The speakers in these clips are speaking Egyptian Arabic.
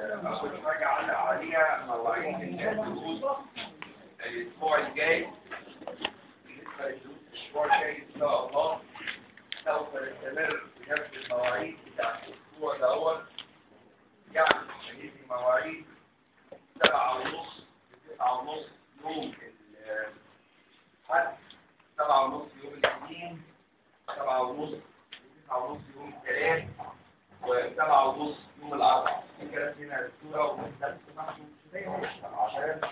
أول حاجة علق عليها مواعيد الدروس الأسبوع الجاي بالنسبة للدروس الأسبوع الجاي إن شاء الله سوف نستمر بنفس المواعيد بتاعت الأسبوع دوت يعني هندي مواعيد سبعة ونص تسعة ونص يوم الحد سبعة ونص يوم الاثنين سبعة ونص تسعة ونص يوم الثلاث وسبعة ونص يوم الأربعاء في كلام هنا الصورة ومثال عشان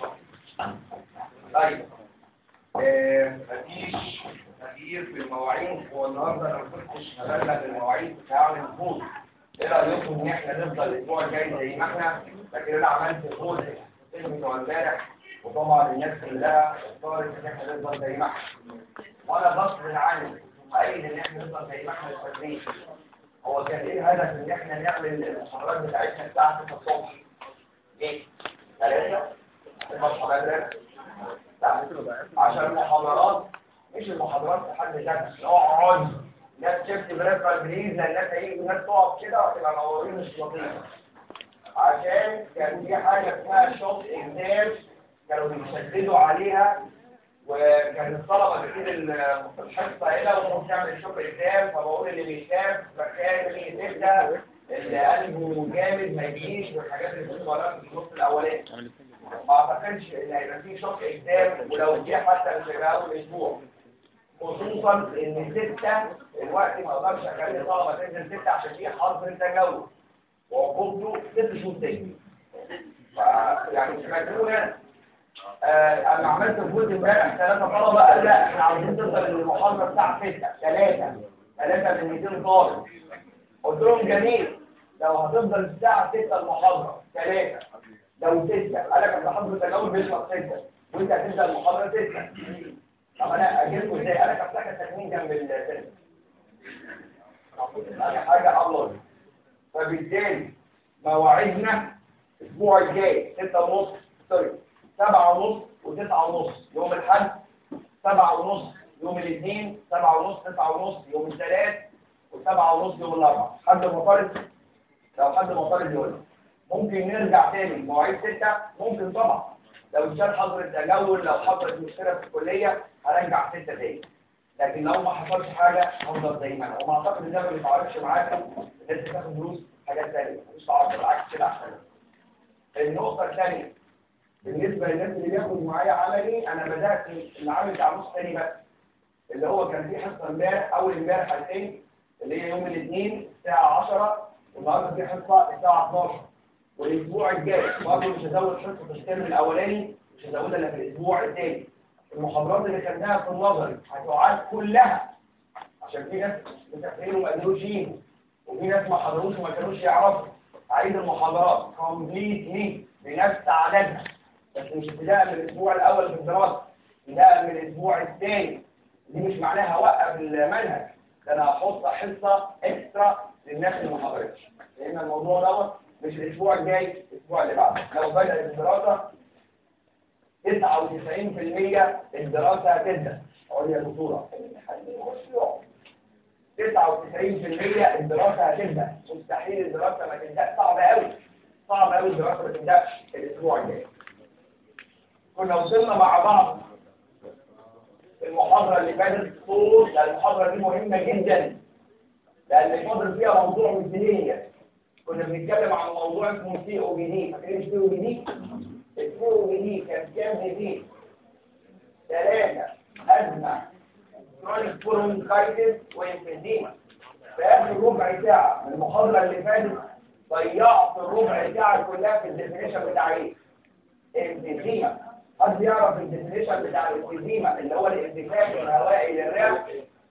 طيب آه، مفيش تغيير في المواعيد هو النهارده انا ما كنتش هبلغ المواعيد هعمل فوز ايه رايكم ان احنا نفضل الاسبوع الجاي زي ما احنا لكن انا عملت فوز بتاع امبارح وطبعا الناس كلها اختارت ان احنا نفضل زي ما احنا وانا غصب عني قايل ان احنا نفضل زي ما احنا فاكرين هو كان ايه الهدف ان احنا نعمل المحاضرات بتاعتنا الساعه 6 الصبح ليه؟ ثلاثة المحاضرات لا عشان المحاضرات مش المحاضرات في حد ذاتها اقعد ناس شفت بريفر بليز لان الناس هيجوا ناس تقف كده وهتبقى منورين مش لطيفه عشان كان في حاجه اسمها شوت اكزام كانوا بيشددوا عليها وكان الطلبه بتجيب الحصه هنا وتروح تعمل شوت اكزام فبقول اللي بيخاف مكان اللي تبدا اللي قلبه جامد ما يجيش والحاجات اللي بتتورط في النص الاولاني ما اعتقدش ان هيبقى فيه شوك اكزام ولو جه حتى مش هيبقى اول اسبوع خصوصا ان ستة الوقت ما اقدرش اخلي الطلبه تنزل ستة عشان في حظر تجاوز وعقوبته ست شهور تاني يعني سمعتونا آه انا عملت فوز امبارح ثلاثة طلبة قال لا احنا عاوزين توصل للمحاضرة الساعة 6 ثلاثة ثلاثة من 200 طالب قلت لهم جميل لو هتفضل الساعة 6 المحاضرة ثلاثة لو ستة قال لك انت حضر تجاوز بيشرب ستة وانت هتبدأ المحاضرة ستة طب انا اجيبكم ازاي قال لك افتكر التكمين جنب الفيلم حاجة حاجة الله فبالتالي مواعيدنا الاسبوع الجاي ستة ونص سوري سبعة ونص وتسعة ونص يوم الحد سبعة ونص يوم الاثنين سبعة ونص تسعة ونص يوم الثلاث وسبعة ونص يوم الاربعاء حد معترض لو حد معترض يقول لي. ممكن نرجع تاني مواعيد ستة ممكن طبعا لو اتشال حظر التجول لو حصلت مشكلة في الكلية هرجع ستة تاني لكن لو ما حصلش حاجة هفضل زي ما انا وما اعتقد ان ده ما بيتعارضش معاك الناس تاخد دروس حاجات تانية مش تعارض بالعكس كده احسن النقطة الثانية بالنسبة للناس اللي بياخد معايا عملي انا بدأت العمل بتاع نص تاني بس اللي هو كان في حصة امبارح اول امبارح حصتين اللي هي يوم الاثنين الساعة 10 والنهارده في حصة الساعة 12 والاسبوع الجاي برضه مش هزود حصه الترم الاولاني مش هزودها الا في الاسبوع الثاني المحاضرات اللي خدناها في النظري هتعاد كلها عشان في ناس مسافرين وما قدروش يجوا وفي ناس ما حضروش وما كانوش يعرفوا عيد المحاضرات كومبليتلي بنفس عددها بس مش ابتداء من الاسبوع الاول في الدراسه ابتداء من الاسبوع الثاني دي مش معناها اوقف المنهج ده انا هحط حصه اكسترا للناس اللي ما حضرتش لان الموضوع دوت مش الاسبوع الجاي الاسبوع اللي بعده لو بدأت الدراسة 99% الدراسة هتبدأ اقول يا دكتورة 99% الدراسة هتبدأ مستحيل الدراسة ما تبدأ صعب قوي صعب قوي الدراسة ما تبدأش الاسبوع الجاي كنا وصلنا مع بعض المحاضرة اللي فاتت صوت المحاضرة دي مهمة جدا لأن الفاضل فيها موضوع مثلية كنا بنتكلم عن موضوع اسمه سي او بي دي فاكرين السي او بي دي؟ السي او بي دي كان كام دي؟ ثلاثة أزمة كرونيك برونكايتس وانفيديما في آخر ربع ساعة من المحاضرة اللي فاتت ضيعت الربع ساعة كلها في الديفينيشن بتاع ايه؟ انفيديما حد يعرف الديفينيشن بتاع الانفيديما اللي هو الانتفاخ الهوائي للرئة؟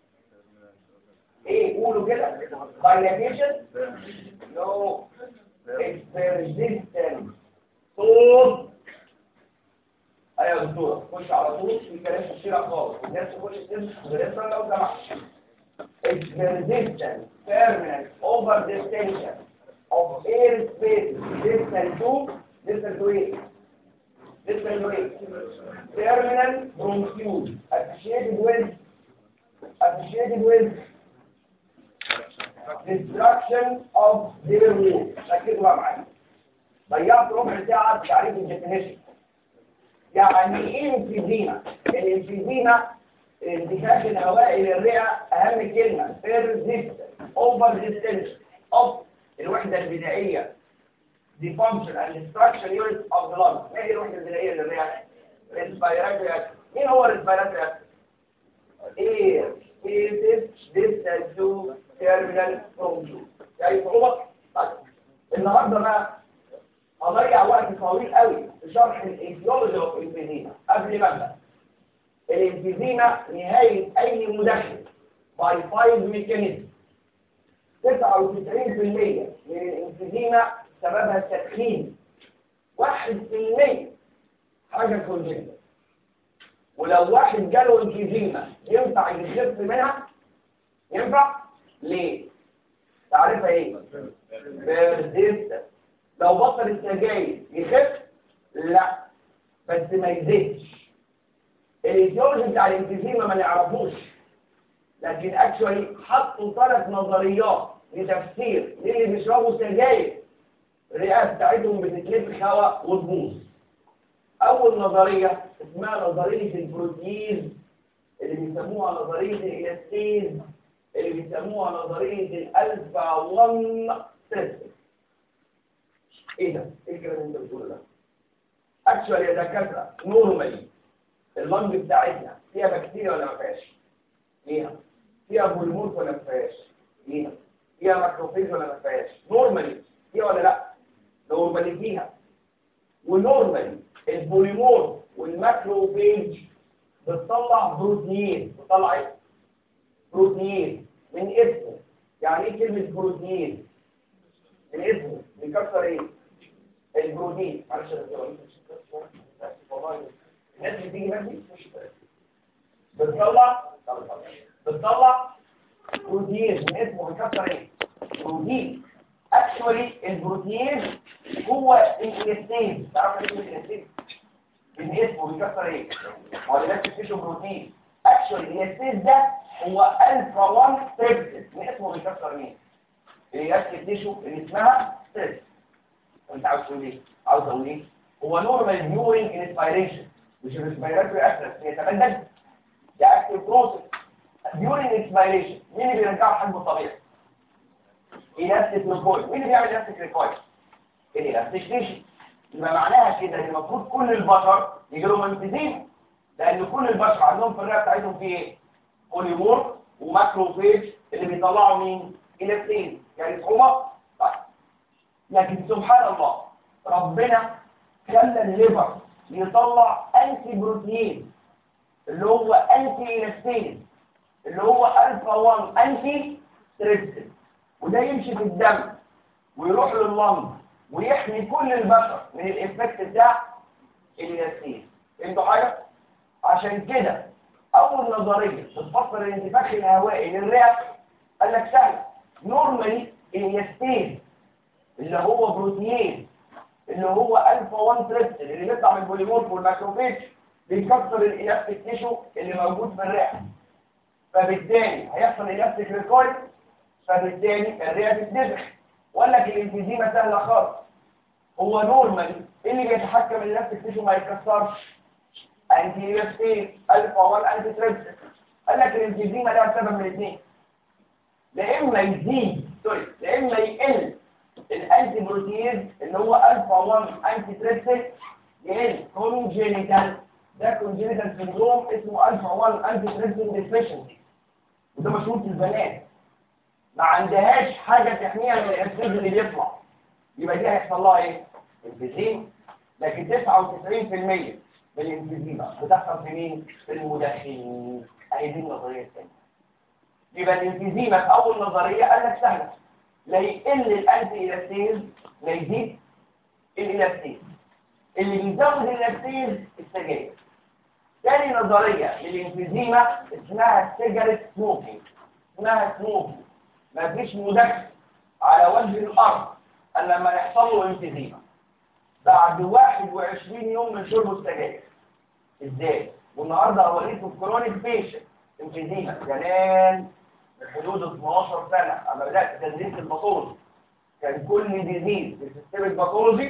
ايه قولوا كده dilatation no it's persistent صوت ايوه يا دكتور خش على طول في كلام كتير خالص الناس تخش تمسك بريفرال لو سمحت it's persistent permanent over distension of air space distant to distant to ايه distant to ايه permanent bronchiole associated with associated with destruction of their wall ركزوا بقى معايا ضيعت ربع ساعة في تعريف الديفينيشن يعني ايه انفيزيما؟ الانفيزيما انتفاخ الهواء الى الرئة اهم كلمة persist over distance of الوحدة البدائية the function and structure unit of the lung ما هي الوحدة البدائية للرئة؟ respiratory action مين هو respiratory action؟ ايه spaces distance to terminal bronchial يعني صعوبة؟ طيب النهارده بقى هضيع وقت طويل قوي في شرح الايديولوجي اوف الانفيزيما قبل ما ابدا الانفيزيما نهايه اي مدخن باي فايف ميكانيزم 99% من الانفيزيما سببها التدخين 1% حاجه كونجنتال ولو واحد جاله انفيزيما ينفع يخف منها ينفع ليه تعرفها ايه بيرديستنس لو بطل السجاير يخف لا بس ما يزيدش الايديولوجي بتاع الانفيزيما ما نعرفوش لكن اكشولي حطوا ثلاث نظريات لتفسير للي بيشربوا سجاير الرئه بتاعتهم بتتلف هواء وتبوظ اول نظريه اسمها نظريه البروتيز اللي بيسموها نظريه الالاستيز اللي بيسموها نظريه الالفا 1 سيستم ايه ده؟ ايه الكلام اللي انت بتقوله ده؟ اكشوال يا دكاتره نورمالي اللنج بتاعتنا فيها بكتيريا ولا ما فيهاش؟ فيها فيها بوليمورف ولا ما فيهاش؟ فيها فيها ماكروفيج ولا ما فيهاش؟ نورمالي فيها ولا لا؟ نورمالي فيها ونورمالي البوليمورف والماكروفيج بتطلع بروتين بتطلع ايه؟ بروتين من اسمه يعني ايه كلمه بروتين؟ من اسمه بيكسر ايه؟ البروتين معلش انا والله الناس اللي بتيجي ماشي مش بتطلع بتطلع بروتين من اسمه بيكسر ايه؟ بروتين اكشولي البروتين هو الانستين تعرف ايه الانستين؟ من اسمه بيكسر ايه؟ هو الناس بتكتشف بروتين اكشولي الانستين ده هو الفا 1 تريبسين من اسمه بيكسر مين؟ الياس التيشو اللي اسمها ستريس انت عاوز تقول ايه عاوز اقول ايه هو نورمال ديورنج انسبيريشن مش الريسبيراتوري اكسس يتمدد ده اكتيف بروسيس ديورنج انسبيريشن مين اللي بيرجعه حجمه الطبيعي الاستيك ريكويل مين اللي بيعمل الاستيك ريكويل الاستيك تيشو يبقى معناها كده ان المفروض كل البشر يجي لهم انفيزيما لان كل البشر عندهم في الرئه بتاعتهم في ايه بوليمور وماكروفيج اللي بيطلعوا مين الاثنين يعني صعوبة طيب. لكن سبحان الله ربنا خلى الليفر يطلع انتي بروتين اللي هو انتي الاستين اللي هو الفا 1 انتي تريبسين وده يمشي في الدم ويروح لللنج ويحمي كل البشر من الانفكت بتاع الاستين فهمتوا حاجه عشان كده اول نظريه بتفسر الانتفاخ الهوائي للرئه قال لك سهل نورمالي اليستين اللي هو بروتين اللي هو الفا 1 تريبسين اللي بيطلع من البوليمورف والماكروفيج بيكسر الالاستيك تيشو اللي موجود في الرئه فبالتالي هيحصل الاستيك ريكويل فبالتالي الرئه تتنفخ وقال لك الانفيزيما سهله خالص هو نورمالي اللي بيتحكم الالاستيك تيشو ما يتكسرش انتي يستين الفا 1 انتي تريبسين قال لك الانفيزيما ده سبب من الاثنين لا اما يزيد سوري لا اما يقل الانتي بروتيز اللي هو الفا 1 انتي تريبسين يقل كونجينيتال ده كونجينيتال سندروم اسمه الفا 1 انتي تريبسين ديفيشنسي وده مشهور في البنات ما عندهاش حاجه تحميها من الانسولين اللي بيطلع يبقى دي هيحصل لها ايه؟ انفيزيما لكن 99% من الانفيزيما بتحصل في مين؟ في المدخنين اهي دي النظريه الثانيه يبقى الانفيزيما في اول نظريه قال لك سهله لا يقل الانتي الاستيز لا يزيد الالاستيز اللي بيزود الالاستيز السجاير تاني نظريه للانفيزيما اسمها سيجاريت سموكينج اسمها سموكينج مفيش مدخن على وجه الارض الا لما يحصل له انفيزيما بعد 21 يوم من شرب السجاير ازاي والنهارده اوريكم كرونيك بيشنت انفيزيما زمان بحدود 12 سنة أما بدأت تدريس الباثولوجي كان كل ديزيز في سيستم الباثولوجي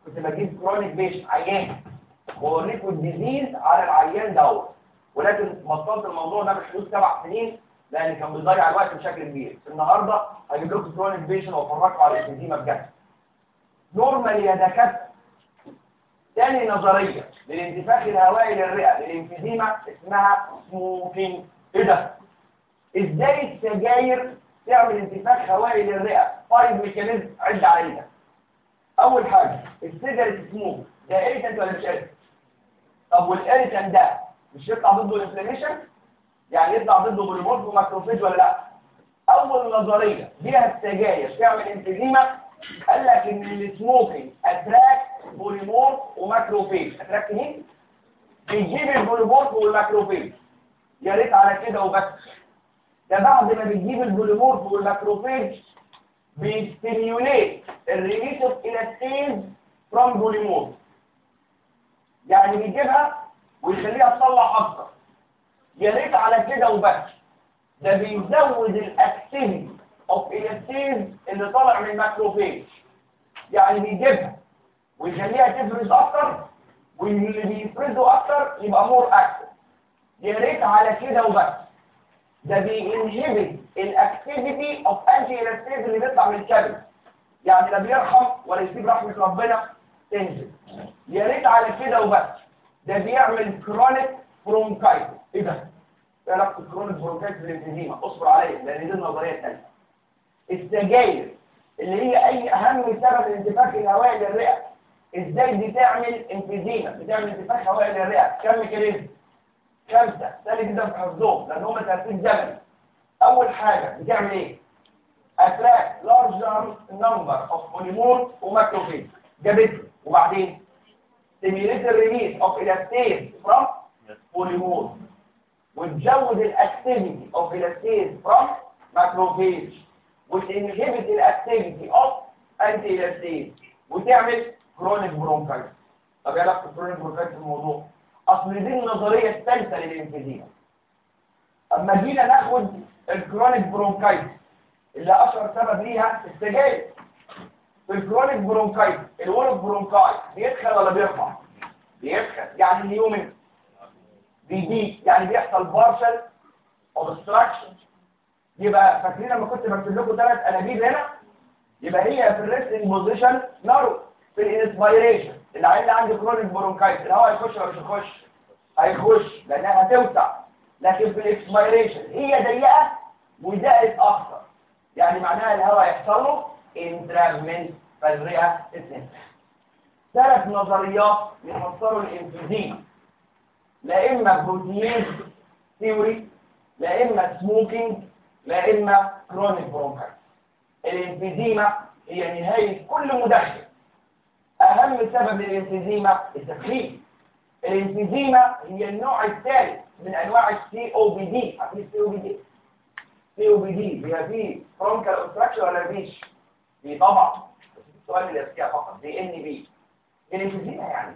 كنت بجيب كرونيك بيش عيان واوريكم الديزيز على العيان دوت ولكن بطلت الموضوع ده بحدود سبع سنين لان كان بيضيع الوقت بشكل كبير النهارده هجيب لكم كرونيك بيشن وافرجكم على الانفيزيما بجد نورمال يا دكاتره تاني نظريه للانتفاخ الهوائي للرئه للانفيزيما اسمها سموكينج ايه ده ازاي السجاير تعمل انتفاخ هوائي للرئه فايف ميكانيزم عد عليها اول حاجه السيجاره سموك ده اريتنت ولا مش اريتنت طب والاريتنت ده مش يطلع ضده الانفلاميشن يعني يطلع ضده بوليمورف وماكروفيج ولا لا اول نظريه بيها السجاير تعمل انفيزيما قال لك ان السموكينج اتراك بوليمورف وماكروفيج اتراك مين بيجيب البوليمورف والماكروفيج يا ريت على كده وبس ده بعد ما بيجيب البوليمورف والماكروفيج بيستيميوليت الريليس اوف الاستيز فروم بوليمورف يعني بيجيبها ويخليها تطلع اكتر يا ريت على كده وبس ده بيزود الاكتيفيتي اوف الاستيز اللي طالع من الماكروفيج يعني بيجيبها ويخليها تفرز اكتر واللي بيفرزوا اكتر يبقى مور اكتف يا ريت على كده وبس ده بينهبت الاكتيفيتي اوف انتي الاستيز اللي بيطلع من الكبد يعني لا بيرحم ولا يسيب رحمه ربنا تنزل يا ريت على كده وبس ده بيعمل كرونيك برونكايتس ايه ده؟ ايه علاقه الكرونيك برونكايتس بالانفيزيما اصبر عليا لان دي النظريه الثانيه السجاير اللي هي اي اهم سبب الانتفاخ الهوائي للرئه ازاي دي تعمل انفيزيما بتعمل انتفاخ هوائي للرئه كم ميكانيزم خمسه سهل جدا في حفظهم لان هم ترتيب زمني اول حاجه بتعمل ايه اتراك لارجر نمبر اوف بوليمور وماكروفيج جابته وبعدين stimulate the release of elastase from polymorph وتزود الاكتيفيتي of elastase from macrophage وتنهبت الاكتيفيتي of anti elastase وتعمل chronic bronchitis طب ايه علاقه chronic bronchitis في الموضوع اصل دي النظريه الثالثه للانفيزيما اما جينا ناخد الكرونيك برونكايتس اللي اشهر سبب ليها السجاير في الكرونيك برونكايتس الولف برونكايت بيدخل ولا بيرفع بيدخل يعني اليومن بيزيد يعني بيحصل بارشل اوبستراكشن يبقى فاكرين لما كنت بكتب لكم ثلاث انابيب هنا يبقى هي في الريستنج بوزيشن نارو في الانسبيريشن العيل اللي عنده كرونيك برونكايت الهواء هيخش ولا مش هيخش هيخش لانها هتوسع لكن في الاكسبيريشن هي ضيقه وضاقت اكتر يعني معناها الهواء يحصل له انترامنت فالرئه تتنفخ ثلاث نظريات يفسروا الانفيزيما لا اما بروتيز ثيوري لا اما سموكينج لا اما كرونيك برونكايت الانفيزيما هي نهايه كل مدخن اهم سبب للانفيزيما التدخين الانفيزيما هي النوع الثالث من انواع السي او بي دي عارفين السي او بي دي سي او بي دي بيبقى فيه برونكال اوبستراكشن ولا مفيش دي طبعا بس السؤال اللي يذكيها فقط دي ان بي الانفيزيما يعني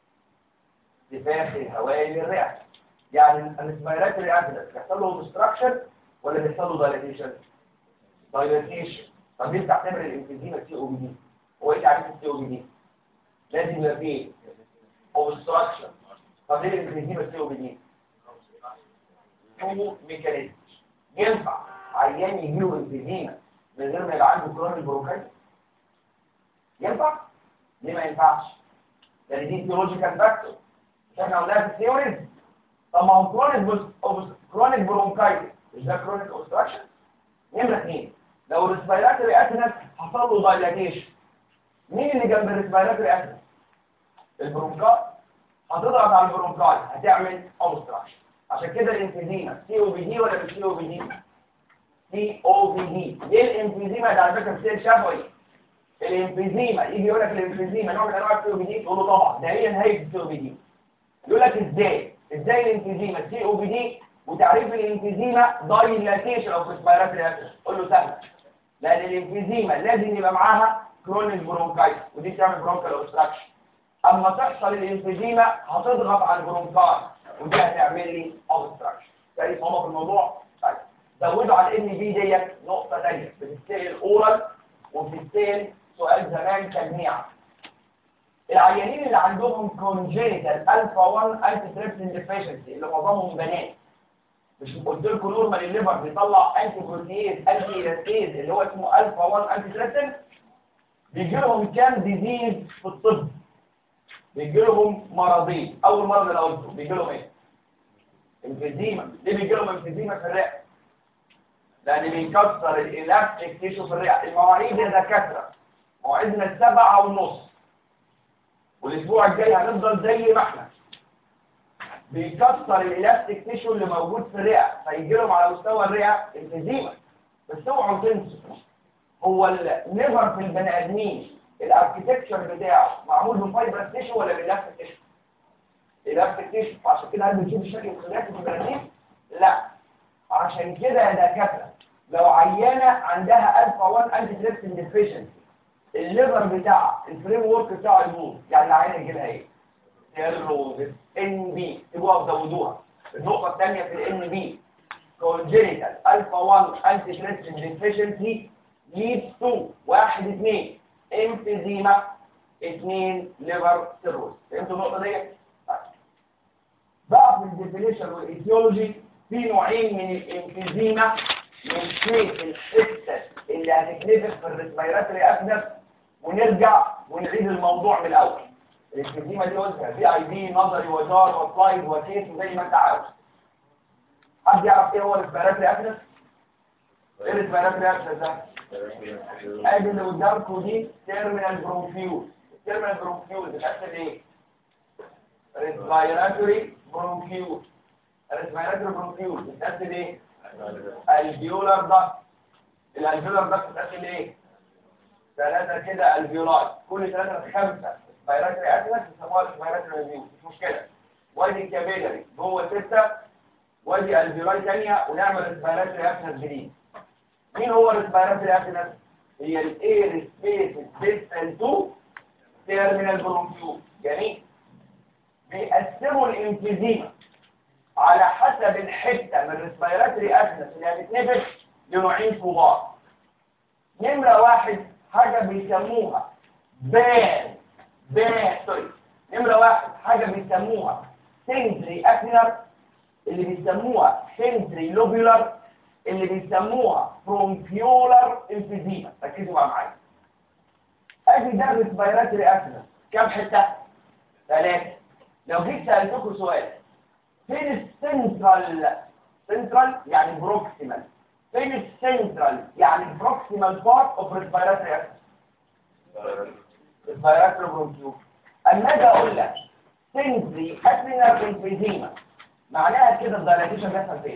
انتفاخ الهوائي للرئه يعني الاسبيرات الرئه بيحصل له اوبستراكشن ولا بيحصل له دايليتيشن دايليتيشن طب دي بتعتبر الانفيزيما سي او بي دي هو ايه تعريف السي او بي دي لازم يبقى فيه اوبستراكشن طب ليه الانفيزيما سي او بي دي تو ميكانيزم ينفع عيان يجيله انفيزيما من غير ما يبقى عنده كرونيك برونكايتس ينفع ليه ما ينفعش لان دي ثيولوجيكال فاكتور مش احنا قلناها في الثيوريز طب ما هو كرونيك كرونيك برونكايتس مش ده كرونيك اوبستراكشن نمره اثنين لو الريسبيراتوري اتنس حصل له دايلاتيشن مين اللي جنب الريسبيراتوري اتنس البرونكاي هتضغط على البرونكاي هتعمل اوبستراكشن عشان كده الانفيزيما سي او بي دي ولا مش سي او بي دي سي او بي دي ليه الانفيزيما ده على فكره سيل شفوي الانفيزيما يجي يقول لك الانفيزيما نوع من انواع السي او بي دي تقول له طبعا ده هي نهايه السي او بي دي يقول لك ازاي ازاي الانفيزيما سي او بي دي وتعريف الانفيزيما دايلاتيشن او ريسبيراتوري قول له سهل لان الانفيزيما لازم يبقى معاها كرونيك برونكايتس ودي بتعمل برونكال اوبستراكشن اما تحصل الانفيزيما هتضغط على البرونكاي ودي هتعمل لي اوبستراكشن تاني صعوبه في الموضوع طيب زودوا على الان بي ديت نقطه ثانيه بتتسال اورال وبتتسال سؤال زمان تجميع العيانين اللي عندهم congenital alpha 1 antitrypsin deficiency اللي معظمهم بنات مش قلت لكم نورمال الليفر بيطلع انتي بروتيز انتي ايلاستيز اللي هو اسمه الفا 1 انتي تريبسين بيجي لهم كام ديزيز في الطب بيجي لهم مرضين اول مرض اللي قلته بيجي لهم ايه انفيزيما ليه بيجي لهم انفيزيما في الرئه لان بيكسر الالاستيك تيشو في الرئه المواعيد يا دكاتره موعدنا السبعة ونص والاسبوع الجاي هنفضل زي ما احنا بيكسر الالاستيك تيشو اللي موجود في الرئه فيجي لهم على مستوى الرئه انفيزيما بس اوعوا تنسوا هو الليفر في البني ادمين الاركتكتشر بتاعه معمول من فايبر تيشو ولا من الاستيك تيشو الاستيك تيشو عشان كده هل بنشوف الشكل الخلافي في البني ادمين لا عشان كده يا دكاتره لو عيانه عندها الفا 1 انتي تريبسين ديفيشنسي الليفر بتاعها الفريم ورك بتاعه يبوظ يعني العيانه يجي لها ايه سيروزس ان بي تبقوا تزودوها النقطه الثانيه في الان بي congenital alpha 1 antitrypsin deficiency leads to واحد اثنين emphysema اثنين liver cirrhosis فهمتوا النقطه دي؟ طيب. بقى في الديفينيشن والايتيولوجي في نوعين من الامفيزيما من حيث الحته اللي هتتنفخ في الريسبيراتوري ابنس ونرجع ونعيد الموضوع من الاول الامفيزيما دي قلتها في اي دي نظري وجار وسلايد وكيس وزي ما انت عاوز حد يعرف ايه هو الريسبيراتوري ابنس؟ ايه الريسبيراتوري ابنس ده؟ ادي اللي قدامكم دي تيرمينال برونكيول التيرمينال برونكيول بتحصل ايه؟ ريسبيراتوري برونكيول الريسبيراتوري برونكيول بتحصل ايه؟ الفيولار داكت الالفيولار داكت بتحصل ايه؟ ثلاثة كده الفيولاي كل ثلاثة خمسة ريسبيراتوري اتلس بيسموها ريسبيراتوري ريفيو مش مشكلة وادي كابيلاري جوه ستة وادي الفيولاي ثانية ونعمل ريسبيراتوري اتلس جديد مين هو الريسبيراتوري اتلس؟ هي الاير سبيس ديستال 2 تيرمينال برونكيول جميل بيقسموا الانفيزيما على حسب الحته من الريسبيراتوري اتلس اللي هتتنفخ لنوعين كبار نمره واحد حاجه بيسموها بان بان سوري نمره واحد حاجه بيسموها سنتري اكنر اللي بيسموها سنتري لوبيولار اللي بيسموها برونكيولار انفيزيما ركزوا بقى معايا ادي ده الريسبيراتوري اكنر كام حته ثلاثه لو جيت سالتكم سؤال فين السنترال سنترال يعني بروكسيمال فين السنترال يعني بروكسيمال بارت اوف ريسبيراتوري اكنر ريسبيراتوري برونكيول اما اجي اقول لك سنتري اكنر انفيزيما معناها كده الدايلاتيشن بيحصل فين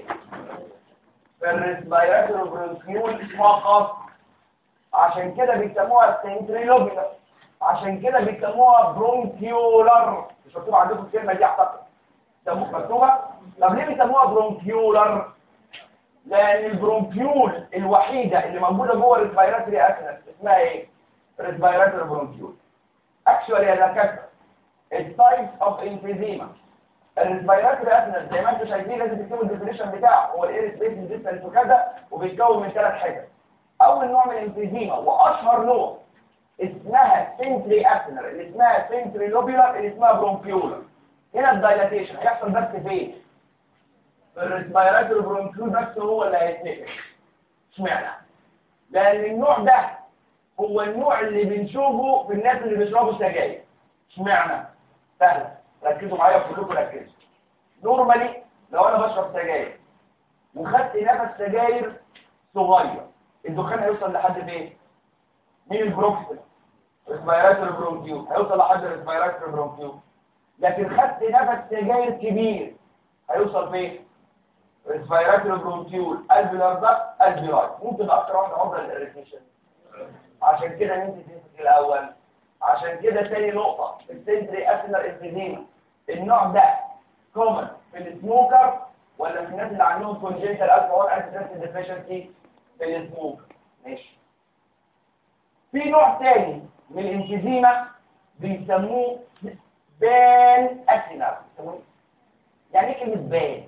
في الريسبيراتوري برونكيول فقط عشان كده بيسموها سنتري لوبيولار عشان كده بيسموها برونكيولار مش مكتوب عندكم الكلمه دي اعتقد سموها مكتوبه طب ليه بيسموها برونكيولار لان البرونكيول الوحيده اللي موجوده جوه الريسبيراتوري اكنس اسمها ايه ريسبيراتوري برونكيول اكشوالي يا دكاتره التايبس اوف انفيزيما الريسبيراتوري اكنس زي ما انتم شايفين لازم تكتبوا الديفينيشن بتاعه هو الاير سبيس ديستنس وكذا وبيتكون من ثلاث حتت اول نوع من الانفيزيما واشهر نوع اسمها سنتري اكنر اللي اسمها سنتري لوبيولار اللي اسمها برونكيولار هنا الدايلاتيشن هيحصل بس فين في الريسبيراتوري برونكيول بس هو اللي هيتنفخ اشمعنى لان النوع ده هو النوع اللي بنشوفه في الناس اللي بيشربوا سجاير اشمعنى سهل ركزوا معايا كلكم ركزوا نورمالي لو انا بشرب سجاير وخدت نفس سجاير صغير الدخان هيوصل لحد فين مين البروكسل ريسبيراتوري برونكيول هيوصل لحد الريسبيراتوري برونكيول لكن خدت نفس سجاير كبير هيوصل فين ريسبيراتوري برونكيول الفيولار ده الفيولاي ممكن اكتر واحده عبر الاريتيشن عشان كده انت تمسك الاول عشان كده تاني نقطه السنتري اكنر انفيزيما النوع ده كومن في السموكر ولا في الناس اللي عندهم كونجنتال الفا 1 انتي ديفيشنسي في السموكر ماشي في نوع تاني من الانفيزيما بيسموه بان اكنر يعني ايه كلمه بان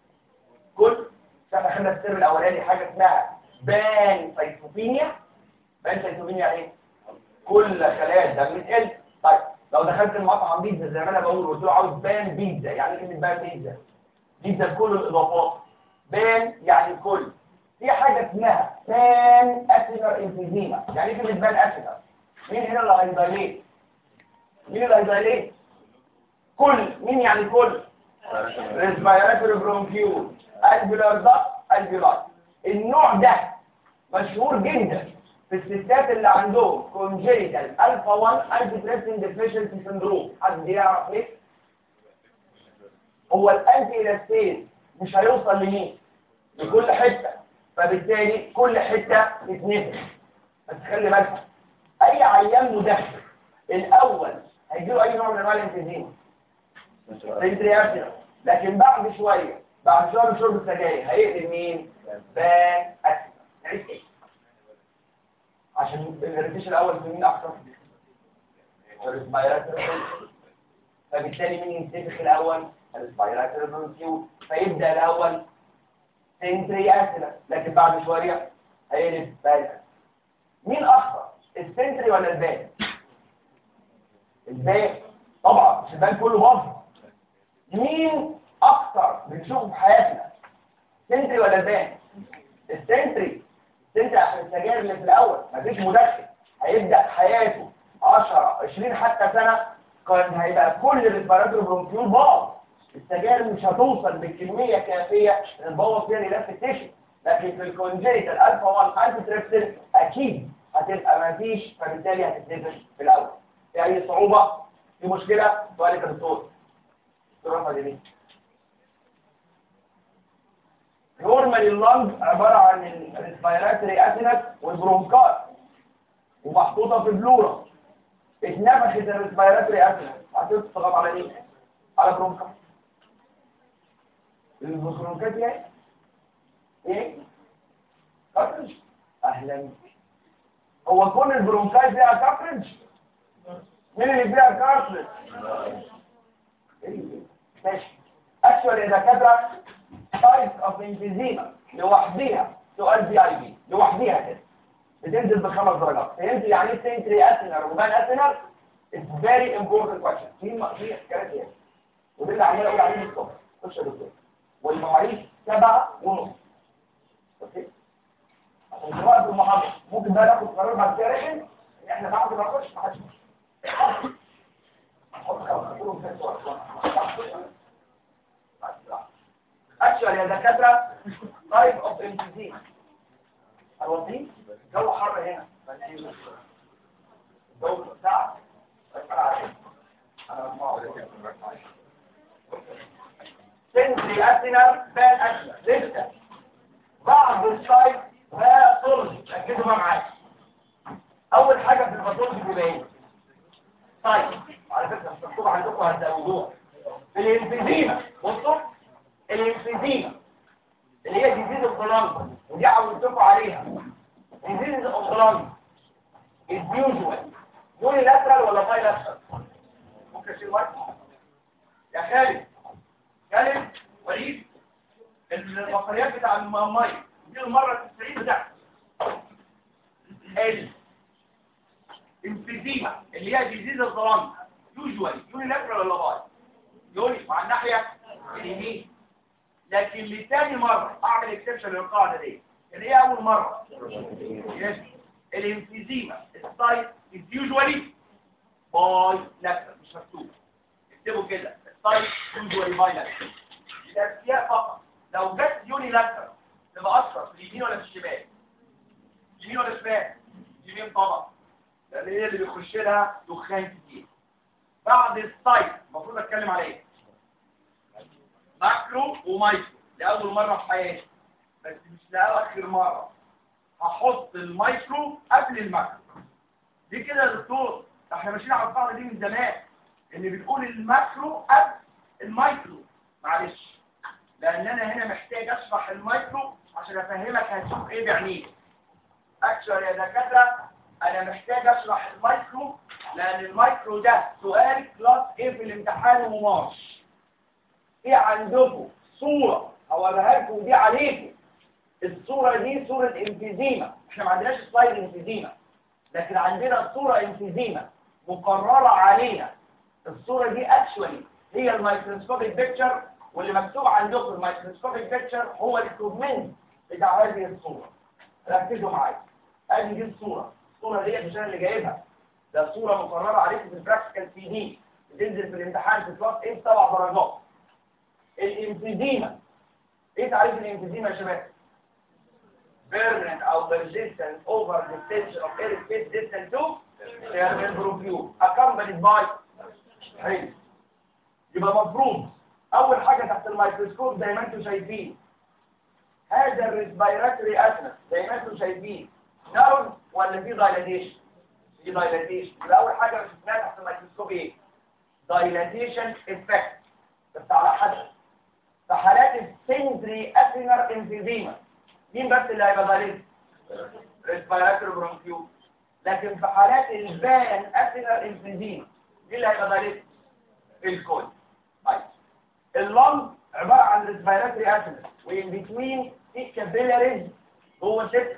كل احنا خدنا السر الاولاني حاجه اسمها بان سيتوبينيا بان سيتوبينيا ايه كل خلايا الدم بتقل طيب لو دخلت المطعم بيتزا زي ما انا بقول قلت له عاوز بان بيتزا يعني ايه كلمه بان بيتزا بيتزا بكل الاضافات بان يعني الكل في حاجه اسمها بان اسيلر انفيزيما يعني ايه كلمه بان اسيلر مين هنا اللي هيدايليت مين اللي هيدايليت كل مين يعني كل ريسبيراتوري برونكيول الفيولار ضغط الفيولار النوع ده مشهور جدا في الستات اللي عندهم congenital alpha 1 antitrypsin deficiency syndrome حد يعرف ليه؟ هو الانتي الاستين مش هيوصل لمين؟ لكل حته فبالتالي كل حته تتنفخ بس خلي بالك اي عيان مدخن الاول هيجيله اي نوع من انواع الانفيزيما سنترياسيا لكن بعد شويه بعد شهر شرب السجاير هيقلب مين؟ بان اسيد نعيد ايه؟ عشان الريتيش الاول في مين اكتر؟ الريسبيرات فبالتالي مين ينتفخ الاول؟ الريسبيرات برونكيول فيبدا الاول سنترياسيا لكن بعد شويه هيقلب بان أسيد. مين اخطر؟ السنتري ولا البان؟ البان طبعا مش البان كله باظ مين اكتر بنشوفه في حياتنا سنتري ولا البان السنتري سنتري عشان السجاير اللي في الاول مفيش مدخن هيبدا حياته 10 20 حتى سنه كان هيبقى كل الريسبيراتوري برونكيول باظ السجاير مش هتوصل بكميه كافيه ان تبوظ فيها الغلاف التشي لكن في الكونجيتال الفا 1 انتي تريبسين اكيد هتبقى مفيش فبالتالي هتتنفش في الاول في اي صعوبه في مشكله سؤالك يا دكتور دكتور رفعت يمين نورمال اللنج عباره عن الريسبيراتوري اسينس والبرونكات ومحطوطه في بلورا اتنفخت الريسبيراتوري اسينس هتضغط على ايه؟ على برونكات البرونكات ايه؟ ايه؟ كارترج اهلا بك. هو كل البرونكات فيها كارترج مين اللي فيها كارترج ماشي اكشوال يا دكاتره تايب اوف انفيزيما لوحديها سؤال بي اي بي لوحديها كده بتنزل بخمس درجات فهمت يعني ايه سنتري اسنر وبان اسنر اتس فيري امبورتنت كويشن في في حكايات ايه وده اللي عمال اقول عليه الصبح خش يا دكتور والمواعيد سبعة ونص اوكي عشان في وقت المحاضرة ممكن بقى ناخد قرار بعد كده رحل ان احنا بعد ما نخش ما حدش نحط خمس خطوط في السؤال اكشوال يا دكاتره تايب اوف انفيزيما الوظيف جو حر هنا الجو ساعة انا بسمعه سنتري اسنر بان اسنر لسه بعض السايت باثولوجي ركزوا بقى معايا اول حاجه في الباثولوجي بيبقى ايه طيب على فكره مش مكتوب عندكم هتزودوها في الانفيزيما بصوا الانفيزيما اللي هي ديزيز الظلام ودي عودتكم عليها ديزيز الظلام اليوجوال يوني لاترال ولا باي لاترال ممكن اشيل واحد يا خالد خالد وليد البطاريات بتاع الميه دي المره 90 بتاعتك ال انفيزيما اللي هي ديزيز الظلام يوجوال يوني لاترال ولا باي يوني مع الناحيه اليمين لكن لتاني مرة اعمل اكسبشن للقاعدة دي اللي هي اول مرة يس الانفيزيما السايت is usually باي لاترال مش مكتوب اكتبوا كده السايت usually باي لاترال ده فيها فقط لو جت يوني لاترال تبقى اكثر في اليمين ولا في الشمال يمين ولا شمال يمين طبعا لان هي اللي بيخش لها دخان كتير بعد السايت المفروض اتكلم على ايه ماكرو ومايكرو لأول مرة في حياتي بس مش لآخر مرة هحط المايكرو قبل الماكرو دي كده يا دكتور احنا ماشيين على القاعدة دي من زمان اللي بتقول الماكرو قبل المايكرو معلش لأن أنا هنا محتاج أشرح المايكرو عشان أفهمك هتشوف إيه بعينيك أكشوال يا دكاترة أنا محتاج أشرح المايكرو لأن المايكرو ده سؤال كلاس إيه في الامتحان ومارش في عندكم صورة هوريها لكم دي عليكم الصورة دي صورة انفيزيما احنا ما عندناش سلايد انفيزيما لكن عندنا صورة انفيزيما مقررة علينا الصورة دي اكشولي هي الميكروسكوبيك بيكتشر واللي مكتوب عندكم الميكروسكوبيك بيكتشر هو الكومنت بتاع هذه الصورة ركزوا معايا ادي دي الصورة الصورة دي مش انا اللي جايبها ده صورة مقررة عليكم في البراكتيكال سي دي بتنزل في الامتحان في كلاس ايه سبع درجات الانفيزيما ايه تعريف الانفيزيما يا شباب؟ permanent او persistent over the stage of air space distant to thermal bronchiole accompanied by حلو يبقى مفروض اول حاجة تحت الميكروسكوب زي ما انتم شايفين هذا الريسبيراتوري اسنس زي ما انتم شايفين نارون ولا في دايلاتيشن في دايلاتيشن يبقى اول حاجة شفناها تحت الميكروسكوب ايه دايلاتيشن افكت بس على حسب في حالات السندري افينر انفيزيما مين بس اللي هيبقى دايليت ريسبيراتوري برونكيول لكن في حالات البان افينر انفيزيما مين اللي هيبقى دايليت الكل طيب اللنج عبارة عن ريسبيراتوري افينر وين بتوين في كابيلاريز جوه الجسم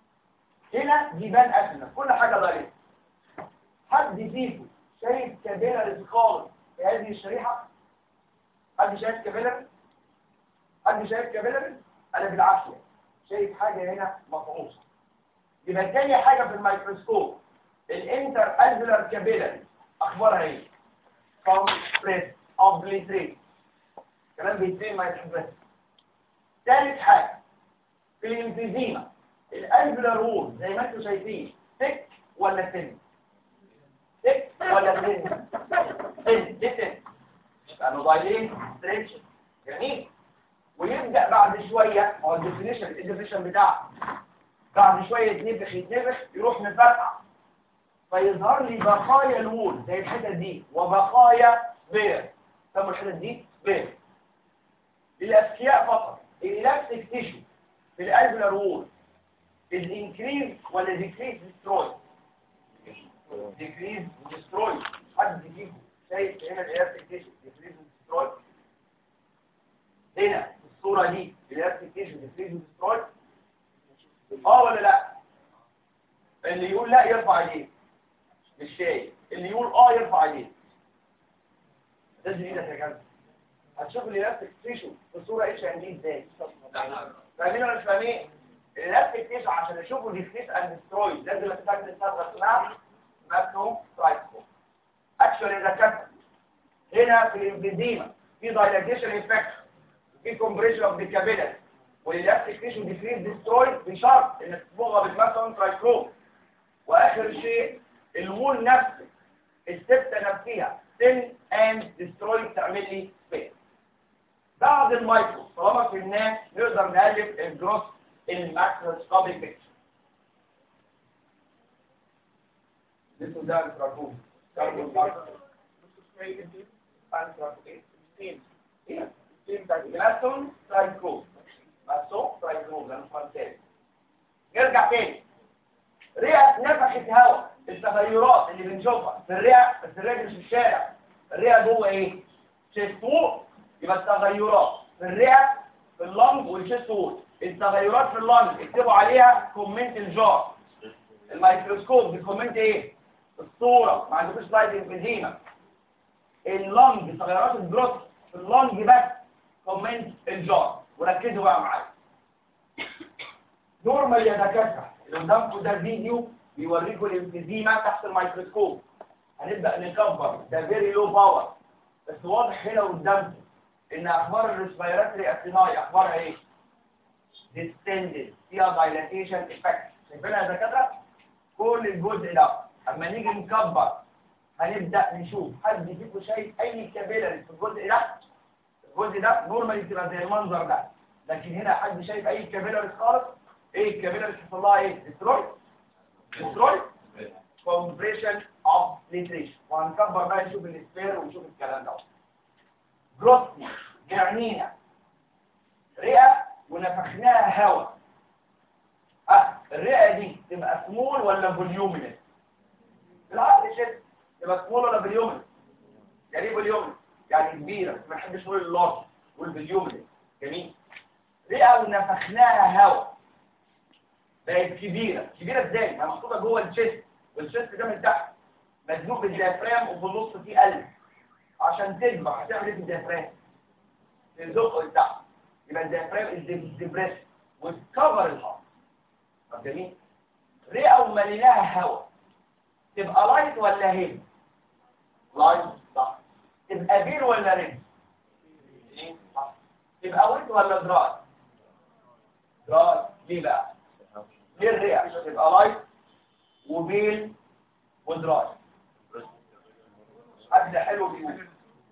هنا دي بان افينر كل حاجة دايليت حد فيكم شايف كابيلاريز خالص في هذه الشريحة حد شايف كابيلاريز حد شايف كابيلاريز انا بالعافية شايف حاجة هنا مفعوصة يبقى تاني حاجة في الميكروسكوب الانتر الفيلر كابيلاري اخبارها ايه كومبريس اوبليتريت كلام بيتم ما يتحبس ثالث حاجة في الانفيزيما الالفيلر وول زي ما انتم شايفين تك ولا تن تك ولا تن تن دي تن لانه ضايلين ستريتش جميل ويبدأ بعد شوية هو الديفينيشن الديفينيشن بتاعه بعد شوية يتنفخ يتنفخ يروح مفرقع فيظهر لي بقايا الوول زي الحتت دي وبقايا بير سموا الحتت دي بير للأذكياء فقط الإلاستيك تيشو في الألفلر وول is increase ولا decrease destroy decrease destroy حد فيكم شايف هنا الإلاستيك تيشو decrease destroy هنا الصورة دي الإلاستيك تيشو decrease destroy اه ولا لا اللي يقول لا يرفع ايديه مش شايف اللي يقول اه يرفع ايديه لازم ايدك يا جماعه هتشوف الالاستيك تيشو في الصوره اتش ان دي ازاي فاهمين ولا مش فاهمين الالاستيك تيشو عشان اشوفه ديكريس اند ديستروي لازم استخدم الصبغه اسمها ماكرو ترايسكوب اكشولي اذا كانت هنا في الانفيزيما في دايلاتيشن افكت في كومبريشن اوف ذا كابيلاري والالاستيك تيشو ديكريس ديستروي بشرط ان الصبغه بتمثل ترايكروم واخر شيء الوول نفسه السبته نفسها سن اند ديستروي تعمل لي سبيس بعد المايكرو طالما فهمناه نقدر نقلب الجروس الماكروسكوبيك بيكتشر لسه ده التراكوم كاربون ماسون ترايكوم ماسون ترايكوم ده فرنسي نرجع تاني رئة نفخت هواء التغيرات اللي بنشوفها في الرئة بس الرئة مش في الشارع الرئة جوه ايه؟ شيست وول يبقى التغيرات في الرئة في اللنج والشيست وول التغيرات في اللنج اكتبوا عليها كومنت الجار الميكروسكوب بكومنت ايه؟ الصورة ما عندكوش سلايد انفيزيما اللنج تغيرات الجروث في اللنج بس كومنت الجار وركزوا بقى معايا نورمال يا دكاتره اللي قدامكم ده فيديو بيوريكم الانفيزيما تحت الميكروسكوب هنبدا نكبر ده فيري لو باور بس واضح هنا قدامكم ان اخبار الريسبيراتوري اثناي اخبارها ايه ديستندد فيها دايلاتيشن افكت شايفينها يا دكاتره كل الجزء ده اما نيجي نكبر هنبدا نشوف حد فيكم شايف اي كابيلاري في الجزء ده الجزء ده نورمالي بتبقى زي المنظر ده لكن هنا حد شايف اي كابيلاري خالص ايه الكابيلاري حصل لها ايه ديستروي ديستروي كومبريشن اوف نيتريشن وهنكبر بقى نشوف السبير ونشوف الكلام ده جروثي جرنينا رئه ونفخناها هواء اه الرئه دي تبقى سمول ولا فوليومينس بالعقل شد تبقى سمول ولا فوليومينس يعني ايه فوليومينس يعني كبيره ما نحبش نقول اللارج والفوليومينس جميل رئه ونفخناها هواء بقت كبيرة كبيرة ازاي؟ ما محطوطة جوه الشيست والشيست ده من تحت مزنوق بالديافرام وفي النص فيه قلب عشان تكبر هتعمل ايه في الديافرام تزق لتحت يبقى الديافرام الدبريس وتكفر الهارت طب جميل رئه ومليناها هواء تبقى لايت ولا هيد لايت صح تبقى بير ولا ريد صح تبقى ويت ولا دراي دراي ليه بقى ليه الرئه تبقى لايت وبيل ودراي حد حلو بيقول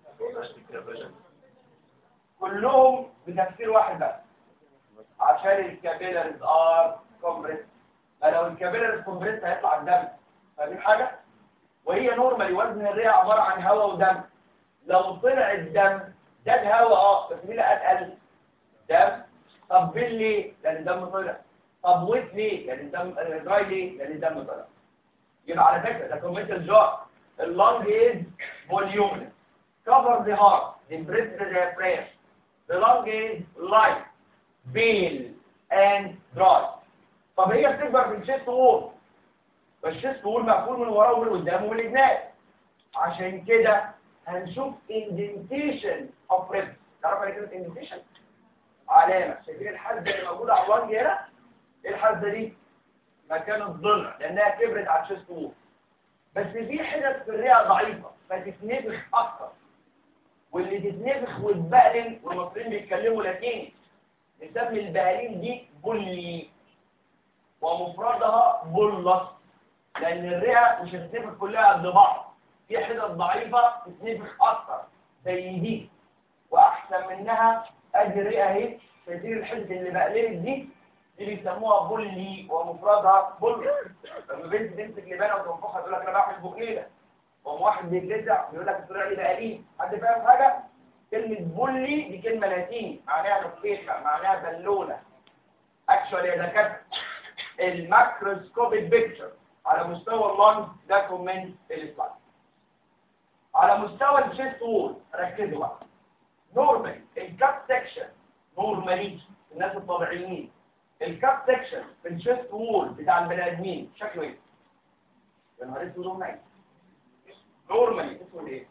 كلهم بتفسير واحد بس عشان الكابيلاريز ار كومبريس لو الكابيلاريز كومبريس هيطلع الدم فاهمين حاجه وهي نورمالي وزن الرئه عباره عن هواء ودم لو طلع الدم زاد هواء اه بس مين اللي اتقل دم طب بيل ليه لان الدم طلع طب ويت ليه لان الدم دراي ليه لان الدم طلع يبقى على فكره ده كومنتال جار اللونج از فوليومنس cover the heart impress the diaphragm the lung is light pale and dry طب هي بتكبر في الشيست وول فالشيست وول مقفول من وراه ومن قدامه ومن الجناب عشان كده هنشوف indentation of ribs تعرف يعني كلمه indentation علامه شايفين الحزه اللي موجوده على اللنج هنا ايه الحزه دي مكان الضلع لانها كبرت على الشيست وول بس في حتت في الرئه ضعيفه فتتنفخ اكتر واللي تتنفخ وتبقلل والمصريين بيتكلموا لاتيني نسمي البقالين دي بولي ومفردها بولس لان الرئه مش هتتنفخ كلها قد بعض في حتت ضعيفه تتنفخ اكتر زي دي واحسن منها ادي الرئه اهي شايفين الحته اللي بقللت دي دي بيسموها بولي ومفردها بولي لما بنت تمسك لبانه وتنفخها تقول لك انا بعمل بقيله وقام واحد بيتلسع بيقول لك الطريقه دي بقالين حد فاهم حاجه كلمه بولي دي كلمه لاتيني معناها نفيخه معناها بالونه اكشوالي يا دكاتره الماكروسكوبيك بيكتشر على مستوى اللانج ده كومنت السلايد على مستوى الشيست وول ركزوا بقى نورمال الكاب سكشن نورمالي الناس الطبيعيين الكاب سكشن في الشيست وول بتاع البني ادمين شكله ايه؟ يا نهار اسود نورمالي نورمالي اسمه ايه؟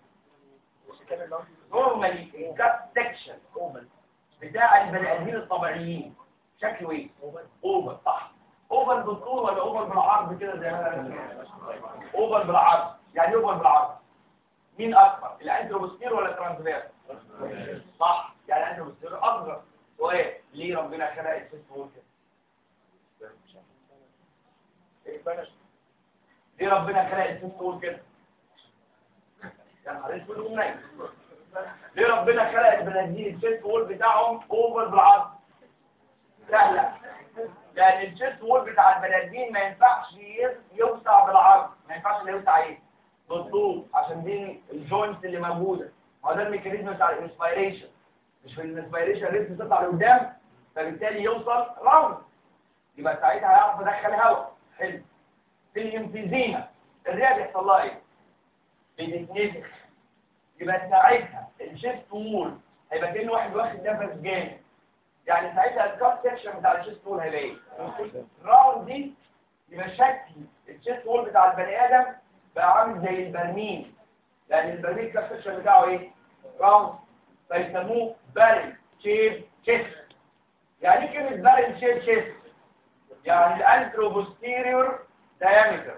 نورمالي الكاب سكشن بتاع البني ادمين الطبيعيين شكله ايه؟ اوفر صح اوفر بالطول ولا اوفر بالعرض كده زي ما انا اوفر بالعرض يعني اوفر بالعرض مين اكبر الانتروبوستير ولا الترانسفير صح يعني الانتروبوستير اكبر سؤال ليه ربنا خلق الست وول كده ليه ربنا خلق الست وول كده يا نهار اسود ونايم ليه ربنا خلق البنادين الست وول بتاعهم اوفر بالعرض لا لا لان الشيست وول بتاع البني ادمين ما ينفعش يوسع بالعرض ما ينفعش اللي يوسع ايه بالطول عشان دي الجوينتس اللي موجوده هو ده الميكانيزم بتاع الانسبيريشن مش في الانسبيريشن ريسك بتطلع لقدام فبالتالي يوصل راوند يبقى ساعتها هيعرف يدخل هواء حلو في الانفيزيما الرئه بيحصل لها ايه بتتنفخ يبقى ساعتها الشيست وول هيبقى كأنه واحد واخد نفس جامد يعني ساعتها الكات سكشن بتاع الشيست وول هيبقى ايه الراوند دي يبقى شكل الشيست وول بتاع البني ادم بقى عامل زي البرميل لان البرميل الكات سكشن بتاعه ايه راوند فيسموه بارل شيب تشيست يعني ايه كلمه بارل شيب تشيست يعني الانتروبوستيريور دايمتر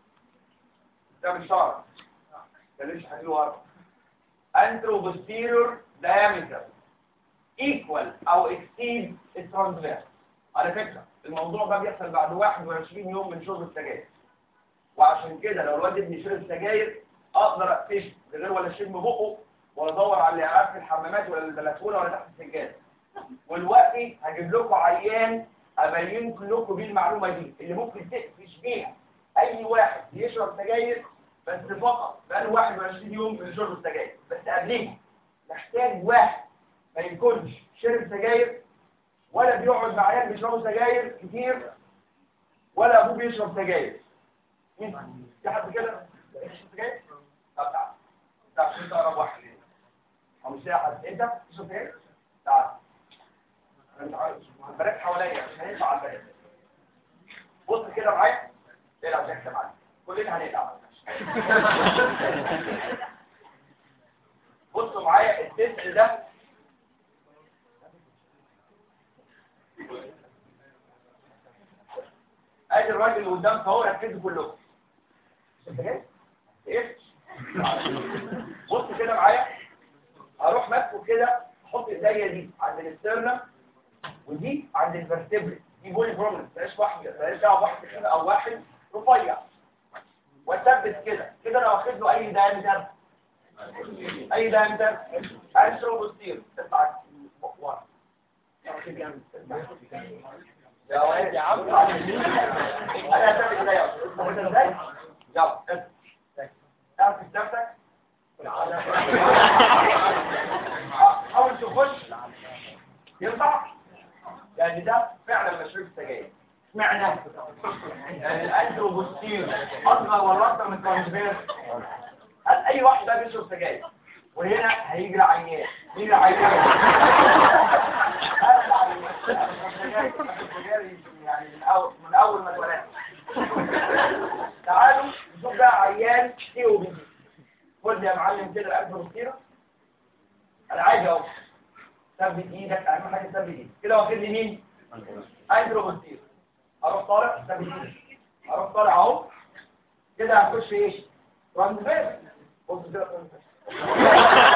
ده مش شرط ده ليش حاجه ورا انتروبوستيريور دايمتر equal او exceed الترانسفير على فكرة الموضوع ده بيحصل بعد 21 يوم من شرب السجاير وعشان كده لو الواد ابني شرب سجاير اقدر اقفش من غير ولا اشم بقه ولا ادور على اللي في الحمامات ولا البلكونه ولا تحت السجاده والوقتي هجيب لكم عيان ابين لكم بيه المعلومه دي اللي ممكن تقفش بيها اي واحد يشرب سجاير بس فقط بقاله 21 يوم من شرب السجاير بس قبليه محتاج واحد ما يكونش شرب سجاير ولا بيقعد مع عيال بيشربوا سجاير كتير ولا ابوه بيشرب سجاير مين في حد كده بيشرب سجاير طب تعال تعال انت اقرب واحد ليه او مش لاقي حد انت بتشرب سجاير تعال انا مش عارف البنات حواليا مش هينفع على البنات بص كده معايا العب جاكسه معايا كلنا هنلعب التسع ده ادي الراجل اللي قدامك اهو ركزوا كلكم انت جاي؟ ايه؟ بص كده معايا هروح ماسكه كده احط ايديا دي عند الاسترنا ودي عند الفرتبري دي بولي برومنس بلاش واحد بلاش دعوه واحد كده او واحد رفيع واثبت كده كده انا واخد له اي دايمتر اي دايمتر انسرو بوستير تطلع ورا يا واد يا عم انا هثبت كده يا استاذ ازاي يلا اعرف نفسك حاول تخش ينفع يعني ده فعلا مشروب سجاير اشمعنى يعني الانترو بوستير اصغر ولا اكتر من ترانسفير هل اي واحد بقى بيشرب سجاير وهنا هيجري عيان مين عيان يعني من اول من اول ما اتولدت تعالوا نشوف بقى عيان ايه وبيجي خد يا معلم كده الانترو بوستير انا عايز اهو ثبت ايدك اهم حاجه ثبت ايدك كده واخد لي مين اندروبوستير اروح طالع ثبت ايدك اروح طالع اهو كده هخش ايه ترانسفيرس بص كده ترانسفيرس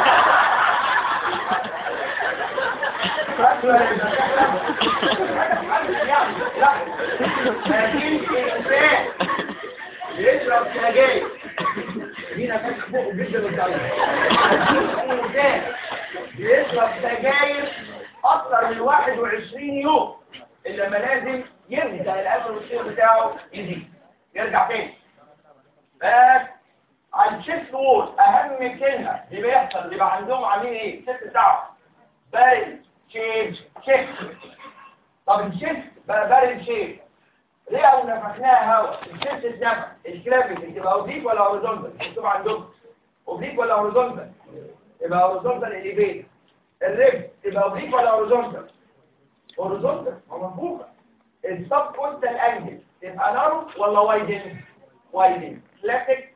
يشرب سجاير مين فاتح بقه جدا الانسان بيشرب سجاير اكتر من 21 يوم الا لما لازم يرجع الاكل والشيء بتاعه يزيد يرجع تاني بس على الشيست وول اهم كلمه اللي بيحصل بيبقى عندهم عاملين ايه ست ساعات بارد شيب شيك طب الشيست بقى بارد شيب ليه او نفخناها هواء الشيست اتنفخ الكلافيك تبقى اوبليك ولا هوريزونتال مكتوب عندهم اوبليك ولا هوريزونتال يبقى هوريزونتال اليفيت الريب تبقى اوبليك ولا هوريزونتال هوريزونتال ما منفوخه السب كونتال انجل تبقى نارو ولا وايدن وايدن كلاسيك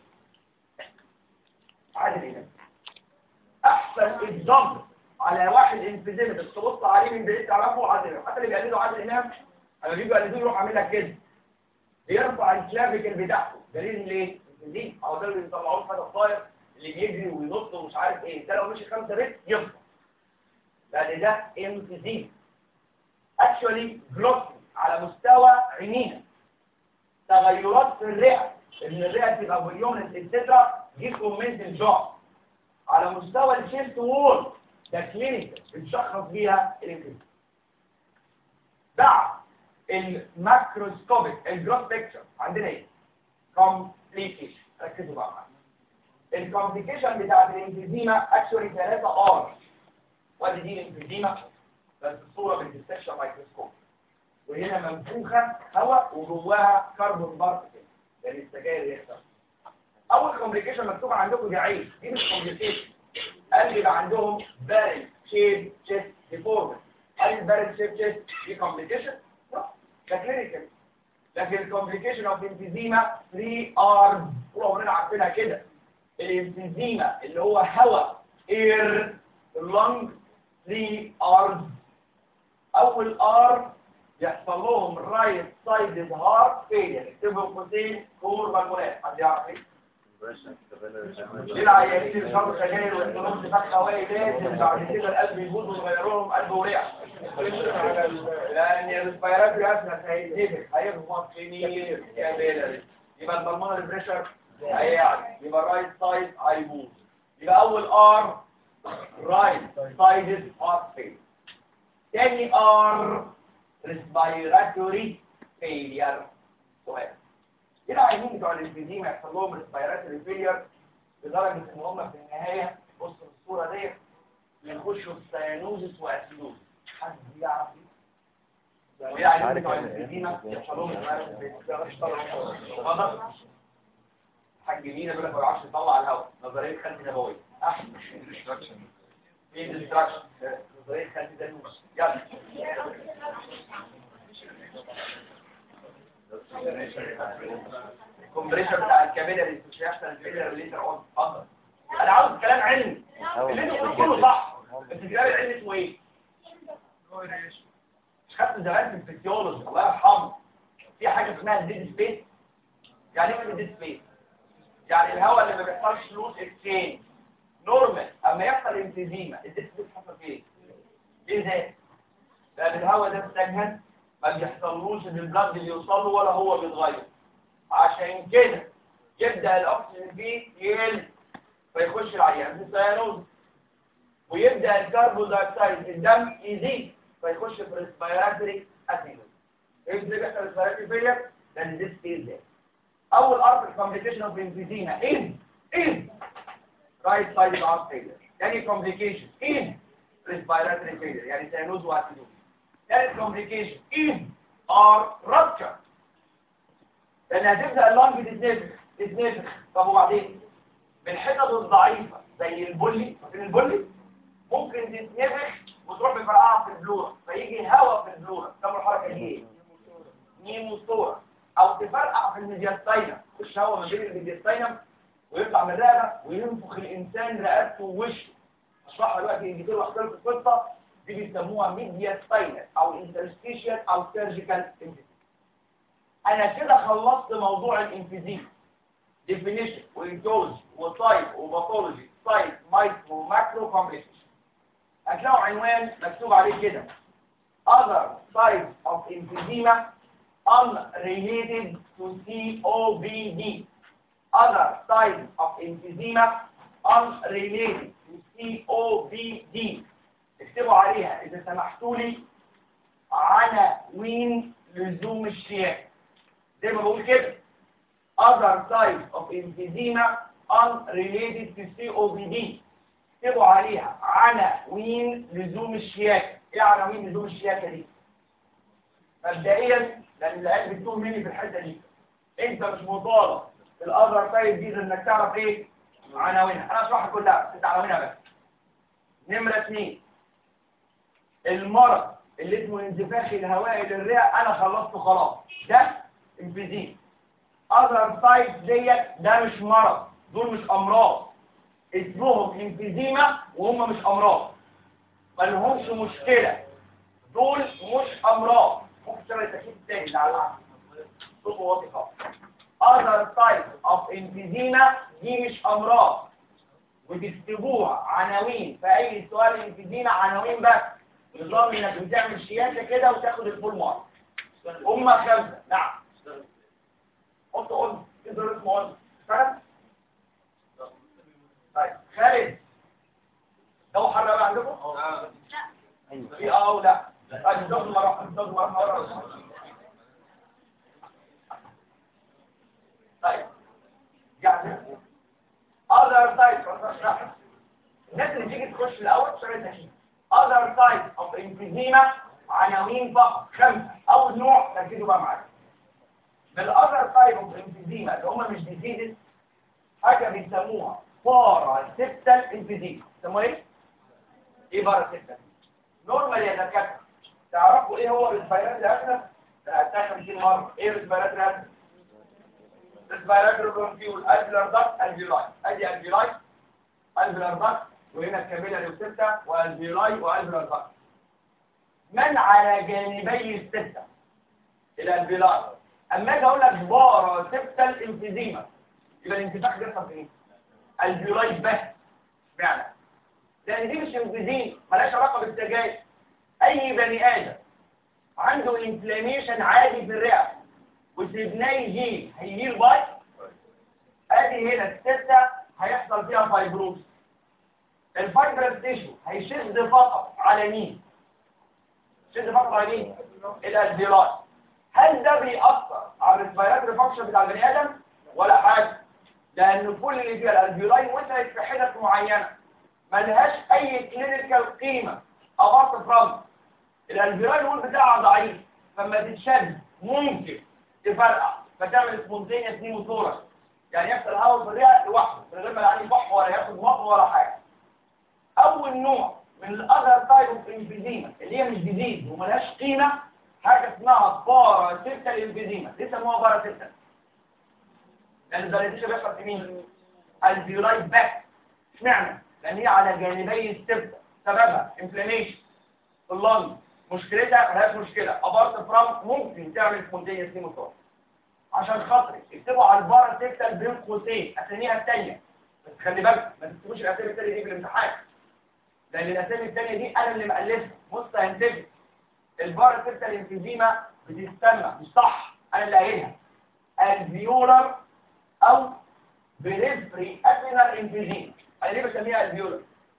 عادل هنا احسن اكزامبل على واحد انفيزيمتر تبص عليه من بعيد تعرفه عادل إمام. حتى اللي بيقلدوا عادل امام لما بيجوا يقلدوه يروح عامل لك كده بيرفع الكلافيكل بتاعته دليل ليه؟ ليه؟ او ده اللي بيطلعوه حاجه طاير اللي بيجري وينط ومش عارف ايه ده لو مشي خمسة ريت يفضل لان ده امتزيم اكشولي جلوس على مستوى عينينا تغيرات في الرئه ان الرئه تبقى بليونس اتسترا دي كومنت الجوع على مستوى الشيست وول ده كلينيكال بنشخص بيها الانفلونزا بعد الماكروسكوبيك الجروس بيكتشر عندنا ايه كومبليكيشن ركزوا بقى معايا الكومبليكيشن بتاعت الانفيزيما اكشولي 3 ار وادي دي الانفيزيما بس الصوره بالديستكشن مايكروسكوب وهنا منفوخه هواء وجواها كربون بارتكل لان السجاير يحصل اول كومبليكيشن مكتوبه عندكم دي عين دي مش كومبليكيشن قال يبقى عندهم بارل شيب تشيست ديفورمت هل البارل شيب تشيست دي كومبليكيشن؟ لا ده كلينيكال لكن الكومبليكيشن اوف انفيزيما 3 ار طول عمرنا عارفينها كده الانفيزيما اللي هو هواء اير لونج 3 ارز اول ار يحصل لهم رايت سايد هارت فيلير اكتبوا قوسين كور بالمولات حد يعرف ايه؟ ليه العيانين اللي شربوا سجاير والنص فتحه واقي لازم بعد كده القلب يبوظ ويغيروا لهم قلب ورئه لان الريسبيرات راسنا هيتنفخ هيغمض كتير يا بيلر يبقى البلمونر بريشر هيعلى يبقى الرايت سايد هيبوظ يبقى اول ار رايت سايد هارت فيل تاني ار ريسبيراتوري فيلير سؤال كده عايزين بتوع الانفيزيما يحصل لهم ريسبيراتوري فيلير لدرجه ان هم في النهايه بص الصوره ديت يخشوا في سيانوزس واسيدوز حد يعرف ايه؟ يعني بتوع الانفيزيما يحصل لهم ريسبيراتوري حاج مين يقول لك ما بيعرفش يطلع الهواء نظريه خالتي نبويه احسن في ديستراكشن نظريه خالتي دانوس يلا الكومبريشن بتاع الكابيلاري مش هيحصل الفيلر اللي انت عاوز اتفضل انا عاوز كلام علمي اللي انت بتقوله صح بس الكتاب العلمي اسمه ايه؟ مش خدت زمان في الفسيولوجي الله يرحمه في حاجه اسمها الديد سبيس يعني ايه الديد سبيس؟ يعني الهواء اللي ما بيحصلش لوس اكسشينج نورمال اما يحصل انفيزيما الديد سبيس حصل فين؟ ليه ده؟ لان الهواء ده استجهد ما بيحصلوش ان البلد بيوصل له ولا هو بيتغير عشان كده يبدا الاكسجين فيه يقل فيخش العيان في السيانوز ويبدا الكربون دايوكسيد في الدم يزيد فيخش في ريسبيراتوري اسيدوز ايه اللي بيحصل ريسبيراتوري فيلير لان دي ستيج ده اول ارتر كومبليكيشن اوف انفيزيما ان ان رايت سايد هارت فيلير ثاني كومبليكيشن ان ريسبيراتوري فيلير يعني سيانوز واسيدوز ثالث كومبليكيشن ان ار رابتشر لان هتبدا اللنج تتنفخ تتنفخ طب وبعدين بالحتت الضعيفه زي البولي فاكرين البولي ممكن تتنفخ وتروح بفرقعه في البلورة فيجي هواء في البلورة تعمل الحركه دي ايه نيموثورا او تفرقع في الميدياستاينم تخش هواء ما بين الميدياستاينم ويطلع من الرقبه وينفخ الانسان رقبته ووشه اشرحها دلوقتي الدكتور واحكي لكم القصه دي بيسموها ميدياستاينم او انترستيشيال او سيرجيكال انفيزيما انا كده خلصت موضوع الانفيزيما definition وإيديولوجي وتايب وباثولوجي سايت مايكرو وماكرو كومبليكيشن هتلاقوا عنوان مكتوب عليه كده other types of emphysema unrelated to COPD other types of emphysema unrelated to COPD اكتبوا عليها إذا سمحتوا لي عناوين لزوم الشياكة زي ما بقول كده other types of emphysema unrelated to COPD اكتبوا عليها عناوين لزوم الشياكة ايه عناوين لزوم الشياكة دي مبدئيا لان العيال بتتوه مني في الحته دي انت مش مطالب في الاذر تايب دي انك تعرف ايه عناوينها انا اشرحها كلها انت عناوينها بس نمره اثنين المرض اللي اسمه انتفاخ الهوائي للرئه انا خلصته خلاص ده انفيزيم اذر تايب ديت ده مش مرض دول مش امراض اسمهم انفيزيما وهم مش امراض ما لهمش مشكله دول مش امراض ممكن تعمل التكييف التاني ده على العكس صوته واطي خالص other type of emphysema دي مش امراض وتكتبوها عناوين في اي سؤال انفيزيما عناوين بس نظام انك بتعمل شياكه كده وتاخد الفول مارك هم خمسه نعم قلت قلت تقدر اسمه قلت فاهم طيب خالد جو حر بقى عندكم في اه ولا طيب الزوج مرة الزوج مرة مرة طيب يعني other types of الناس اللي تيجي تخش الاول سؤال تشيل other types of emphysema عناوين فقط خمسة أول نوع ركزوا بقى معايا من other type of emphysema اللي هم مش diseases حاجة بيسموها paraseptal emphysema يسموها ايه؟ ايه paraseptal؟ نورمال يا دكاترة تعرفوا ايه هو الريسبيرات الأسنة؟ سألتها 50 مرة ايه الريسبيرات الأسنة؟ ريسبيراتوري برونكيول الفيلر داكت الفيولاي ادي الفيولاي الفيلر داكت وهنا الكابيلاري وستة والفيولاي والفيلر داكت من على جانبي الستة الالفيولاي اما اجي اقول لك بارا سبتة الانفيزيما يبقى الانتفاخ بيحصل في ايه؟ الفيولاي بس معنى لان دي مش انفيزيما مالهاش علاقه بالسجاير اي بني ادم عنده انفلاميشن عادي في الرئه وسيبناه يجي هيجيل باي ادي هنا الستة هيحصل فيها فايبروز الفايبرس تيشو هيشد فقط على مين شد فقط على مين الالفيولاي هل ده بيأثر على الريسبيراتوري فانكشن بتاع البني ادم ولا حاجه لان كل اللي فيها الالفيولاي وسعت في حتت معينه ملهاش اي كلينيكال قيمه ابارت فروم الالفيولاي الوول بتاعها ضعيف فما تتشد ممكن تفرقع فتعمل سبونتينيوس نيموثوركس يعني يحصل هواء في الرئه لوحده من غير ما العين يفح ولا ياخد مطر ولا حاجه اول نوع من الاذر تايب اوف انفيزيما اللي هي مش جديد وملهاش قيمه حاجه اسمها باراسيبتال انفيزيما ليه سموها باراسيبتال لان الباراسيبتال بيحصل في مين الفيولاي باك اشمعنى لان هي على جانبي السبتة سببها انفلاميشن في اللنج مشكلتها ملهاش مشكله ابارت فرام ممكن تعمل سبونتينيوس نيموتور عشان خاطري اكتبوا على البارا سيكتال بين قوسين اساميها الثانيه بس خلي بالك ما تكتبوش الاسامي الثانيه دي في الامتحان لان الاسامي الثانيه دي انا اللي مالفها بص هينتج البارا سيكتال انفيزيما بتستنى مش صح انا اللي قايلها الفيولر او بريفري ادرينال انفيزيما انا ليه بسميها الفيولر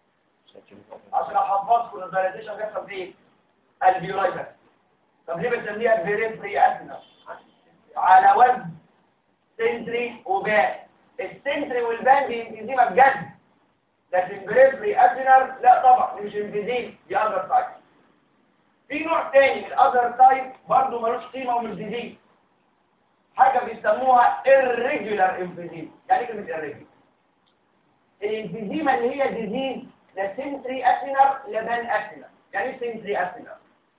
عشان احفظكم الفاليديشن بيحصل فيه الفيولاي بس طب ليه بنسميها بريفري ادرينال على وزن سنتري وبان السنتري والبان دي انفيزيما بجد لكن بريفري ادرينال لا طبعا دي مش انفيزيما دي اذر تايب في نوع تاني من الاذر تايب برضه ملوش قيمه ومش جديد حاجه بيسموها irregular emphysema يعني ايه كلمه irregular الانفيزيما اللي هي ديزيز لا سنتري اتينر لا بان اتينر يعني ايه سنتري اتينر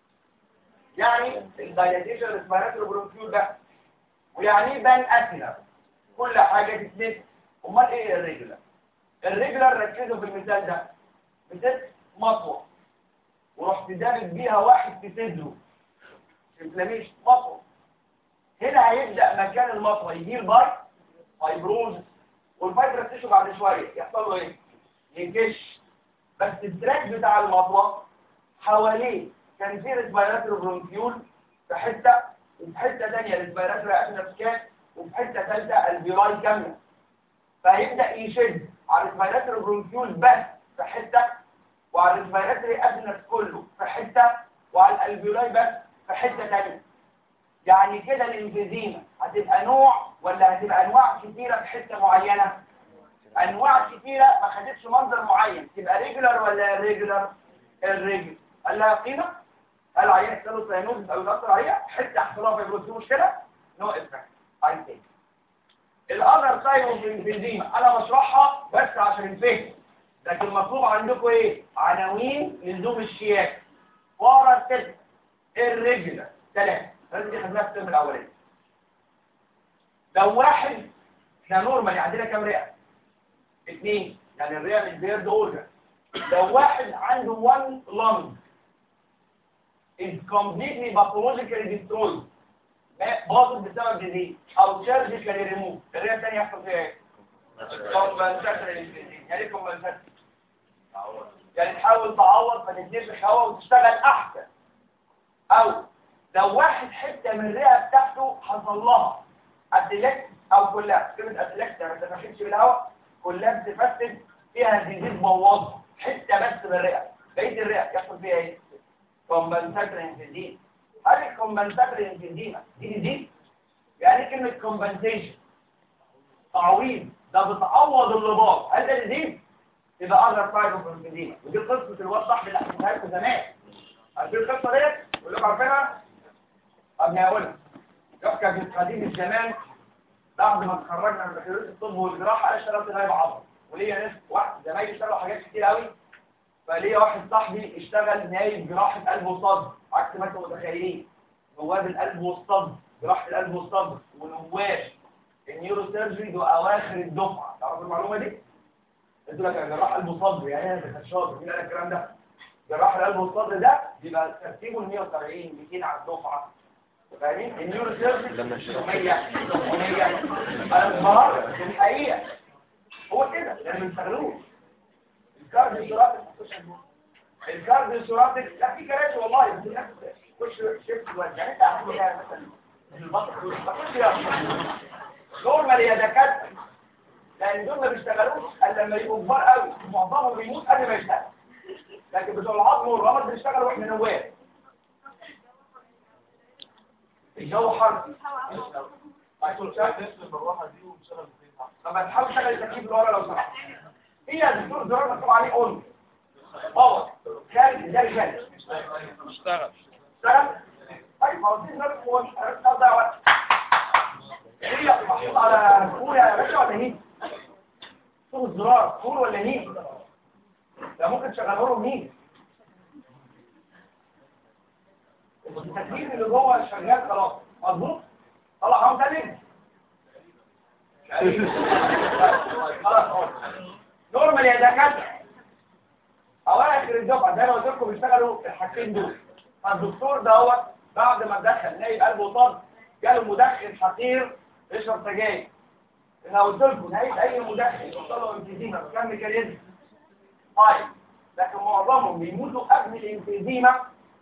يعني الدايلاتيشن ريسبيراتوري برونكيول ده ويعني ايه بان اتينر كل حاجه تتنسى امال ايه الريجولار الريجولار ركزوا في المثال ده مثال مطوه ورحت دابت بيها واحد في صدره انفلاميشن مطوه هنا هيبدا مكان المطوه يجي الباي فايبروز والفايبرس تيشو بعد شويه يحصل له ايه ينكش بس التراك بتاع المطوه حواليه كان في ريسبيراتوري برونكيول في حته وفي حته ثانيه ريسبيراتوري اتنفسكات وفي حته ثالثه الفيراي كامله فهيبدا يشد على الريسبيراتوري برونكيول بس في حته وعلى الريسبيراتوري اتنفس كله في حته وعلى الالفيولاي بس في حته ثانيه يعني كده الانفيزيما هتبقى نوع ولا هتبقى انواع كتيره في حته معينه انواع كتيره ما خدتش منظر معين تبقى ريجولار ولا ريجولار الريجولار قال لها قيمه قال عيان يحصل ساينوز او يأثر عليها حته احصلها فيبروز مشكله نو افكت عايز تاني الاذر تايب اوف الانفيزيما انا بشرحها بس عشان الفهم لكن مطلوب عندكم ايه عناوين لزوم الشياكه ورا التسع الريجولار ثلاثه لازم دي خدناها في الترم الاولاني لو واحد احنا نورمال عندنا كام رئه اثنين يعني الرئه مش بيرد اورجن لو واحد عنده one lung is completely pathologically destroyed باظت بسبب ديزيز او surgically removed الرئه الثانيه يحصل فيها ايه؟ compensatory يعني ايه compensatory؟ يعني تحاول تعوض فتتنفخ هواء وتشتغل احسن او لو واحد حته من الرئه بتاعته حصل لها ادلكت او كلها كلمه ادلكت ما تفخمش بالهواء كلها بتفسد فيها ديزيز بوظها حته بس من الرئه بقيه الرئه يحصل فيها ايه كومبنساتوري انفيزيما هل الكومبنساتوري انفيزيما دي ديزيز يعني ايه كلمه كومبنسيشن تعويض ده بتعوض اللي باظ هل ده ديزيز يبقى اذر تايب اوف انفيزيما ودي قصه الواد صاحبي اللي حكيتها لكم زمان عارفين القصه ديت كلكم عارفينها طب هقولها يحكى في قديم الزمان بعد ما اتخرجنا من بكالوريوس الطب والجراحه انا اشتغلت نايب عضل وليا ناس واحد زمايلي اشتغلوا حاجات كتير قوي فليا واحد صاحبي اشتغل نايب جراحه قلب وصدر عكس ما انتم متخيلين نواب القلب والصدر جراحه القلب والصدر ونواب النيورو سيرجري دول اواخر الدفعه تعرفوا المعلومه دي؟ انتوا لك جراح قلب وصدر يعني انا كنت شاطر مين قال الكلام ده؟ جراح القلب والصدر ده بيبقى ترتيبه ال 170 200 على الدفعه فاهمين النيورو سيرجري 600 700 انا مش بهرج دي الحقيقه هو كده لان ما بيشتغلوش الكارديو سوراتك الكارديو سوراتك لا في كراسي والله بس الناس خش شيفت وجه يعني انت احكي مثلا في البطن ما تخش يا نورمال يا دكاتره لان دول ما بيشتغلوش الا لما يبقوا كبار قوي معظمهم بيموت قبل ما يشتغل لكن بتوع العظم والرمد بيشتغلوا واحنا نواب الجو حر طب تحاول تشغل التكييف لورا لو سمحت هي الدكتور زرار مكتوب عليه اون باور خارج ده رجال اشتغل اشتغل طيب ما هو دي نفس هو مش هتضيع وقت هي محطوط على كور يا باشا ولا هيك صوت الزرار كور ولا هيك ده ممكن تشغله له مين التكييف اللي جوه شغال خلاص مظبوط طلع حرام تاني خلاص نورمال يا دكاتره اواخر الدفعه زي ما قلت لكم بيشتغلوا الحاجتين دول فالدكتور دوت بعد ما دخل نايب قلبه طب جاله مدخن حقير يشرب سجاير انا قلت لكم نهايه اي مدخن يوصل له امفيزيما بكام ميكانيزم طيب لكن معظمهم بيموتوا قبل الامفيزيما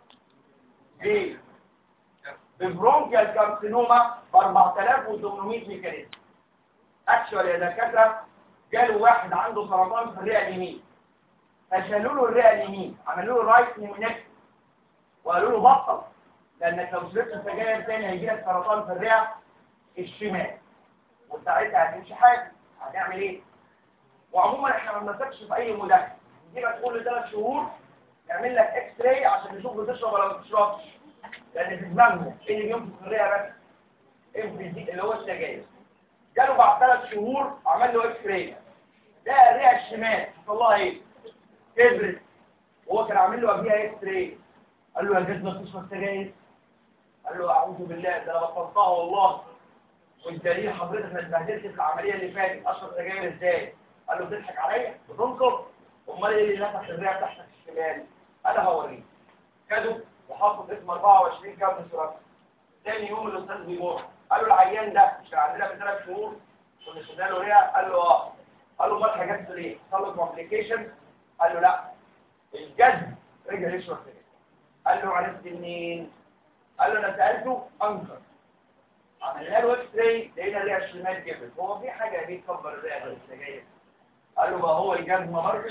ب ببرونكيال كارسينوما ب 4800 ميكانيزم اكشوال يا دكاتره جاله واحد عنده سرطان في الرئه اليمين فشالوا له الرئه اليمين عملوا له رايت نيمونيك وقالوا له بطل لانك لو شربت سجاير تاني هيجي لك سرطان في الرئه الشمال وساعتها هتمشي حاجه هتعمل ايه؟ وعموما احنا ما بنثقش في اي مدخن نجيبك كل ثلاث شهور نعمل لك اكس راي عشان نشوف بتشرب ولا ما بتشربش لان في دماغنا ايه اللي بينفخ في الرئه بس ام اللي هو السجاير جاله بعد ثلاث شهور عمل له اكس راي لقى الرئه الشمال حصل لها ايه؟ كبرت وهو كان عامل له قبليها اكس راي قال له يا جد ما تشرب سجاير قال له اعوذ بالله ده انا بطلتها والله والدليل حضرتك ما اتبهدلت في العمليه اللي فاتت اشرب سجاير ازاي قال له بتضحك عليا بتنكر امال ايه اللي نفخ الرئه تحتك الشمال انا هوريك خده وحطه في اسم 24 كام سرعه تاني يوم الاستاذ بيمر قال له العيان ده مش كان عندنا من ثلاث شهور كنا شفنا له رئه قال له اه قال له امال حاجات ليه حصل له كومبليكيشن قال له لا الجد رجع يشرب سجاير قال له عرفت منين قال له انا سالته انكر عملنا له اكس راي لقينا الرئه الشمال جبت هو في حاجه بيكبر الرئه غير السجاير قال له ما هو الجزمه برضه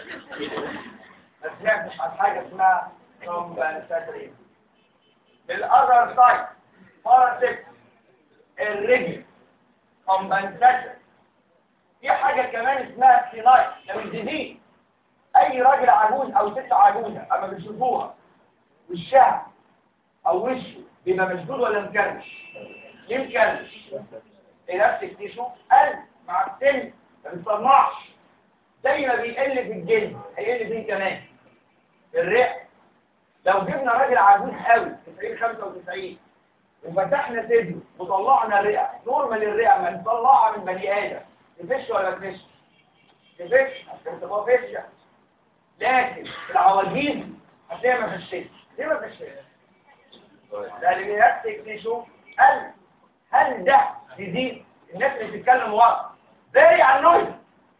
ما سمعتش عن حاجه اسمها كومبنساتري بالاذر سايد باراسيت الرجل كومبنساتري في حاجه كمان اسمها سينايت ده مش جديد اي راجل عجوز او ست عجوزه اما بيشوفوها وشها او وشه بيبقى مشدود ولا مكرمش ليه مكرمش الاستيك تيشو قل مع السن ما بيتصنعش زي ما بيقل في الجلد هيقل فيه كمان الرئه لو جبنا راجل عجوز قوي 90 95 وفتحنا صدره وطلعنا الرئه نورمال الرئه ما نطلعها من بني ادم تفش ولا ما تفش تفش عشان تبقى فشه لكن العواجيز هتلاقيها ما فشتش ليه ما فشتش؟ لان بيركز تيشو هل هل ده جديد الناس اللي بتتكلم ورا زي على النويز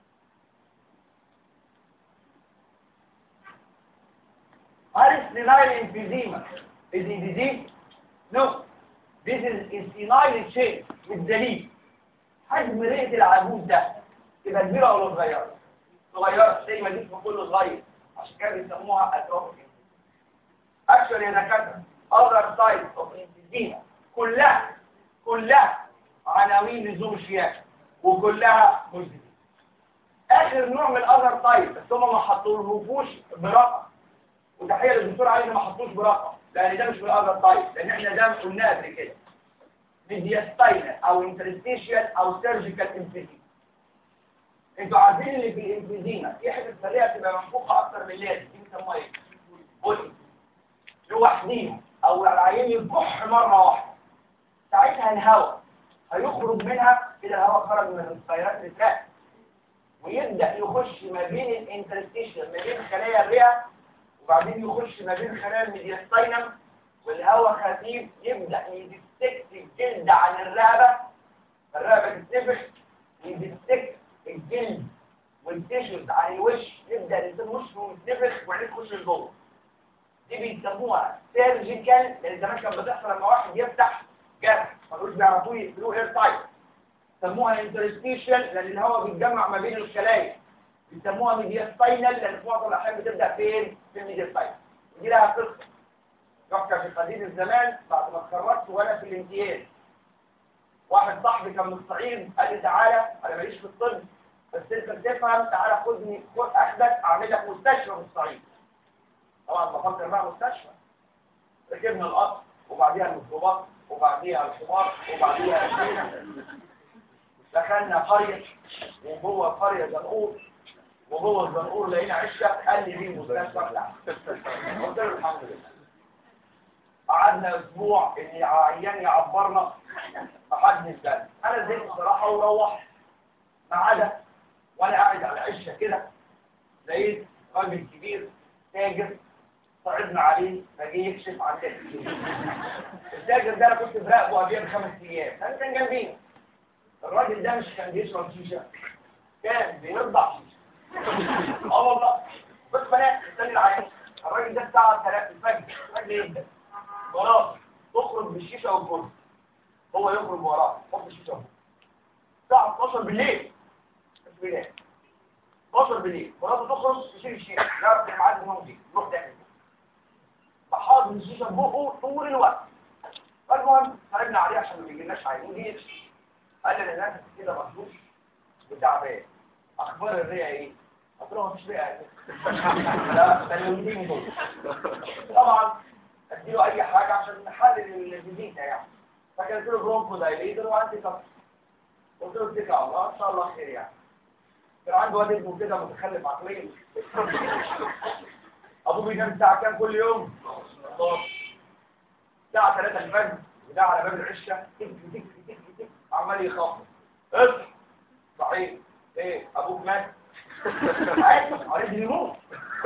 Are senile emphysema is a disease? No. This is a senile change بالدليل حجم رئة العجوز ده تبقى كبيرة ولا صغيرة؟ صغيرة زي ما جسمه كله صغير عشان كده بيسموها اتروفيك اكشولي يا دكاتره other types of emphysema كلها كلها عناوين لزوم الشياكة وكلها مجددة اخر نوع من الاذر تايب بس هم ما حطولهوش برقم وتحيه للدكتور علي ما حطوش برقم لان ده مش من الاذر تايب لان احنا ده قلناه قبل كده ميدياستاينال او انترستيشيال او سيرجيكال امفيزيما انتوا عارفين اللي في الامفيزيما في حته سريعه تبقى منفوخه اكتر من اللازم دي بيسموها ايه؟ بولي لوحديها او العيان يكح مره واحده ساعتها الهواء هيخرج منها كده الهواء خرج من الخيرات الرئه ويبدا يخش ما بين الانترستيشن ما بين خلايا الرئه وبعدين يخش ما بين خلايا الميدياستاينم والهواء خفيف يبدا يدستك الجلد عن الرقبه الرقبه تتنفخ يدستك الجلد والتيشرت عن الوش يبدا الانسان وشه يتنفخ وبعدين تخش لجوه دي بيسموها سيرجيكال لان زمان كانت بتحصل لما واحد يفتح جرح ما كانوش بيعرفوه يقفلوه اير تايت سموها انترستيشن لان الهواء بيتجمع ما بين الخلايا بيسموها ميدياستاينال لان في معظم الاحيان بتبدا فين في الميدياستاينال دي لها قصه يحكى في قديم الزمان بعد ما اتخرجت وانا في الامتياز واحد صاحبي كان من الصعيد قال لي تعالى انا ماليش في الطب بس انت بتفهم تعالى خدني خد اخدك اعمل لك مستشفى في الصعيد طبعا بفكر بقى مستشفى ركبنا القطر وبعديها الميكروباص وبعديها الحمار وبعديها السينة دخلنا قرية وجوه القرية زنقور وجوه الزنقور لقينا عشة قال لي دي المستشفى بتاعتي قلت له الحمد لله قعدنا اسبوع ان عيان يعبرنا فحد الزن انا زهقت بصراحه وروحت ما عدا وانا قاعد على عشه كده لقيت راجل كبير تاجر صعدنا عليه فجه يكشف عندنا التاجر ده انا كنت براقبه قبلها بخمس ايام كان كان جنبينا الراجل ده مش كان بيشرب شيشه كان بيرضع شيشه اه والله بس بنات استني العيان الراجل ده الساعه 3 الفجر الراجل يبدا وراه تخرج بالشيشه والكرسي هو يخرج وراه حط الشيشه الساعه 12 بالليل مش بينام 12 بالليل مراته تخرج تشيل الشيشه لا في ميعاد النوم دي روح تعمل فحاضر الشيشه في بقه طول الوقت فالمهم صاحبنا عليه عشان ما يجيلناش عينين دي قال لي انا نفسي كده مخدوش وتعبان اخبار الرئه ايه؟ قلت له مفيش رئه لا ده اليومين دول طبعا اديله اي حاجه عشان نحلل الفيزيتا يعني فكانت له برونكو دايليتر وانتي كف قلت له اتكل على الله ان شاء الله خير يعني كان عنده واد اسمه كده متخلف عقليا ابوه بينام الساعه كام كل يوم؟ 12 الساعه 3 الفجر وده على باب العشه تك تك تك تك عمال يخبط اصحى صحيح ايه ابوك مات عايز عايز يموت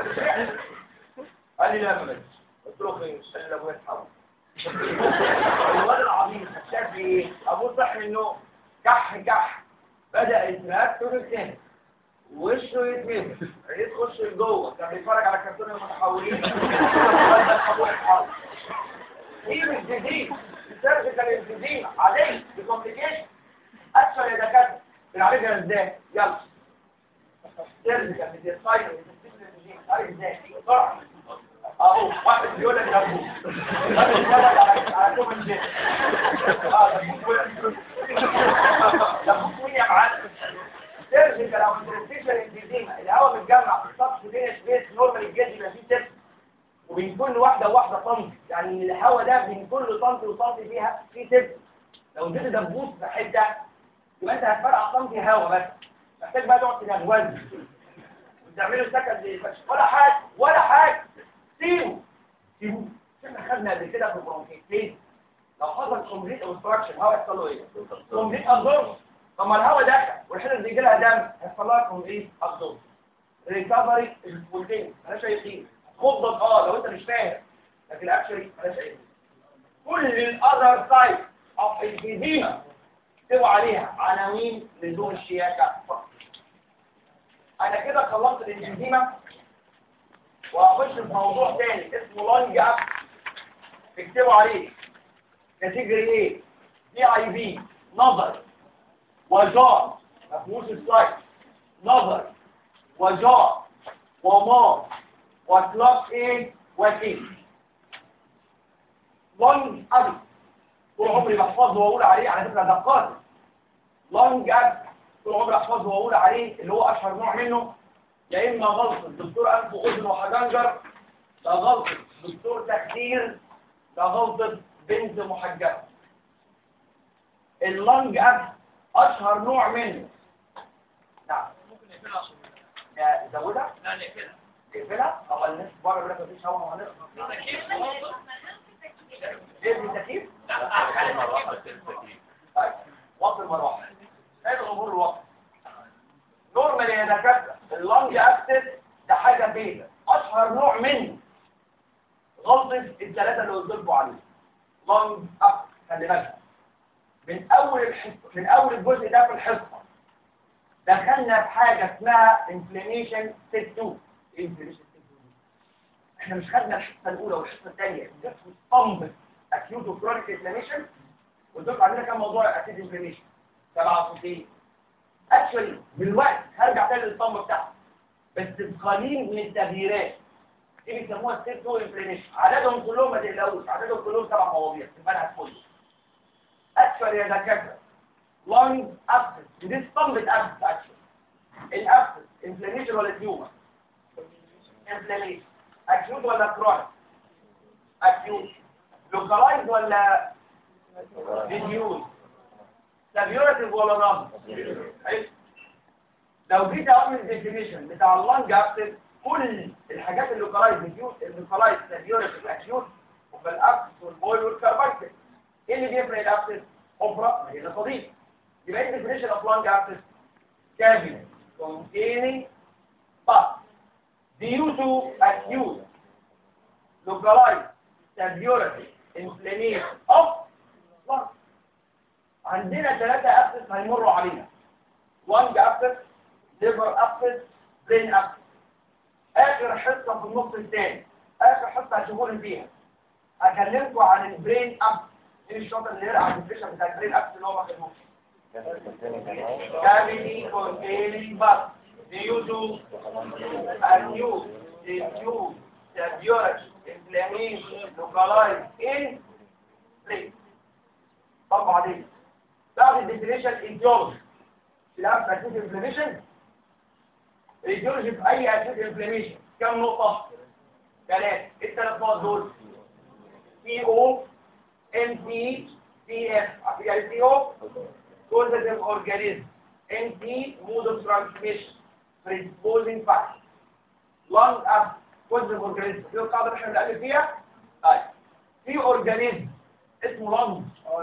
قال لي لا ما ماتش قلت له خير قال لي ابويا اتحول الواد العظيم شاف ايه ابوه صح من النوم كح كح بدا يتنفس تاني وشه يتمد عيد تخش لجوه كان بيتفرج على كرتون المتحولين بدا ابوه يتحول دي مش جديد السيرفيكال انفيزيما عاديه بكومبليكيشن اكثر يا دكاتره بنعالجها ازاي يلا سيرفيكال بتسايد عارف ازاي بسرعه اهو واحد بيقول لك ده ابوه واحد بيتفرج على على توم اند جيري اه ده ابوك ده ابوك مين يا معلم سيرفيكال او انترستيشن انفيزيما الهواء متجمع في السطح بين سبيس نورمال الجلد يبقى فيه سيرفيكال وبين كل واحدة وواحدة طنط يعني الهواء ده بين كل طنط وطنط فيها في تب لو اديت دبوس في حتة يبقى انت هتفرقع طنط هواء بس محتاج بقى تقعد تنغوز وتعمله سكن زي ولا حاجة ولا حاجة سيبه سيبه احنا خدنا قبل كده في البرونكيتين لو حصل كومبليت اوبستراكشن الهواء يحصل له ايه؟ كومبليت ابزورب طب ما الهواء دخل والحته اللي بيجي لها دم هيحصل لها كومبليت ابزورب ريكفري الفولتين انا شايفين خضك اه لو انت مش فاهم لكن اكشلي مالهاش اي كل الاذر سايت اوف الفيزيما اكتبوا عليها عناوين لزوم الشياكه فقط انا كده خلصت الانفيزيما وهخش في موضوع تاني اسمه لونج اب اكتبوا عليه كاتيجوري ايه دي اي بي نظر وجار ما فيهوش سلايد نظر وجار ومار وكلاس ايه وكي لونج ابي طول عمري بحفظه واقول عليه على فكره ده قاتل لونج اب طول عمري احفظه واقول عليه اللي هو اشهر نوع منه يا اما غلطه دكتور انف واذن وحجنجر ده غلطه دكتور تخدير ده غلطه بنت محجبه اللونج اب اشهر نوع منه نعم ممكن نقفلها عشان يا زودها لا نقفلها تقفلها او الناس بره بيقول لك مفيش هوا ما هنقفل ليه التكييف طيب وقت المروحه ايه الامور الوقت نورمال يا دكاتره اللونج اكسس ده حاجه بيضاء اشهر نوع منه غلطه الثلاثه اللي قلت لكم عليه لونج اكسس خلي بالك من اول الحصه من اول الجزء ده في الحصه دخلنا في حاجه اسمها انفلاميشن ستيب 2 انفلاميشن ستيب 2 احنا مش خدنا الحصه الاولى والحصه الثانيه اسمه ستامب اكيوت وكرونيك انفلاميشن قلت عندنا كام موضوع اكيد انفلاميشن 67 اكشولي دلوقتي هرجع تاني للطم بتاعها بس بقليل من التغييرات دي بيسموها ستيب 2 انفلاميشن عددهم كلهم ما تقلقوش عددهم كلهم سبع مواضيع في المنهج كله اكشولي يا دكاتره لونج ابسس ودي ستامبت ابسس اكشولي الابسس انفلاميشن ولا تيومر انفلاميشن اكيوت ولا كرونيك اكيوت لوكالايز ولا ريديوز سبيورتيف ولا نون لو جيت اعمل الديفينيشن بتاع اللانج ابسس كل الحاجات اللوكالايز ريديوز اللوكالايز سبيورتيف اكيوت وبالابسس والبول والكاربايتس ايه اللي بيفرق الابسس اوبرا ما هي صديق يبقى ايه الديفينيشن اوف لانج ابسس كافيتي containing pus due to acute localized severity inflammation of lung عندنا ثلاثة أبسس هيمروا علينا lung abscess liver abscess brain abscess آخر حصة في النص الثاني آخر حصة هتشوفوني فيها أكلمكم عن البرين abscess مين الشاطر اللي يقرأ عن الديفيشن بتاع البرين abscess اللي هو ما خدوش cavity containing bus due to acute diffuse severe inflammation localized in brain طبعا دي بعد الديفينيشن ايديولوجي الاب اكيد انفلاميشن الايديولوجي في اي اكيد انفلاميشن كم نقطه ثلاثه الثلاث نقط دول سي او ام سي سي اف عارفين يعني سي او causative organism ام سي mode of transmission predisposing factor lung up causative organism دي القاعده اللي احنا بنقلب فيها طيب في اورجانيزم اسمه لانج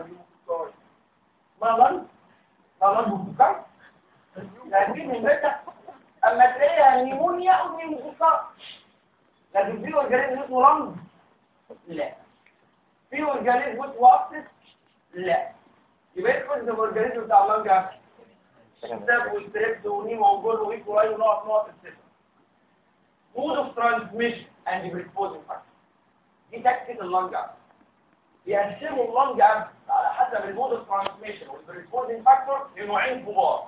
ما لانج ما لانج بوكار لكن المادة اما تلاقيها نيمونيا او نيموكار لكن في اورجانيزم اسمه لانج لا في اورجانيزم اسمه ابسس لا يبقى ايه كل الاورجانيزم بتاع اللانج ابسس ستاب وستريبس ونيمو وجول ويكولاي ونقط نقط السفر mode of transmission and predisposing factor دي تكتيك اللانج ابسس بيقسموا اللانج ابسس على حسب المود اوف ترانسميشن والبريسبوندنج فاكتور لنوعين كبار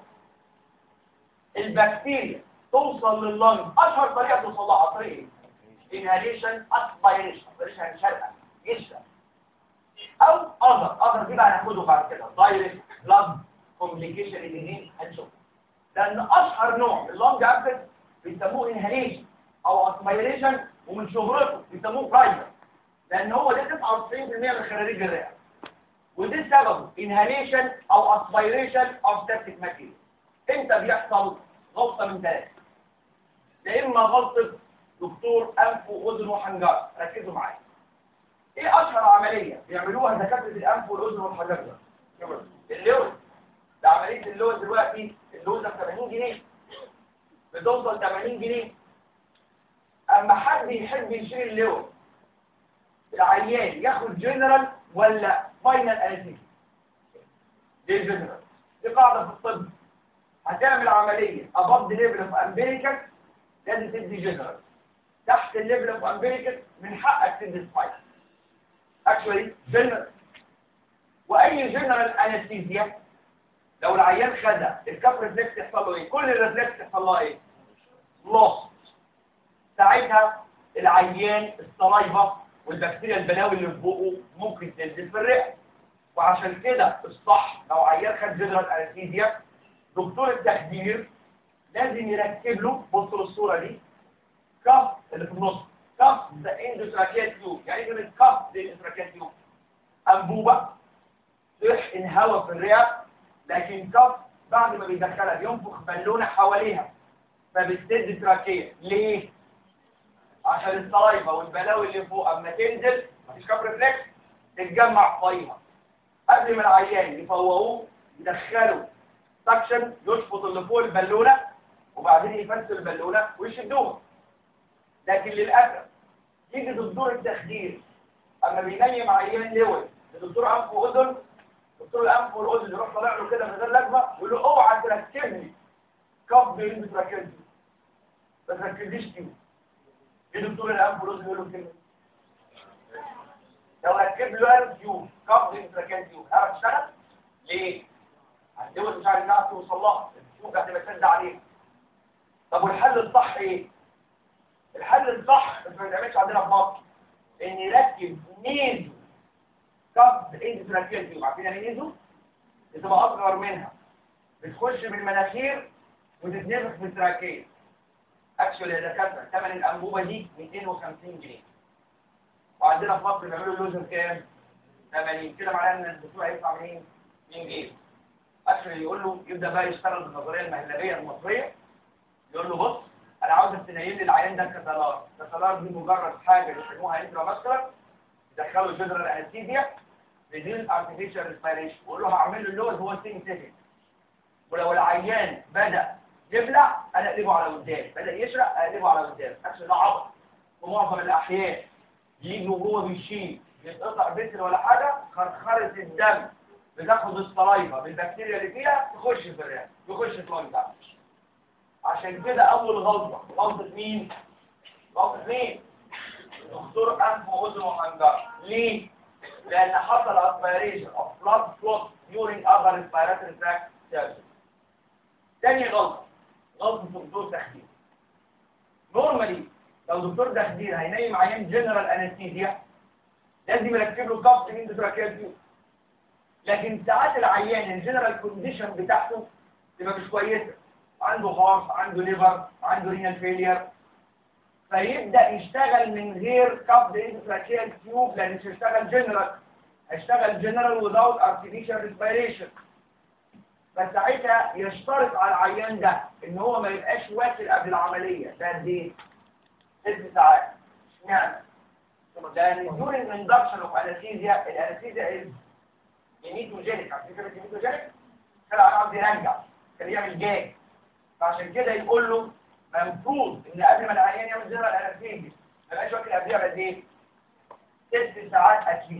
البكتيريا توصل لللنج اشهر طريقه توصل لها عن طريق انهاليشن اسبيريشن اسبيريشن يعني شرقه يشرب او اذر اذر دي بقى هناخده بعد كده دايركت بلاد كومبليكيشن الاثنين هنشوف لان اشهر نوع من اللنج ابسس بيسموه انهاليشن او اسبيريشن ومن شهرته بيسموه برايمر لان هو ده 99% من خراريج الرئه وده سببه انهاليشن او اسبيريشن او سيبتيك ماتيريال امتى بيحصل غلطه من ثلاثه يا اما غلطه دكتور انف واذن وحنجره ركزوا معايا ايه اشهر عمليه بيعملوها دكاتره الانف والاذن والحنجره اللوز ده عمليه اللوز دلوقتي اللوزه ب 80 جنيه بتوصل 80 جنيه اما حد يحب يشيل اللوز العيان ياخد جنرال ولا فاينل انستيزيا دي جنرال دي قاعده في الطب هتعمل عمليه ابض ليفل اوف امبيريكس لازم تدي جنرال تحت الليفل اوف امبيريكس من حقك تدي سبايك اكشولي جنرال واي جنرال انستيزيا لو العيان خدها الكف ريفلكس يحصل له ايه كل الريفلكس يحصل لها ايه لوس ساعتها العيان الصلايفه والبكتيريا البلاوي اللي في بقه ممكن تنزل في الرئه وعشان كده الصح لو عيان خد جنرال انستيزيا دكتور التخدير لازم يركب له بصوا للصوره دي كف اللي في النص كف ذا اندوتراكيال تيوب يعني ايه كلمه كف ذا اندوتراكيال تيوب انبوبه تحقن هواء في الرئه لكن كف بعد ما بيدخلها بينفخ بالونه حواليها فبتسد تراكيه ليه عشان الصلايفه والبلاوي اللي فوق اما تنزل مفيش كف ريفلكس تتجمع فيها قبل ما العيان يفوقوه يدخلوا سكشن يشفط اللي فوق البالونه وبعدين يفسوا البالونه ويشدوها لكن للاسف يجي دكتور التخدير اما بينيم عيان لوي لدكتور انف واذن دكتور الانف والاذن يروح طالع له كده من غير لازمه يقول له اوعى تركب لي كف بين بتركب لي ما تركبليش تيوب ايه دكتور الانف والاذن يقول له كده لو ركب له قلب تيوب كف بين بتركب تيوب اعرف اشتغل ليه الدول مش عارف انها توصل لها التيوب هتبقى تسد عليها طب والحل الصح ايه الحل الصح اللي ما بنعملش عندنا في مصر ان يركب نيزو كف اندوتراكيال تيوب عارفين يعني نيزو بتبقى اصغر منها بتخش من المناخير وتتنفخ في التراكيه اكشولي يا دكاتره ثمن الانبوبه دي 250 جنيه وعندنا في مصر بيعملوا اللوزر كام 80 كده معناه ان الدكتور هيدفع منين 2 جنيه اكشولي يقول له يبدا بقى يشتغل بالنظريه المهلبيه المصريه يقول له بص انا عاوزك تنيم لي العيان ده كسلار كسلار دي مجرد حاجه بيسموها انترا ماسكولار يدخلوا جنرال انستيزيا بدون ارتفيشال ريسبيريشن ويقول له هعمل له اللوز هو سينثيتيك ولو العيان بدا يبلع انا اقلبه على قدام بدا يشرق اقلبه على قدام اكشن ده عبط في معظم الاحيان يجي وهو بيشيل يتقطع بتر ولا حاجه خرخره الدم بتاخد الصلايفه بالبكتيريا اللي فيها تخش في الرئه يخش في اللنج عشان كده اول غلطه غلطه مين غلطه مين دكتور انف واذن وحنجره ليه لان حصل اسبيريشن اوف بلاد فلوس during upper respiratory tract surgery تاني غلطه غلطه دكتور تخدير نورمالي لو دكتور تخدير هينيم عيان جنرال انستيزيا لازم يركب له كف من دراكيال تيوب لكن ساعات العيان الجنرال كونديشن بتاعته تبقى مش كويسه عنده هارت عنده ليفر عنده رينال فيلير فيبدا يشتغل من غير كف اندوتراكيال تيوب لان مش هيشتغل جنرال هيشتغل جنرال without artificial respiration فساعتها يشترط على العيان ده ان هو ما يبقاش واكل قبل العمليه ده قد ايه؟ ست ساعات اشمعنى؟ لان during induction of anesthesia الانستيزيا is ميتوجينيك عارفين كلمه ميتوجينيك؟ كان عاوز يرجع كان يعمل جاج فعشان كده يقول له المفروض ان قبل ما العيان يعمل جنرال انستيزيا ما يبقاش واكل قبلها قد ايه؟ ست ساعات اكيد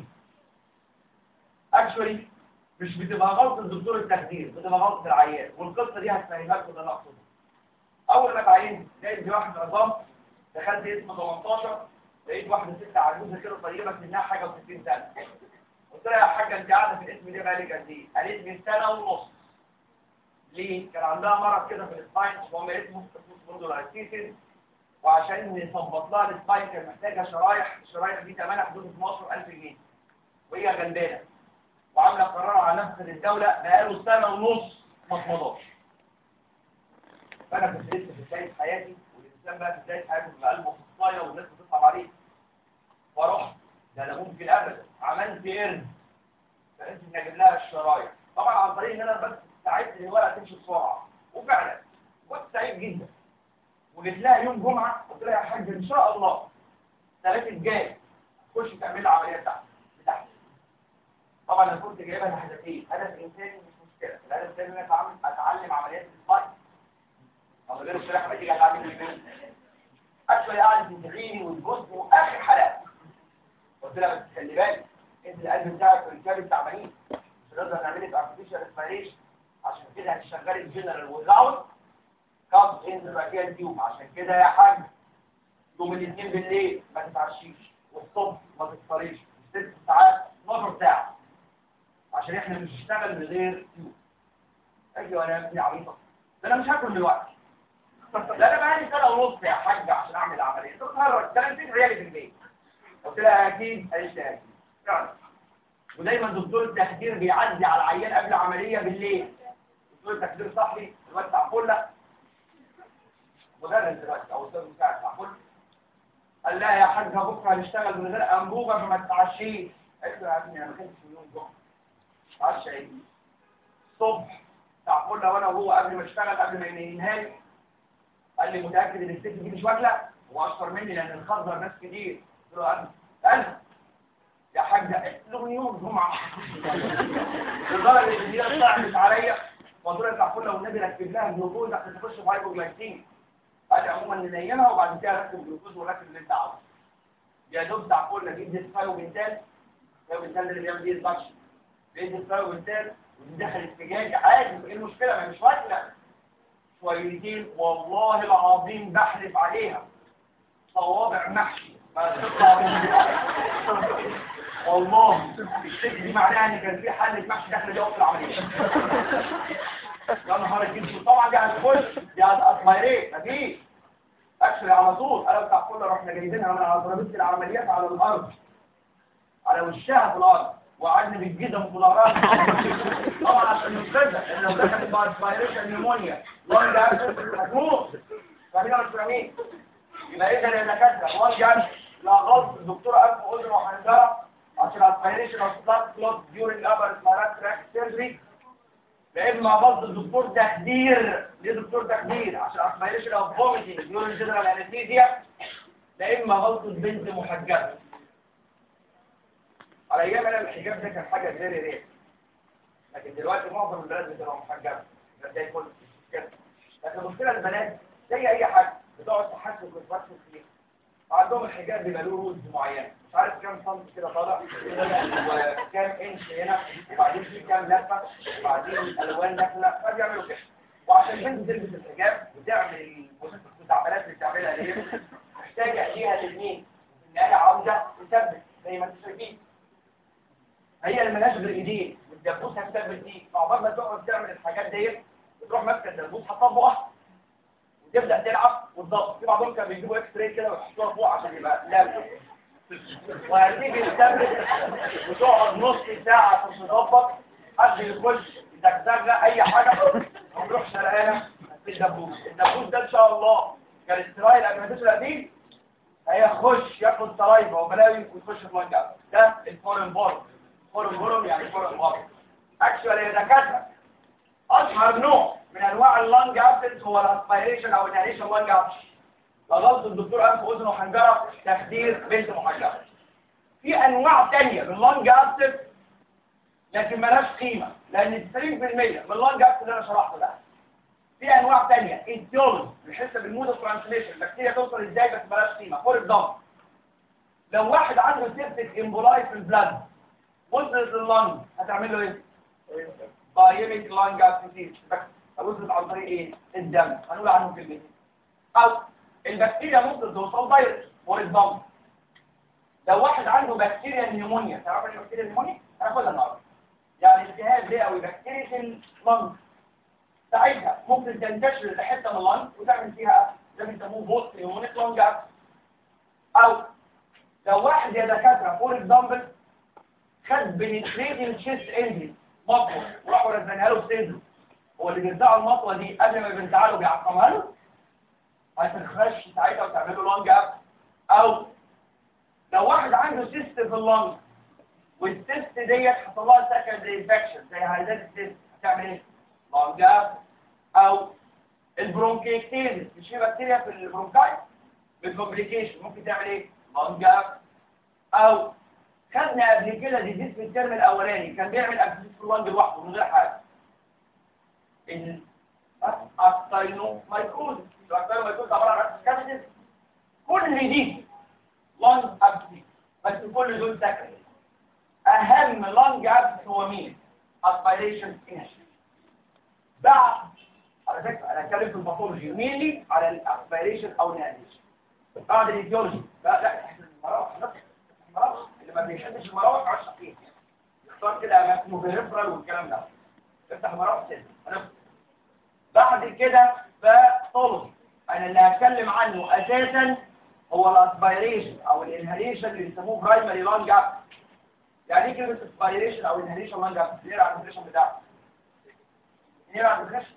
اكشولي مش بتبقى غلطه الدكتور التخدير بتبقى غلطه العيان والقصه دي هتفهمها لكم ده انا اقصده اول ما اتعينت جايب واحد عظام دخلت اسمه 18 لقيت واحده ست عجوزه كده طيبه سنها حاجه و60 سنه قلت لها يا حاجه انت قاعده في الاسم ليه بقالك قد ايه؟ قالت لي سنه ونص ليه؟ كان عندها مرض كده في السباين وهم اسمه سبوندولايتيسيس وعشان نظبط لها السباين كان محتاجه شرايح الشرايح دي ثمنها حدود 12000 جنيه وهي غلبانه وعامله قرار على نفس الدوله بقاله سنه ونص ما اتمضاش فانا كنت لسه في بدايه حياتي والانسان بقى في بدايه حياته بيبقى قلبه خصايه والناس بتصعب عليه فرحت ده انا ممكن ابدا عملت قرد فقلت اني اجيب لها الشرايح طبعا عن طريق ان انا بس ساعدت ان الورقه تمشي بسرعه وفعلا كنت سعيد جدا وجيت لها يوم جمعه قلت لها يا حاج ان شاء الله ثلاثه جاي تخش تعمل لي العمليه بتاعتي بتاعتي طبعا انا كنت جايبها لهدفين هدف انساني مش مشكله الهدف الثاني ان انا اتعلم اتعلم عمليات السبايك او غير الشريحه ما تيجي اتعلم البنت اكشلي قعدت تدعيني وتبصني واخر حلقه قلت لها بس خلي بالك انت القلب بتاعك والكبد تعبانين مش هنقدر نعمل لك ارتفيشال ريسبيريشن عشان كده هتشغلي الجنرال ويزاوت كاب انت بقى تيوب عشان كده يا حاج يوم الاثنين بالليل ما تتعشيش والصبح ما تفطريش ست ساعات 12 ساعه عشان احنا مش هنشتغل من غير تيوب اجي وانا ابني عبيطه ده انا مش هاكل دلوقتي ده انا بقالي سنه ونص يا حاج عشان اعمل العمليه انت بتهرج ده انا نسيت عيالي في البيت قلت لها اكيد قالت لي اكيد فعلا ودايما دكتور التخدير بيعدي على العيان قبل العمليه بالليل دكتور التخدير صاحبي الواد بتاع فله مدرس دلوقتي او استاذ مساعد بتاع فله قال لها يا حاجه بكره هنشتغل من غير انبوبه فما تتعشيش قالت له يا ابني انا ما كنتش في يوم جمعه اتعشى ايه الصبح بتاع فله وانا وهو قبل ما اشتغل قبل ما ينهاني قال لي متاكد ان الست دي مش واكله هو اشطر مني لان الخضر ناس كتير قلت له انا انا يا حاج قلت له من يوم الجمعه لدرجه ان هي صعبت عليا قلت له بتاع فله والنبي ركب لها الجلوكوز عشان تخش في هايبوجلايكيميا قال لي عموما ننيمها وبعد كده ركب جلوكوز وركب اللي انت عاوزه يا دوب بتاع فله جيب سبايو بنتال سبايو بنتال ده اللي بيعمل بيه البشر بيدي سبايو بنتال ودي دخلت في جاجي عادي ايه المشكله ما مش واكله شويتين والله العظيم بحلف عليها صوابع محشي ما تطلع من والله الست دي معناها ان كان في حل محشي داخل دي وقت العمليه يا نهار الجنس طبعا دي هتخش دي هتأسمايريت مفيش اكشلي على طول انا بتاع كل رحنا جايبينها من على ترابيزه العمليات على الارض على وشها في الارض وقعدنا بالجدم في ظهرها طبعا عشان ننقذها ان لو دخلت بعد اسبيريشن نيمونيا لونج هتموت فاهمين ولا مش فاهمين؟ يبقى اذا يا دكاتره لونج لا غلط الدكتوره انف واذن وحنجره عشان اسبيريشن اوف بلاد كلوت ديورنج ابر سبيرات تراك سيرجري لا اما غلط الدكتور تخدير ليه دكتور تخدير عشان اسبيريشن اوف فوميتنج ديورنج جنرال انستيزيا لا اما غلط البنت محجبه على ايام انا الحجاب ده كان حاجه فيري رير لكن دلوقتي معظم البلاد بتبقى محجبه ده زي كل كده لكن المشكله البنات زي اي حاجه بتقعد تحسس وتفكر فيه عندهم الحجاب بيبقى له رولز معينه مش عارف كام سم كده طالع وكام انش هنا وبعدين في كام لفه وبعدين الالوان داخله فبيعملوا كده وعشان البنت تلبس الحجاب وتعمل الخزعبلات اللي بتعملها دي محتاجه ليها الاثنين ان هي عاوزه تثبت زي ما انتم شايفين هي اللي مالهاش غير ايدين والدبوس هتثبت دي فعقبال ما تقعد تعمل الحاجات ديت بتروح ماسكه الدبوس حاطاه فوقها وتبدا تلعب وتضغط في بعضهم كانوا بيجيبوا اكس راي كده ويحطوها فوق عشان يبقى لابس وهتيجي تثبت وتقعد نص ساعه عشان تظبط حد يخش يزغزغ اي حاجه وتروح شرقانه في الدبوس الدبوس ده ان شاء الله كان استرايل قبل ما تشرق دي هيخش ياخد سلايفا وبلاوي ويخش في لانج ده الفورن بورم فورن بورم يعني فورن بورم اكشوالي يا دكاتره اشهر نوع من انواع اللانج ابسنس هو الاسبيريشن او الانهيشن لانج ابسنس لغلط الدكتور انف واذن وحنجره تخدير بنت محجره في انواع تانية من اللانج ابسنس لكن ملهاش قيمه لان 90% من اللانج ابسنس اللي انا شرحته ده في انواع تانية ايديولوجي بيحس بالمود اوف ترانسليشن البكتيريا توصل ازاي بس مالهاش قيمه فور اكزامبل لو واحد عنده سيبتك امبولاي في البلاد وصلت لللنج هتعمل له ايه؟ بايميك لانج ابسيس وصلت عن طريق ايه؟ الدم هنقول عنه كلمتين او البكتيريا ممكن توصل دايركت فور اكزامبل لو واحد عنده بكتيريا نيمونيا تعرف ايه بكتيريا نيمونيا؟ هناخدها النهارده يعني التهاب رئوي بكتيريا اللنج ساعتها ممكن تنتشر لحته من اللنج وتعمل فيها ده بيسموه بوست نيمونيك لانج او لو واحد يا دكاتره فور اكزامبل خد بنتريدنج تشيست انجري مطوه وراحوا رزنها له بصدره هو اللي بيرزعوا المطوه دي قبل ما يرزعها له بيعقمها له هتخش ساعتها وتعمل له لانج اب او لو واحد عنده سيست في اللنج والسيست ديت حصل لها سكندري انفكشن زي هايدات السيست هتعمل ايه؟ لانج اب او البرونكيكتيز مش في بكتيريا في البرونكايت بالكومبليكيشن ممكن تعمل ايه؟ لانج اب او خدنا قبل كده ديزيز في الترم الاولاني كان بيعمل ابسيس في اللنج لوحده من غير حاجه ال اكتاينو مايكروز الاكتاينو مايكروز عباره عن ابسيس كل دي لانج ابسيس بس كل دول سكري اهم لانج ابسيس هو مين؟ اسبيريشن انهيشن بعد على فكره انا هتكلم في الباثولوجي مينلي على الاسبيريشن او الانهيشن بعد الايديولوجي لا لا احنا المراوح المراوح اللي ما بيحبش المراوح ما يعرفش فيه يختار كده اماكن بريفرال والكلام ده افتح المراوح سن بعد كده باثولوجي انا اللي هتكلم عنه اساسا هو الاسبيريشن او الانهيشن اللي بيسموه برايمري لانج اب يعني ايه كلمه اسبيريشن او انهيشن لانج اب ليه الديفينيشن بتاعه ليه الديفينيشن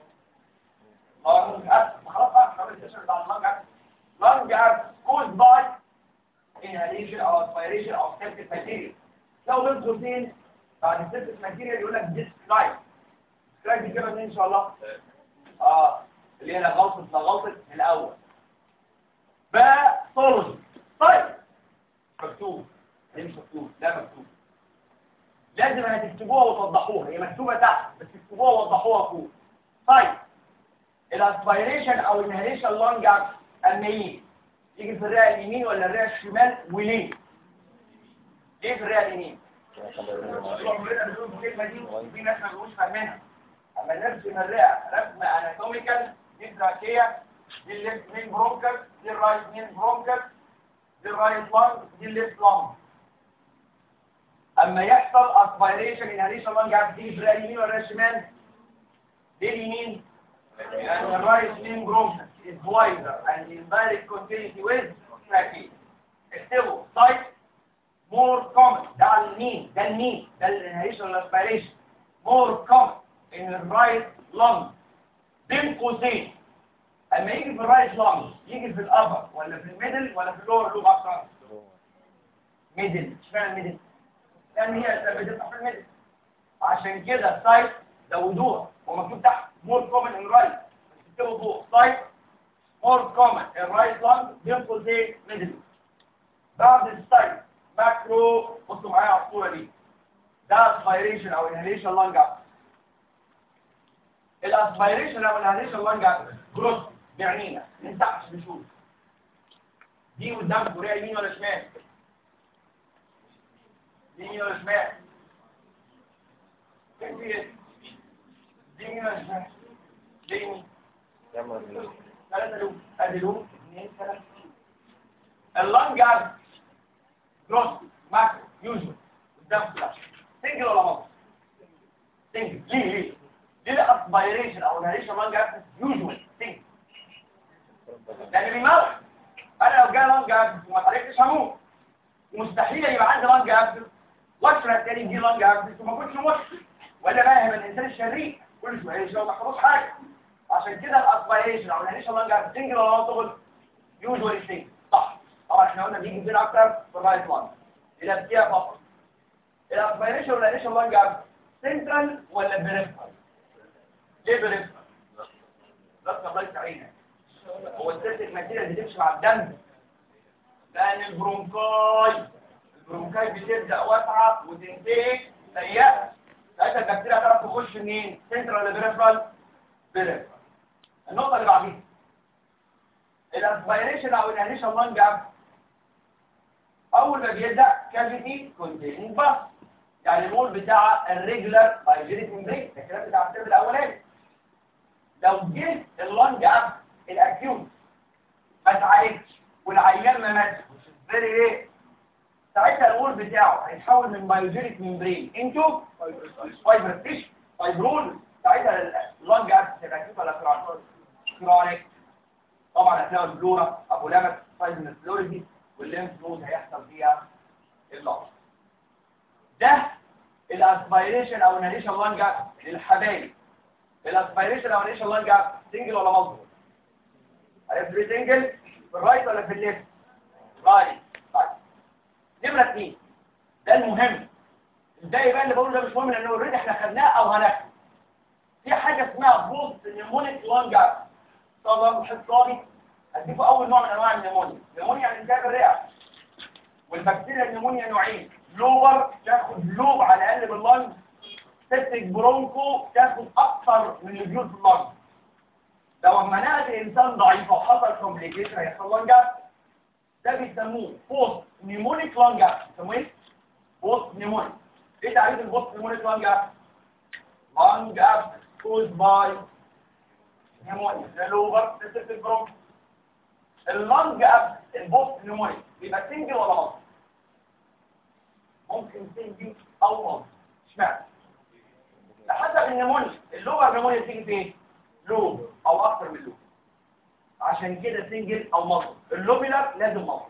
خلاص بقى خلاص الديفينيشن بتاع اللانج اب lung gas caused by inhalation or aspiration of septic material. لو بنت قوسين بعد septic material يقول لك describe. describe دي كده ان شاء الله. اه اللي هي غلطة لغلطة من الأول. باثولوجي. طيب مكتوب. ليه مش مكتوب؟ لا مكتوب. لازم هتكتبوها وتوضحوها، هي مكتوبة تحت بس تكتبوها ووضحوها فوق. طيب الاسبيريشن او الانهاليشن لونج اكشن الميين يجي في الرئه اليمين ولا الرئه الشمال وليه ليه في الرئه اليمين الكلمه دي في ناس ما بيبقوش فاهمينها اما نرسم الرئه رسمه اناتوميكال دي تراكيه دي الليفت مين برونكر دي الرايت مين برونكر دي الرايت لانج دي الليفت لانج اما يحصل اسبيريشن انهاليشن لانج عارف تيجي في الرئه اليمين ولا الرئه الشمال دي اليمين يعني الرايت مين برونكر is wider and in direct continuity with trachea. اكتبوا site more common ده المين ده المين ده الانهيشن والاسبيريشن more common in the right lung بين قوسين اما يجي في الرايت لانج يجي في الابر ولا في الميدل ولا في اللور لوب اكتر ميدل اشمعنى الميدل لان هي بتبقى في الميدل عشان كده السايت زودوها ومكتوب تحت more common in right اكتبوا فوق site more common in right lung بين زي middle بعد الستايل ماكرو بصوا معايا على الصوره دي ده اسبيريشن او inhalation lung up الاسبيريشن او inhalation lung up جروس بعينينا نمسحش نشوف دي قدام كوريا يمين ولا شمال دي يمين ولا شمال فين دي إيه؟ دي يمين ولا شمال دي يمين ثلاثة لوب ادي لوب اثنين ثلاثة اللانج اب جروس ماكرو يوجوال قدام فلاش سنجل ولا مصر سنجل ليه ليه ليه الاسبيريشن او الهريشن لانج اب يوجوال سنجل لان بيموت انا لو جاي لانج اب وما اتعالجتش هموت مستحيل يبقى عندي لانج اب واشرح تاني دي لانج اب وما كنتش موت ولا فاهم الانسان الشرير كل شويه يشرب ما حصلوش حاجه عشان كده الاسبيريشن او الهريشن لانج اب سنجل ولا مصر يوجوال سنجل صح طبعا احنا قلنا بيجي فين اكتر في الرايت لانج الى فيها فقط الاسبيريشن ولا الهريشن لانج اب سنترال ولا بريفرال ليه بريفرال بس الله يسعدك هو السيرتك ماتيريال بتمشي مع الدم لان البرونكاي البرونكاي بتبدا واسعه وتنتهي ضيقه ساعتها البكتيريا هتعرف تخش منين سنترال ولا بريفرال بريفرال النقطه اللي بعديها الاسبيريشن او الانيشال لانج اب اول ما بيبدا كافيتي كونتيننج باس يعني المول بتاع الريجولار بايجيريك ممبرين الكلام بتاع الترم الاولاني لو جه اللانج اب الاكيوت ما اتعالجش والعيان ما ماتش فيري ايه ساعتها المول بتاعه هيتحول من بايوجينيك ممبرين انتو فايبر فيش فايبرول ساعتها اللانج اب تبقى اكيوت ولا كرونيك كرونيك طبعا هتلاقوا البلورا ابو لمك فايبر فلوريدي والليمف نود هيحصل فيها اللانج ده الاسبيريشن او الانيشال لانج اب للحبايب الاسبيريشن او الانيشال لانج اب سنجل ولا مظبوط عرفت ليه سنجل في الرايت ولا في الليفت رايت رايت نمره اثنين ده المهم الباقي بقى اللي بقوله ده مش مهم لانه اوريدي احنا خدناه او هناخده في حاجه اسمها بوست نيمونيك لانج اب طبعا حصاري هديكوا اول نوع من انواع النيمونيا النيمونيا يعني التهاب الرئه والبكتيريا النيمونيا نوعين لوبر تاخد لوب على الاقل باللنج سيبتك برونكو تاخد اكثر من الجيوب في اللنج لو مناعه الانسان ضعيفه وحصل كومبليكيشن هيحصل لنج ده بيسموه بوست نيمونيك لنج بيسموه ايه؟ بوست نيمونيك ايه تعريف البوست نيمونيك لنج لنج اب كوز باي نيمونيا ده لوبر سيبتك برونكو اللنج اب البوست نيمونيك بيبقى سنجل ولا مصر ممكن سنجل او مصر اشمعنى لحسب النمونيا اللوبر نمونيا تيجي فين لوب او اكتر من لوب عشان كده سنجل او مصر اللوبيلر لازم مصر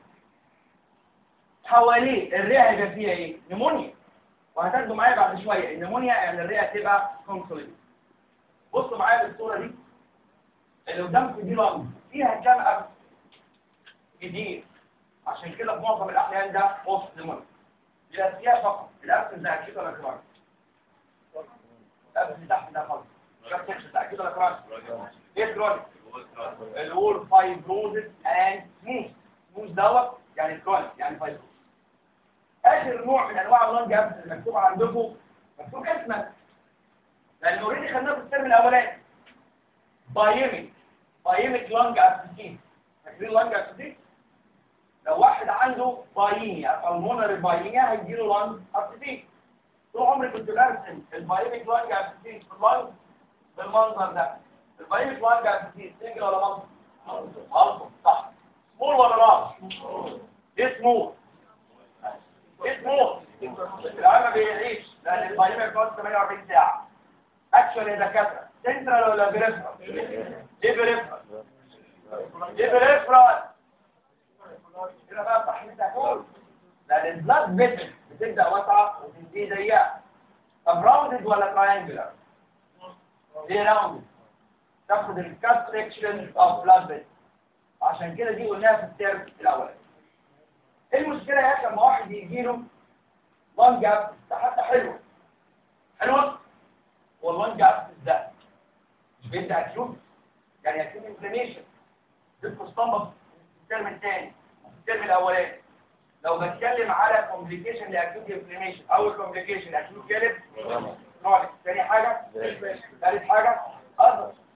حواليه الرئه هيبقى فيها ايه نمونيا وهتاخدوا معايا بعد شويه النمونيا يعني الرئه تبقى كونسوليد بصوا معايا بالصوره دي اللي قدامكم دي لنج فيها كام اب كتير عشان كده في معظم الاحيان ده وسط نمونيا يبقى فيها فقط الابسن ده اكيد ولا كراني الابسن تحت ده خالص شاف تحت ده اكيد ولا كراني ايه كراني الول فايبروزس اند سموث سموث دوت يعني كرونيك يعني فايبروز اخر نوع من انواع اللانج ابس اللي مكتوب عندكم مكتوب اسمه لان اوريدي خدناه في الترم الاولاني بايميك بايميك لانج ابسيتين فاكرين لانج ابسيتين لو واحد عنده باينيا المونري باينيا هيجيله لانج ابسيتين طول عمري كنت برسم البايميك لانج ابسيتين في اللانج بالمنظر ده البايميك لانج ابسيتين سنجل ولا منظر منظر صح سمول ولا لارج ايه سمول ايه سمول العيال ما بيعيش لان البايميك بيقعد 48 ساعه اكشن يا دكاتره سنترال ولا بريفرال ايه بريفرال ايه بريفرال كده بقى التحليل ده كله لان البلاد فيسل بتبدا واسعه وتنتهي ضيقه طب راوندد ولا تراينجلر ايه راوندد تاخد الكاست سكشن اوف بلاد فيسل عشان كده دي قلناها في الترم الاولاني ايه المشكله يا اخي لما واحد يجي له لانج اب ده حتى حلو حلوه واللانج اب ده مش بيبدا اكيوت يعني اكيوت انفلاميشن بيبقى اسطمبه في الترم الثاني الترم الاولاني لو بتكلم على كومبليكيشن لاكيوت انفلاميشن اول كومبليكيشن اكيوت جالب كرونيك ثاني حاجه ثالث حاجه اذر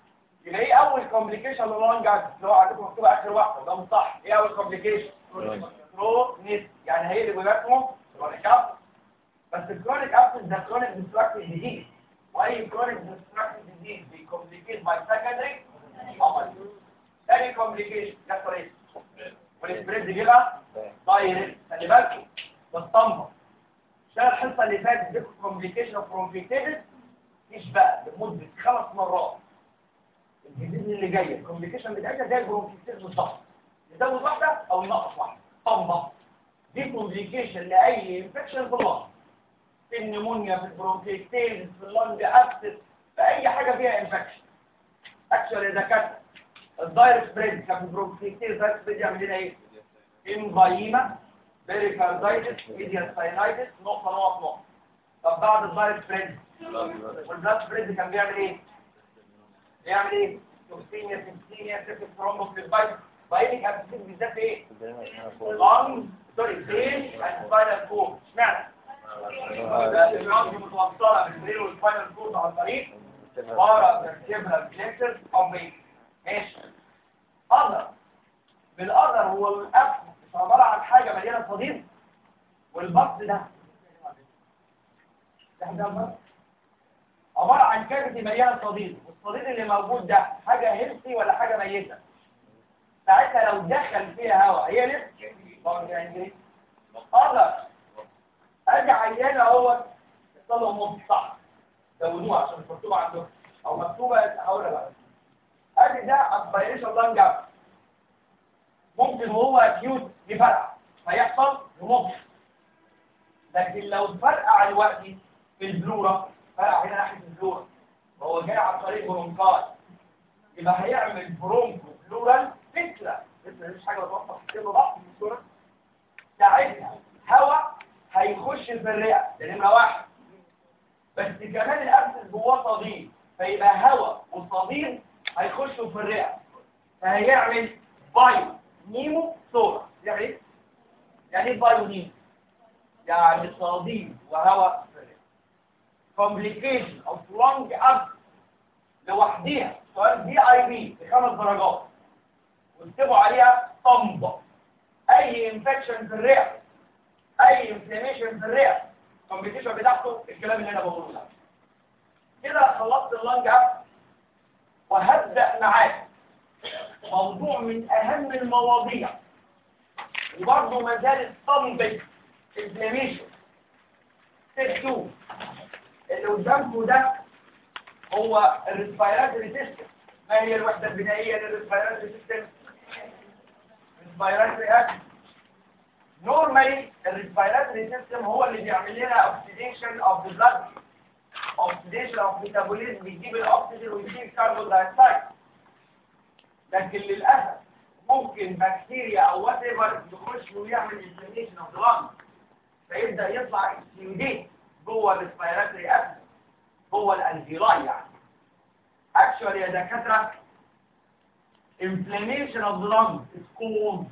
يبقى ايه اول كومبليكيشن لللونج اكسس اللي هو عندكم مكتوب اخر واحده ده مش صح ايه اول كومبليكيشن كرونيك يعني هيقلب ويبقى كرونيك ابسس بس الكرونيك ابسس ده كرونيك ديستراكتيف ديزيز واي كرونيك ديستراكتيف ديزيز بيكومبليكيت باي سكندري تاني كومبليكيشن يحصل ايه والسبريد بيبقى دايركت خلي بالكم بالطنبه عشان الحصه اللي فاتت دي كومبليكيشن اوف برونكيتيتس مش بقى لمده خمس مرات الجديد اللي جايه الكومبليكيشن بتاعتها زي البرونكيتيتس بالظبط يزود واحده او ينقص واحده طنبه دي كومبليكيشن لاي انفكشن في اللنج في النمونيا في البرونكيتيتس في اللنج ابسس في اي حاجه فيها انفكشن اكشوالي اذا كانت الدايركت سبريد كان في البرونكيتيتس الدايركت سبريد يعمل لنا ايه؟ انفايما بيريكاردايتس ميدياستاينايتس نقطه نقط نقطه طب بعد الدايركت سبريد والبلاد سبريد كان بيعمل ايه؟ بيعمل ايه؟ توكسينيا سيمسينيا سيكس ثرومبوس للبايت بايتك ابسيس بالذات ايه؟ لانج سوري فين السباينال كورد اشمعنى؟ اللانج متوصله بالبرين والسباينال كورد عن طريق بارا فيرتيبرال كليكتر او بيت ماشي اقدر بالقدر هو الأف مش عبارة عن حاجة مليانة صديد والبط ده ده ده البط. عبارة عن كافيتي مليانة صديد والصديد اللي موجود ده حاجة هيلثي ولا حاجة ميتة ساعتها لو دخل فيها هواء هي لسه طبعا كده انجليزي اقدر اجي عيان اهوت يحصل له موت صح زودوها عشان مش مكتوبة عندهم او مكتوبة هقولها بقى ادي ده اسبيريشن لانج اب ممكن وهو اكيوت يفرقع فيحصل يموت لكن لو فرقع دلوقتي في البلورة فرقع هنا ناحية البلورة وهو جاي عن طريق برونكاي يبقى هيعمل برونكو بلورال فكرة لسه مفيش حاجة بتوصف كده ضغط في الصورة ساعتها هواء هيخش في الرئة ده نمرة واحد بس كمان الأبسس جواه صديد فيبقى هواء وصديد هيخشوا في الرئة فهيعمل بايو نيمو صورة يعني ايه؟ يعني ايه بايو نيمو؟ يعني صديد وهواء في الرئة complication of lung abscess لوحديها سؤال دي اي بي بخمس درجات واكتبوا عليها طنبة اي انفكشن في الرئة اي انفلاميشن في الرئة الكومبليكيشن بتاعته الكلام اللي انا بقوله ده كده خلصت اللانج اب وهبدا معاك موضوع من اهم المواضيع وبرضه ما زالت طنبة انفلاميشن ستيب 2 اللي قدامكم ده هو الريسبيراتوري سيستم ما هي الوحده البنائيه للريسبيراتوري سيستم ريسبيراتوري اكشن نورمالي الريسبيراتوري سيستم هو اللي بيعمل لنا اوكسيديشن اوف ذا بلاد اوكسيديشن اوف ميتابوليزم بيجيب الاكسجين ويجيب الكربون دايوكسيد لكن للاسف ممكن بكتيريا او وات ايفر يخش ويعمل انفلاميشن اوف ذا لانج فيبدا يطلع اكسيوديت جوه الريسبيراتوري اكشن هو الالفيلاي يعني actually يا دكاتره inflammation of the lungs is called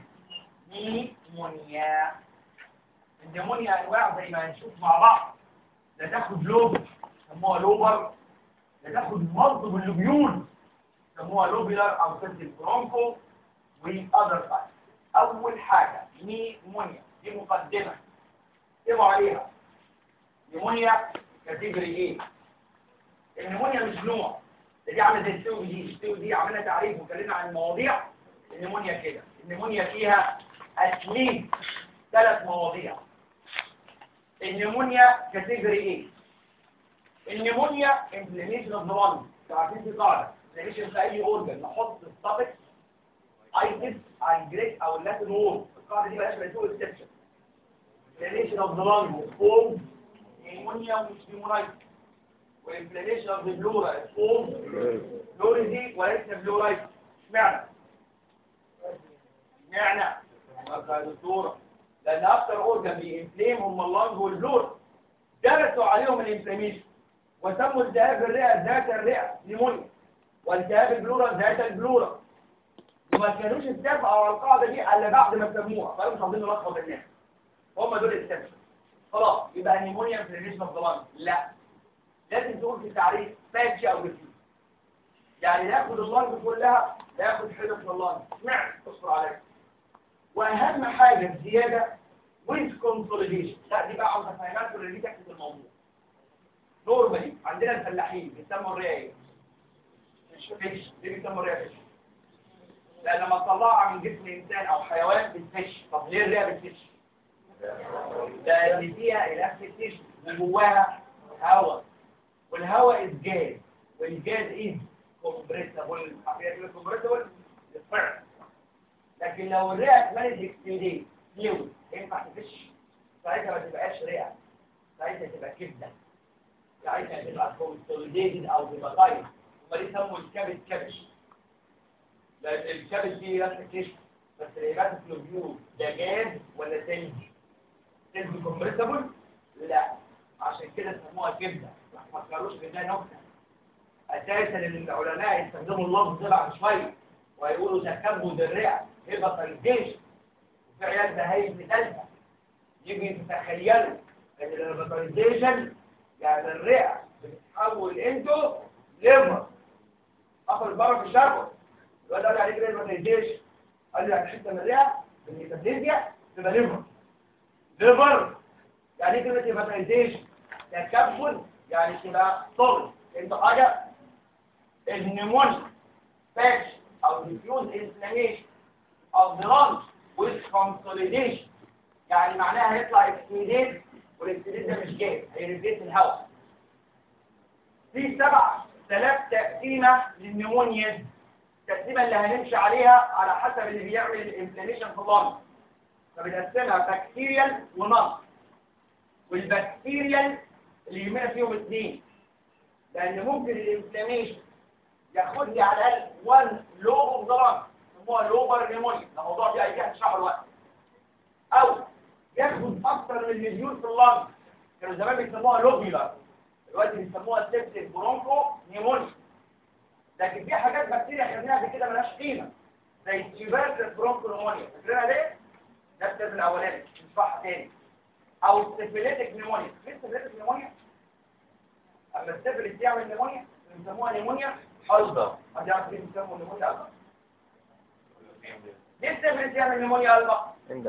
pneumonia النمونيا انواع زي ما هنشوف مع بعض لا تاخد لوب سموها لوبر لا تاخد مرض باللوبيول سموها لوبيلر او سيستم برونكو واذر سايد اول حاجه نيمونيا دي مقدمه اكتبوا عليها نيمونيا كاتيجوري ايه النمونيا مش نوع دي عامله زي السيو دي السيو دي عملنا تعريف وكلمنا عن المواضيع النمونيا كده النمونيا فيها اتليست ثلاث مواضيع النمونيا كاتيجوري ايه النمونيا انفلاميشن اوف ذا لانج عارفين في قاعده انفلاميشن في اي اورجن نحط السبكس ايتس الجريك او اللاتين وول القاعده دي بلاش بنسوق اكسبشن انفلاميشن اوف ذا لانج فورم نمونيا ومش نيمونايتس وانفلاميشن اوف ذا بلورا فورم بلوري دي وليس بلورايت اشمعنى اشمعنى يا دكتوره لان اكتر اورجان بينفليم هم اللنج والبلور درسوا عليهم الانفلاميشن وسموا التهاب الرئه ذات الرئه نيمونيا والتهاب البلورا ذات البلورا وما كانوش اتفقوا على القاعده دي الا بعد ما سموها فقالوا مش عايزين نلخبط الناس هم دول الاكسبشن خلاص يبقى نيمونيا انفلاميشن اوف ذا لا لازم تقول في التعريف باتشي او ريفيو يعني ناخد اللنج كلها ناخد حتت من اللنج سمعت اصبر عليك واهم حاجه الزياده ويز كونسوليديشن لا دي بقى عاوز افهمها لكم اللي دي تحت الموضوع نورمالي عندنا الفلاحين بيسموا الرئه ايه؟ فيش ليه بيسموا الرئه فيش؟ لان لما تطلعها من جسم انسان او حيوان بتفش طب ليه الرئه بتفش؟ لان فيها الاكسيتيشن وجواها هواء والهواء از جاز والجاز از كومبريسبل عارفين كومبريسبل يتفرق لكن لو الرئه اتملت اكسيدين فلويد ينفع تفش ساعتها ما تبقاش رئه ساعتها تبقى كبده ساعتها تبقى كونسوليديتد او تبقى طايره هم ليه سموا الكبد كبش لان الكبد دي نفس الكشف بس الهيبات فلوبيول ده جاز ولا تلج تلج كومبريسبل لا عشان كده سموها كبده ما تفكروش ان ده نكته اساسا العلماء يستخدموا اللفظ ده بعد شويه ويقولوا تكبد الرئه هبه الجيش وفي عيال بهايم ثالثه يجي تتخيلوا ان الهيباتايزيشن يعني الرئه بتتحول انتو ليفر اخر بره في الشرق الواد قال لي عليك الهيباتايزيشن قال لي يعني حته من الرئه بالميتابوليزيا تبقى ليفر ليفر يعني ايه كلمه هيباتايزيشن تكبد يعني تبقى صلب انت حاجه النمونيا فاش او diffuse inflammation of the lungs with consolidation يعني معناها هيطلع اكسيديت والاكسيديت ده مش جاي هيريزيت الهواء في سبع ثلاث تقسيمه للنمونيا التقسيمه اللي هنمشي عليها على حسب اللي بيعمل الانفلاميشن في اللنج فبنقسمها بكتيريال ونص والبكتيريال اللي يهمنا فيهم اثنين لان ممكن الانفلاميشن ياخد لي على الاقل 1 لوب ضرر يسموها لوبر نيمونيا ده موضوع دي هيجي هنشرحه دلوقتي او ياخد اكتر من مليون في اللنج كانوا زمان بيسموها لوبيولار دلوقتي بيسموها سيبتيك برونكو نيمونيا لكن في حاجات بكتيريا خدناها قبل كده مالهاش قيمه زي التيوبركل برونكو نيمونيا فاكرينها ليه؟ ده الترم الاولاني نشرحها تاني او السيفيليتك نيمونيا ايه السيفيليتك نيمونيا؟ اما السيفيليت يعمل نيمونيا بنسموها نيمونيا قلبة حد يعرف ليه بيسموا نيمونيا قلبة؟ ليه السيفيليت يعمل نيمونيا قلبة؟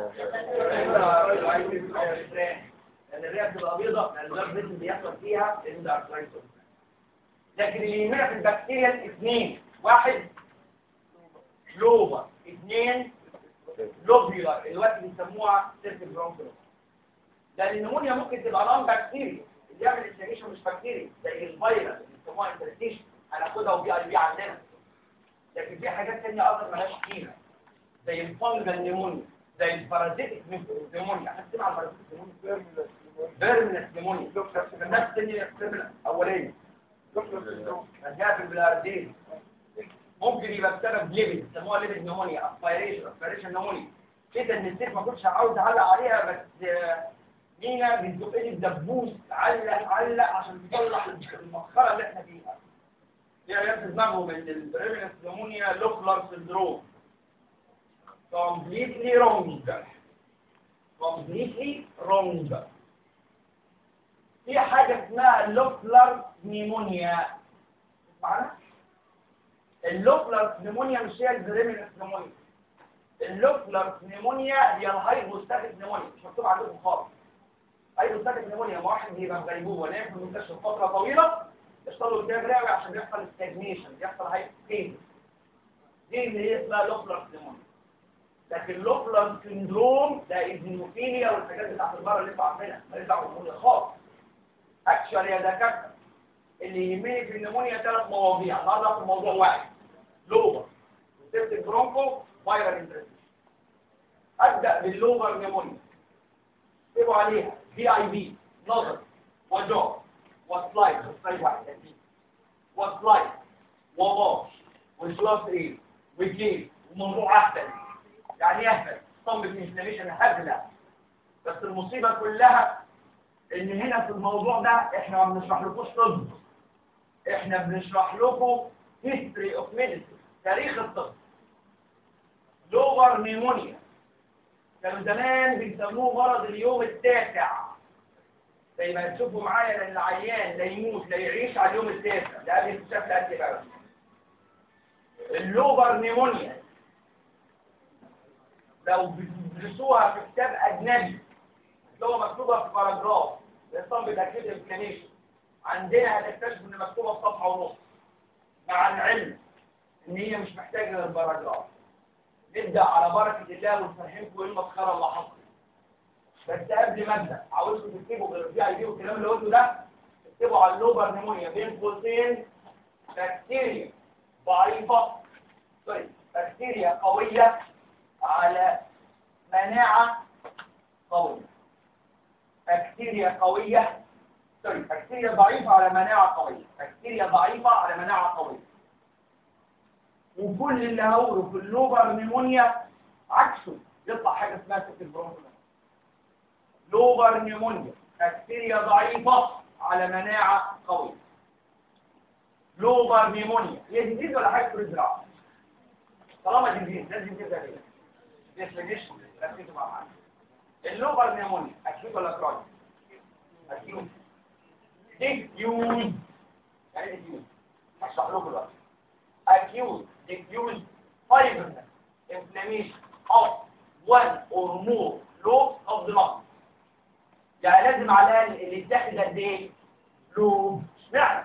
لان الرئه بتبقى بيضاء لان ده البيت بيحصل فيها الاندارترايتوس لكن اللي يهمنا في البكتيريا اثنين واحد لوبا اثنين لوبيولار الوقت بيسموها سيرك برونكولوس لان النمونيا ممكن تبقى نون بكتيريا اللي يعمل انفلاميشن مش بكتيريا زي الفيروس اللي بيسموها انفلاميشن هناخدها وبي اي بي عندنا لكن في حاجات ثانيه اصلا مالهاش قيمه زي الفنجل نيمونيا زي البارازيتيك نيمونيا هتسمع عن البارازيتيك نيمونيا بيرمنس نيمونيا نفس الترم الاولاني نجاح في البلاردين ممكن يبقى بسبب ليبيد يسموها ليبيد نيمونيا اسبيريشن اسبيريشن نيمونيا كده ان السيف ما كنتش عاوز اعلق عليها بس مينا بتزق لي الدبوس علق علق عشان تطلع المسخره اللي احنا فيها دي عيال في دماغهم ان البريمنس نيمونيا لوكلر سندروم completely wrong completely wrong في حاجة اسمها اللوكلر نيمونيا معنا اللوكلر نيمونيا مش هي البريمنس نيمونيا اللوكلر نيمونيا هي الهايبوستاتيك نيمونيا مش مكتوب عندكم خالص هايبوستاتيك نيمونيا ما واحد بيبقى في غيبوبه نايم في المستشفى فتره طويله يشتغلوا قدام رئوي عشان يحصل ستاجنيشن يحصل هايبوستيز دي اللي هي اسمها لوكلر نيمونيا لكن لوكلر سندروم ده ايزينوفيليا والحاجات بتاعت المره اللي انتوا عارفينها ماليش دعوه بالنمونيا خالص اكشوال يا دكاتره اللي يهمني في النمونيا ثلاث مواضيع النهارده في موضوع واحد لوبر وسيبتك برونكو فايرال انترستيشن ابدا باللوبر نمونيا اكتبوا عليها في اي بي نظر وجو وسلايد سلايد واحد وسلايد وباش وكلاس ايه وكيس وموضوع احسن يعني يهبل صمت انفلاميشن هبله بس المصيبه كلها ان هنا في الموضوع ده احنا ما بنشرح لكوش طب احنا بنشرح لكم history of medicine تاريخ الطب لوبر نيمونيا كانوا زمان بيسموه مرض اليوم التاسع زي ما تشوفوا معايا ان العيان لا يموت لا يعيش على اليوم التاسع ده قبل اكتشاف الانتي اللوبر نيمونيا لو بتدرسوها في كتاب اجنبي اللي هو مكتوبه في باراجراف الاسطمب الاكيد انفلاميشن عندنا هتكتشف ان مكتوبه في صفحه ونص مع العلم ان هي مش محتاجه غير باراجراف نبدا على بركه الله ونفهمكم ايه المسخره اللي حصلت بس قبل ما ابدا عاوزكم تكتبوا بالرجاء يجيبوا الكلام اللي قلته ده اكتبوا على اللوبر نيمونيا بين قوسين بكتيريا ضعيفه سوري بكتيريا قويه على مناعه قويه بكتيريا قويه سوري بكتيريا ضعيفه على مناعه قويه بكتيريا ضعيفه على مناعه قويه وكل اللي هقوله في اللوبر نيمونيا عكسه يطلع حاجه اسمها سكت برونكولا لوبر نيمونيا بكتيريا ضعيفة على مناعة قوية لوبر نيمونيا هي جديد ولا حاجة في الزراعة طالما جديد لازم تبقى كده ديفينيشن ركزوا مع بعض اللوبر نيمونيا اكيد ولا كرونيك اكيد ديفيوز يعني ديفيوز هشرح لكم دلوقتي acute diffuse fibrous inflammation of one or more lobes of the lung يعني لازم على الاقل اللي يتاخد قد ايه لوب اشمعنى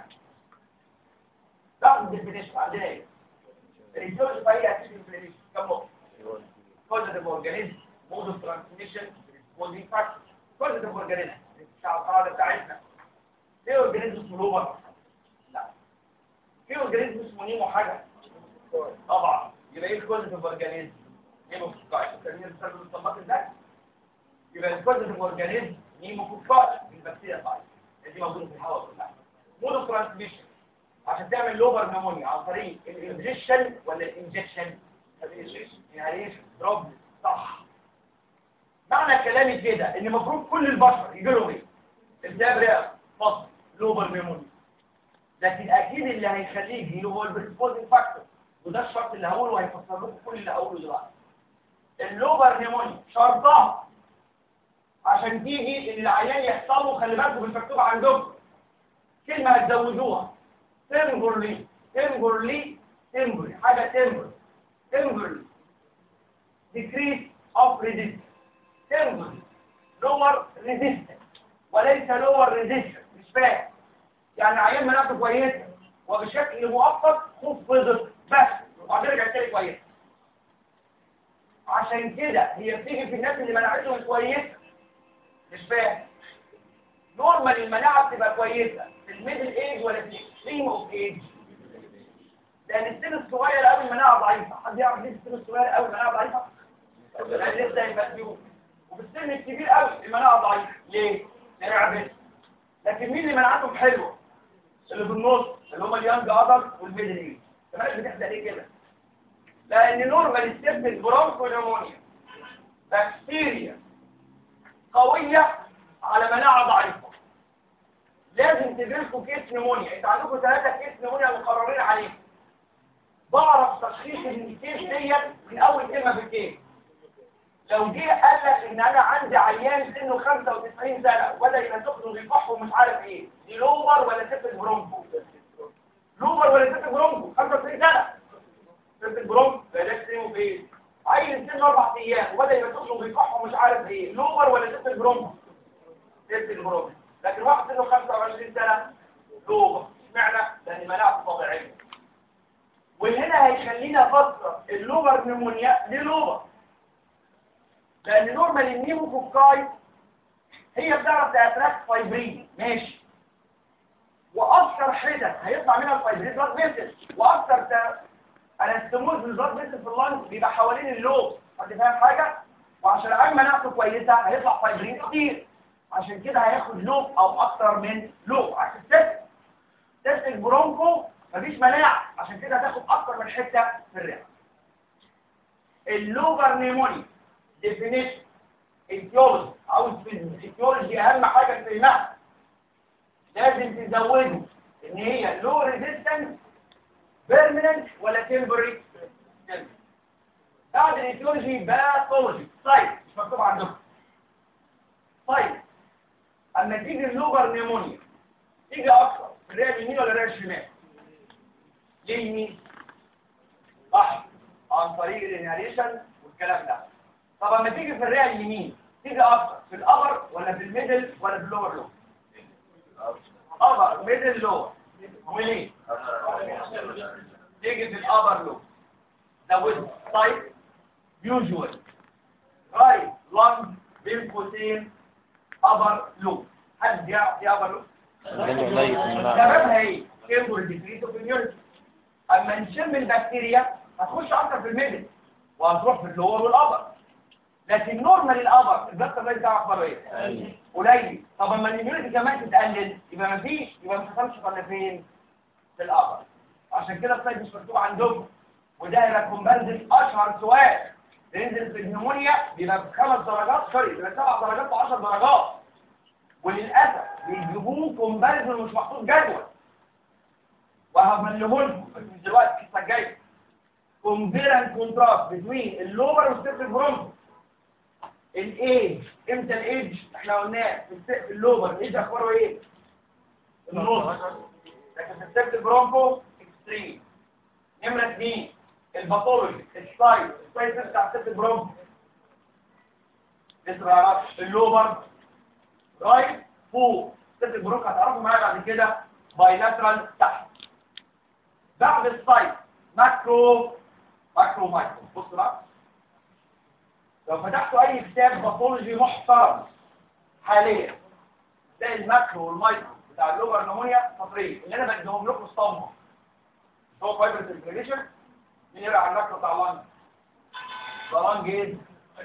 تاخد الديفينيشن عندنا ايه الريسيرش فهي اكيد انفلاميشن كم نقطه كوزيتيف اورجانيزم مود اوف ترانسميشن كوزينج فاكتور كوزيتيف اورجانيزم بتاع القاعده بتاعتنا في اورجانيزم اسمه لوبر لا في اورجانيزم اسمه نيمو حاجه طبعا يبقى ايه الكوزيتيف اورجانيزم نيمو فوسكاي خلينا نستخدم الطماط ازاي يبقى الكوزيتيف اورجانيزم نيموكوكاي البكتيريا طيب دي موجوده في الهواء كلها مود اوف ترانسميشن عشان تعمل لوبر نمونيا عن طريق الانجكشن ولا الانجكشن الانهاليشن دروب صح معنى كلامي كده ان المفروض كل البشر يجي لهم ايه التهاب رئه فصل لوبر نمونيا لكن اكيد اللي هيخليه يجي له هو البريسبوزنج فاكتور وده الشرط اللي هقوله وهيفسر لكم كل اللي هقوله دلوقتي اللوبر نمونيا شرطها عشان تيجي ان العيان يحصل له خلي بالكم بالمكتوب عندكم كلمه هتزودوها تمبرلي تمبرلي تمبرلي حاجه تمبر تمبرلي decrease of resistance تمبرلي lower resistance وليس lower resistance مش فاهم يعني عيان مناعته كويسه وبشكل مؤقت خفضت بس وبعدين رجعت تاني كويسه عشان كده هي بتيجي في الناس اللي مناعتهم كويسه مش فاهم نورمال المناعه بتبقى كويسه في الميدل ايج ولا في الاكستريم اوف ايج لان السن الصغير قوي المناعه ضعيفه حد يعرف ليه السن الصغير قوي المناعه ضعيفه لان لسه يبقى فيهم وفي السن الكبير قوي المناعه ضعيفه ليه لعبت لكن مين اللي مناعتهم حلوه اللي في النص اللي هم اليانج ادلت والميدل ايج كمان بتحصل ليه كده لان نورمال السيبتك برونكو نمونيا بكتيريا قوية على مناعة ضعيفة لازم تدرسوا كيس نمونيا انت عندكم ثلاثة كيس نمونيا مقررين عليه بعرف تشخيص الكيس ديت من اول كلمة في الكيس لو جه قال لك ان انا عندي عيان سنه 95 سنة وبدا يبقى سخن وبيكح ومش عارف ايه دي لوبر ولا سيبتك برونكو لوبر ولا سيبتك برونكو 95 سنة سيبتك برونكو ده اسمه ايه عيل سنه اربع ايام وبدا يبقى سخن وبيكح ومش عارف ايه لوبر ولا سيبتك برونكو سيبتك برونكو لكن واحد سنه 25 سنة لوبر اشمعنى لان مناعته طبيعية وهنا هيخلينا فترة اللوبر نمونيا ليه لوبر لان نورمال النيموكوكاي هي بتعرف تاتراكت فايبرين ماشي واكثر حتت هيطلع منها الفايبرين بلاد فيسل واكثر ت... انستموز للبلاد فيسل في اللنج بيبقى حوالين اللوب حد فاهم حاجه وعشان العين مناعته كويسه هيطلع فايبرين كتير عشان كده هياخد لوب او اكتر من لوب عكس التست تست البرونكو مفيش مناعه عشان كده هتاخد اكتر من حته في الرئه اللوبر نيمونيا definition etiology عاوز في etiology اهم حاجه تفهمها لازم تزوده ان هي low resistance permanent ولا temporary بعد الاتيولوجي باثولوجي طيب مش مكتوب عندكم طيب اما تيجي اللوبر نيمونيا تيجي اكتر في الرئه اليمين ولا الرئه الشمال ليه يمين صح عن طريق الانهاليشن والكلام ده طب اما تيجي في الرئه اليمين تيجي اكتر في الابر ولا في الميدل ولا في اللور لو ابر ميدل لور وليه تيجي في الابر لو ده ويز تايب يوجوال رايت لانج بين قوسين ابر لو حد يعرف ايه ابر لو سببها ايه تمبر ديكريس اوف immunity اما نشم البكتيريا هتخش اكتر في الميدل وهتروح في اللور والابر لكن نورمال الابر البكتيريا ده بتاع اخباره ايه قليل طب اما الاميونيتي كمان تتقلل يبقى مفيش يبقى ما حصلش ولا فين في الابر عشان كده السايد مش مكتوب عندكم وده هيبقى كومباندل اشهر سؤال بينزل في النمونيا بيبقى بخمس درجات سوري بيبقى سبع درجات و10 درجات وللاسف بيجيبوه كومباندل مش محطوط جدول وهمليه لكم بس دلوقتي القصه الجايه كومبيرنت كونتراست بين اللور والسيرفس برونكو الايج امتى الايج احنا قلناه في الس- في اللوبر الايج اخباره ايه النص لكن في السيرفس برونكو اكستريم نمره اثنين الباثولوجي السايت السايت بتاع السيرفس برونكو لسه ما يعرفش اللوبر رايت فوق السيرفس برونكو هتعرفوا معايا بعد كده بايلاترال تحت بعد السايت ماكرو ماكرو مايكرو بص بقى لو فتحتوا اي كتاب باثولوجي محترم حاليا تلاقي الماكرو والمايكرو بتاع اللوبر نمونيا سطرين اللي انا بديهم لكم اسطمبه هو فايبر انتجريشن مين يقرا عن الماكرو بتاع اللانج اللانج ايه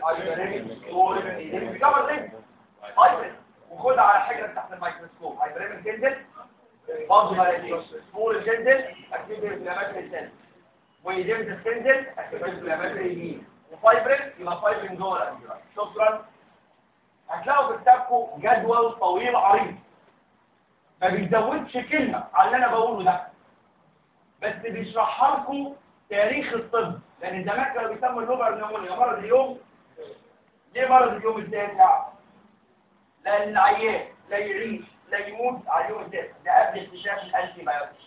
هايبريمين كفر دي هايبريد وخدها على حجره تحت الميكروسكوب هايبريمين جندل برضه بلاقي سمول الجندل اكتيف الانفلاماتوري السيل ويجيب السكندل اكتيف الانفلاماتوري يمين وفايبرين يبقى فايبرين جوه الأنجيرا. شكرا هتلاقوا في كتابكم جدول طويل عريض ما بيزودش كلمة على اللي انا بقوله ده بس بيشرحها لكم تاريخ الطب لان زمان كانوا بيسموا اللوبر نمونيا مرض اليوم ليه مرض اليوم التاسع لان العيان لا يعيش لا يموت على اليوم التاسع ده قبل اكتشاف الانتي بايوتيك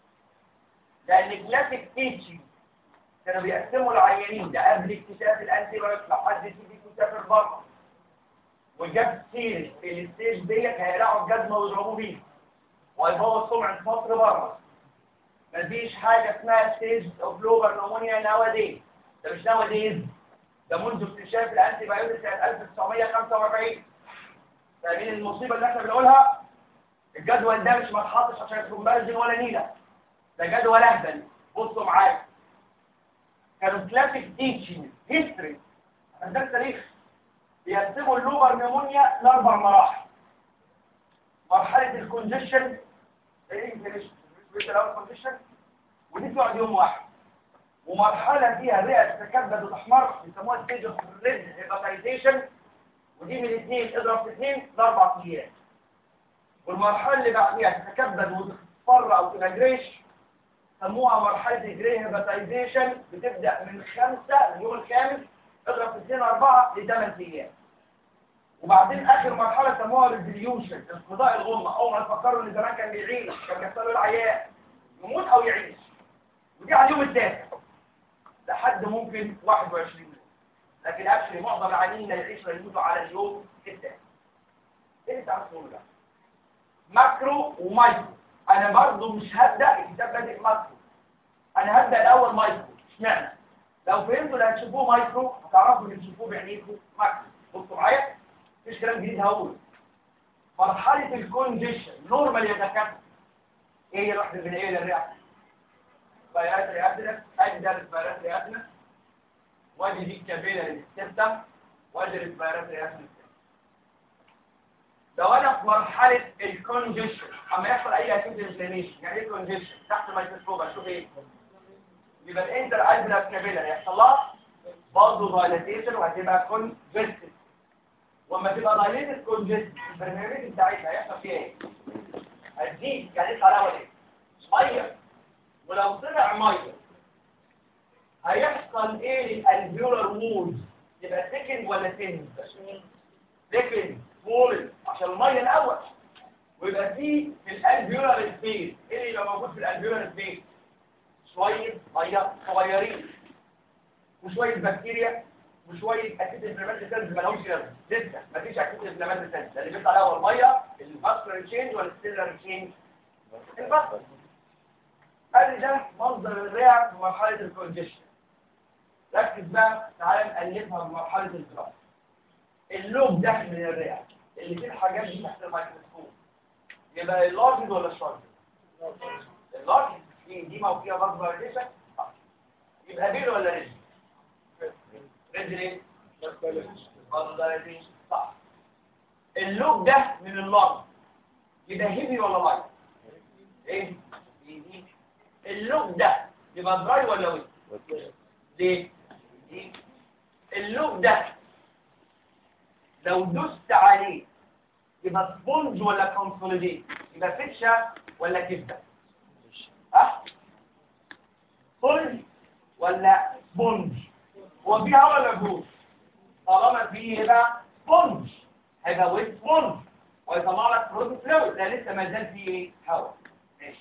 لان كلاسيك تيتشنج كانوا بيقسموا العيانين ده قبل اكتشاف الانتي بايوتيك لو حد فيكم مسافر بره وجاب سيرة الستيج ديت هيقلعوا الجزمة ويضربوه بيه وهيبوظ سمعة مصر بره مفيش حاجة اسمها ستيج اوف لوبر نمونيا نواديز ده مش نواديز ده منذ اكتشاف الانتي بايوتيك سنة 1945 فاهمين المصيبة اللي احنا بنقولها الجدول ده مش متحطش عشان كومباريزن ولا نيلة ده جدول اهبل بصوا معايا كانوا كلاسيك تيتشنج هيستوري ده التاريخ بيقسموا اللوبر نمونيا لاربع مراحل مرحله الكونجيشن ايه الكونجيشن ودي بتقعد يوم واحد ومرحله فيها رئه تتكبد وتحمر بيسموها ستيج اوف ريد هيباتايزيشن ودي من اثنين اضرب في اثنين لاربع ايام والمرحله اللي بعديها تتكبد وتصفر او تنجريش سموها مرحلة الجري هيباتايزيشن بتبدأ من خمسة اليوم الخامس اضرب في اثنين أربعة لثمان أيام وبعدين آخر مرحلة سموها ريزوليوشن انقضاء الغمة أول ما تفكروا إن زمان كان بيعيش كان بيحصل له العيان يموت أو يعيش ودي على اليوم التاسع لحد ممكن 21 يوم لكن اكشلي معظم العيانين لا يعيشوا يموتوا على اليوم التاسع ايه اللي تعرف تقوله ده؟ ماكرو ومايكرو انا برضو مش هبدا الكتاب بادئ مايكرو انا هبدا الاول مايكرو اشمعنى لو فهمتوا اللي هتشوفوه مايكرو هتعرفوا اللي تشوفوه بعينيكم ماكرو بصوا معايا مفيش كلام جديد هقوله مرحله الكونجيشن نورمال يا دكاتره ايه هي الوحده البنائيه للرئه فيرات رئتنا اجدر فيرات رئتنا وادي دي الكابيله للسيستم واجري فيرات رئتنا لو انا في مرحله الكونجيشن اما يحصل اي اكيد انفلاميشن يعني ايه كونجيشن تحت الميكروسكوب اشوف ايه يبقى الانتر ادرا كابيلا يحصل لها برضه دايليتيشن وهتبقى كونجستد واما تبقى دايليتد كونجستد البرميابيلتي بتاعتها هيحصل فيها ايه هتزيد يعني ايه حلاوه ايه ميه ولو طلع ميه هيحصل ايه للالفيولار وولز يبقى سكند ولا تنز سكند فول عشان الميه الاول ويبقى فيه في الالفيولار سبيس ايه اللي يبقى موجود في الالفيولار سبيس شويه ميه صغيرين وشويه بكتيريا وشويه اكيد انفلاماتري سيلز ما لهمش لازمه لسه مفيش اكيد انفلاماتري سيلز اللي بيطلع الاول ميه الفاسكولار تشينج ولا السيلر تشينج الفاسكولار قال لي ده مصدر الرئه في مرحله الكونجيشن ركز بقى تعالى نقلبها بمرحله الجراف اللوب ده من الرئه اللي فيه الحاجات دي تحت الميكروسكوب يبقى اللارج ولا الشارج اللارج في دي ما فيها برضه فايبريشن يبقى بيل ولا ريج ريج ليه فايبريشن صح اللوب ده من اللارج يبقى هيفي ولا لايت ايه دي اللوب ده يبقى دراي ولا ويت ليه دي اللوب ده لو دوست عليه يبقى سبونج ولا كونسوليديت يبقى فيتشا ولا كبده ها سبونج ولا سبونج هو فيه هوا ولا جوز طالما فيه يبقى سبونج هيبقى ويت سبونج ويطلع لك بروتين فلويد ده لسه ما زال فيه ايه هوا ماشي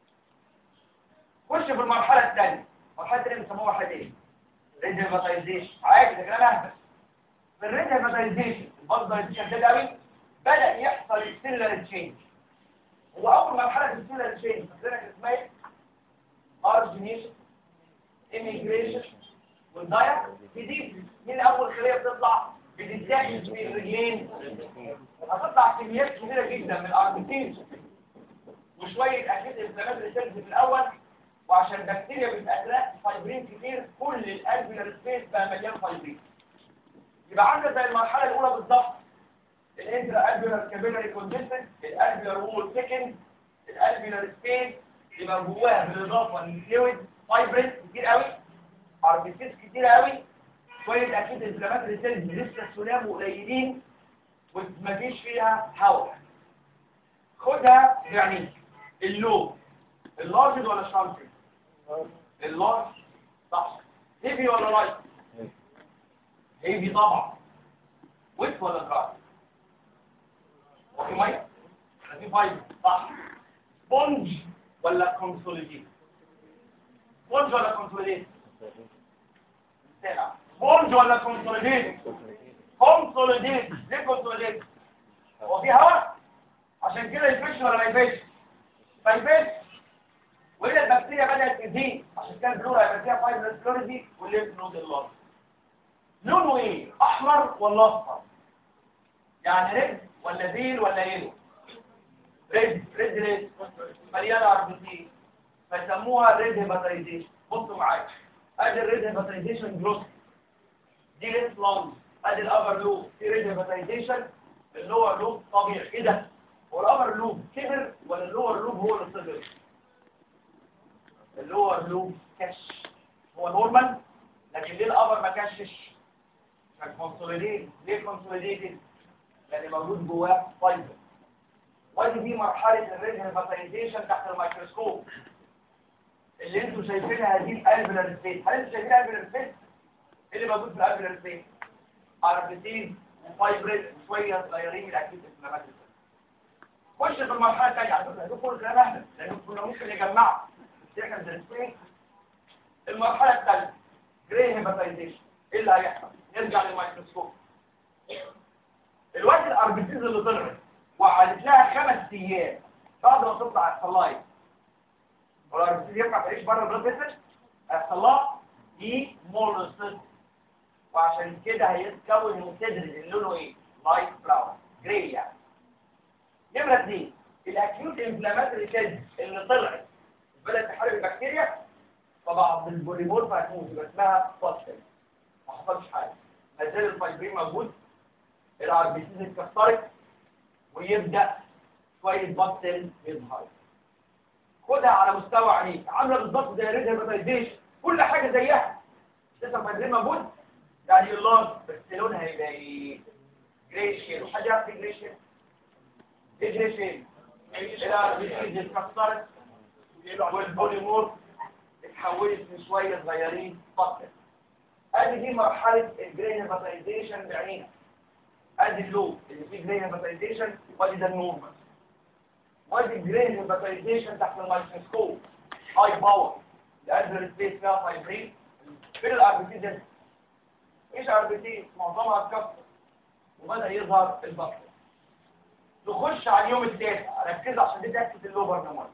خش في المرحله الثانيه المرحله الثانيه بيسموها واحد ايه ريديفاتايزيشن عادي ده كلام اهبل في الريديفاتايزيشن المصدر الشديد قوي بدا يحصل السيلر تشينج هو اول مرحله في السيلر تشينج فاكرينها كانت اسمها ايه ارجينيشن ايميجريشن والدايا دي مين اول خليه بتطلع بتتجهز في الرجلين هتطلع كميات كبيره جدا من الاربتين وشويه اكيد انفلاماتوري سيلز في الاول وعشان البكتيريا بتأتلاك فايبرين كتير كل الالفيولار سبيس بقى مليان فايبرين يبقى عندك زي المرحله الاولى بالظبط الانترا الفيولار كابيلاري كونجستنت الالفيولار وول سكند الالفيولار سبيس يبقى جواها بالاضافه للفلويد فايبرين كتير قوي اربيسيس كتير قوي شويه اكيد انفلاماتوري سيلز لسه سلام قليلين ومفيش فيها هواء خدها يعني اللوب اللارج ولا الشانتي اللارج صح هيفي ولا لايت هيفي طبعا ويت ولا دراي وفي ميه في فايبر صح سبونج ولا كونسوليديت سبونج ولا كونسوليديت سبونج ولا كونسوليديت كونسوليديت ليه كونسوليديت هو في هواء عشان كده يفش ولا ما يفش ما يفش وهي البكتيريا بدأت تزيد عشان كده البلورا يبقى فيها فايبرس فلوريدي والليمف نود اللارج لونه ايه احمر ولا اصفر يعني ريد ولا بيل ولا يلو ريد ريد ريد مليانه اربتين فيسموها ريد هيباتايزيشن بصوا معايا ادي الريد هيباتايزيشن جروس دي ليس لونج ادي الابر لوب في ريد هيباتايزيشن اللور لوب طبيعي ايه ده هو الابر لوب كبر ولا اللور لوب هو اللي صغر اللور لوب كش هو نورمال لكن ليه الابر ما كشش كان كونسوليديت ليه كونسوليديتد لان موجود جواه فايبر ودي دي مرحله الريد هيباتايزيشن تحت الميكروسكوب اللي انتوا شايفينها دي الالفيولار سبيس هل انتوا شايفين الالفيولار سبيس ايه اللي موجود في الالفيولار سبيس اربتين وفايبرين وشويه صغيرين من الاكيد انفلاماتوري خش في المرحله الثانيه على فكره ده كله كلام اهبل لان كنا ممكن نجمعه احنا درسنا المرحله الثالثه جري هيباتايزيشن ايه اللي هيحصل نرجع للميكروسكوب الوقت الاربيتيز اللي طلعت وقعدت لها خمس ايام بعد ما تطلع الصلايد والاربيتيز ينفع تعيش بره البلاد فيسل هيحصل لها دي مولوسيس وعشان كده هيتكون من صدر اللي لونه ايه لايت براون جراي يعني نمره اثنين الاكيوت انفلاماتوري سيلز اللي طلعت بدات تحارب البكتيريا فبعض البوليمورف هتموت يبقى اسمها فوسفيت ما حصلش حاجه ما زال الفايبرين موجود الاربيسيز اتكسرت ويبدا شويه بكتيريا يظهر خدها على مستوى عينيك عامله بالظبط زي الريد هيباتايزيشن كل حاجه زيها لسه الفايبرين موجود يعني اللارج بس لونها هيبقى ايه جراي شيل حد يعرف ايه جراي شيل ايه جراي شيل الاربيسيز اتكسرت والبوليمورف اتحولت من شوية صغيرين فقط ادي دي مرحلة الجرين هيباتايزيشن بعينها ادي اللوب اللي فيه جرين هيباتايزيشن وادي ده النورمال وادي الجرين هيباتايزيشن تحت الميكروسكوب هاي باور الالفر سبيس فيها فايبرين فين الار بي سي ده ايش ار بي سي معظمها اتكسر وبدا يظهر البطل نخش على اليوم التاسع ركزوا عشان دي تاكد اللوبر نمر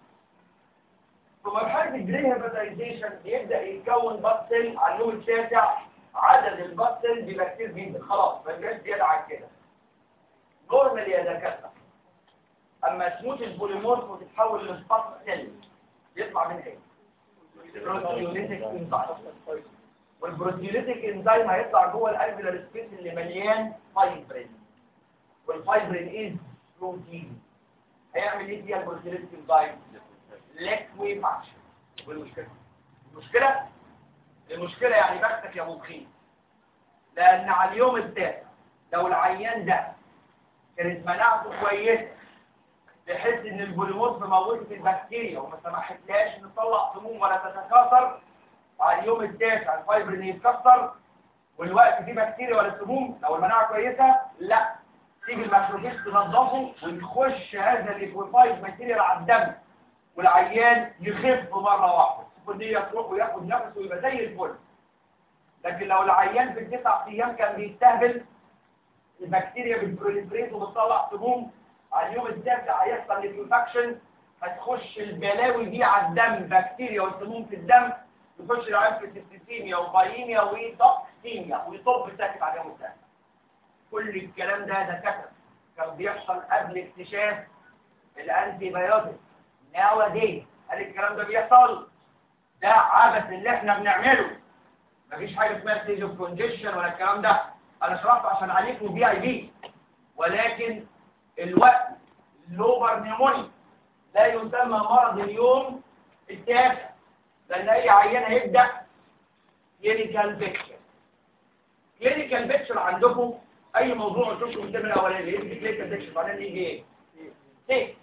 في مرحله الجري هيباتايزيشن بيبدا يتكون بطل على اليوم التاسع عدد البطل بيبقى كتير جدا خلاص ما بيبقاش زياده عن كده نورمال يا دكاتره اما تموت البوليمورف وتتحول لسباط سيل يطلع منها ايه بروتيوليتيك انزيم والبروتيوليتيك انزيم هيطلع جوه الالفيولار سبيس اللي مليان فايبرين والفايبرين از بروتين هيعمل ايه فيها البروتيوليتيك انزيم ليكويفاكشن والمشكله المشكله المشكله يعني بختك يا مخيف لان على اليوم التاسع لو العيان ده كانت مناعته كويسه بحيث ان البوليمورف موتت البكتيريا وما سمحتلهاش ان تطلع سموم ولا تتكاثر على اليوم التاسع الفايبرين يتكسر والوقت فيه بكتيريا ولا سموم لو المناعه كويسه لا تيجي الماكروفيج تنظفه وتخش هذا الليكويفايد ماتيريال على الدم والعيان يخف مره واحده السفنيه تروح وياخد نفسه ويبقى زي الفل لكن لو العيان في التسع ايام كان بيستهبل البكتيريا بتبروليفريت وبتطلع سموم على اليوم التاسع هيحصل ليكوفاكشن هتخش البلاوي دي على الدم بكتيريا والسموم في الدم يخش العيان في سيستيميا وفايميا وتوكسيميا ويطب ساكت على اليوم التاسع كل الكلام ده دكاتره كان بيحصل قبل اكتشاف الانتي بايوتيك ناوا دي هل الكلام ده بيحصل ده عبث اللي احنا بنعمله مفيش حاجه اسمها ستيج اوف كونجيشن ولا الكلام ده انا شرحت عشان عليكم بي اي بي ولكن الوقت اللوبر نيموني لا يسمى مرض اليوم التاسع لان اي عيان هيبدا كلينيكال بيكتشر كلينيكال بيكتشر عندكم اي موضوع قلت لكم الترم الاولاني يجي كلينيكال بيكتشر بعدين يجي ايه؟ ايه؟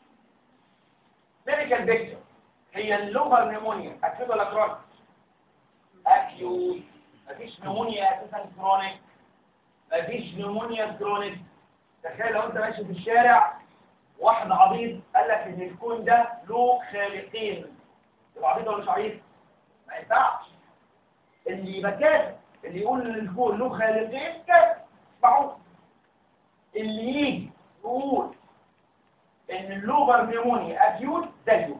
كلينيكال بيكتشر هي اللوبر نيمونيا اكيد ولا كرونيك؟ اكيوت مفيش نيمونيا اساسا كرونيك مفيش نيمونيا كرونيك تخيل لو انت ماشي في الشارع واحد عبيط قال لك ان الكون ده له خالقين يبقى عبيط ولا مش عبيط؟ ما ينفعش اللي يبقى كاتب اللي يقول ان الكون له خالقين كاتب اسمعوا اللي يجي يقول ان اللوبر نيمونيا اكيوت زيه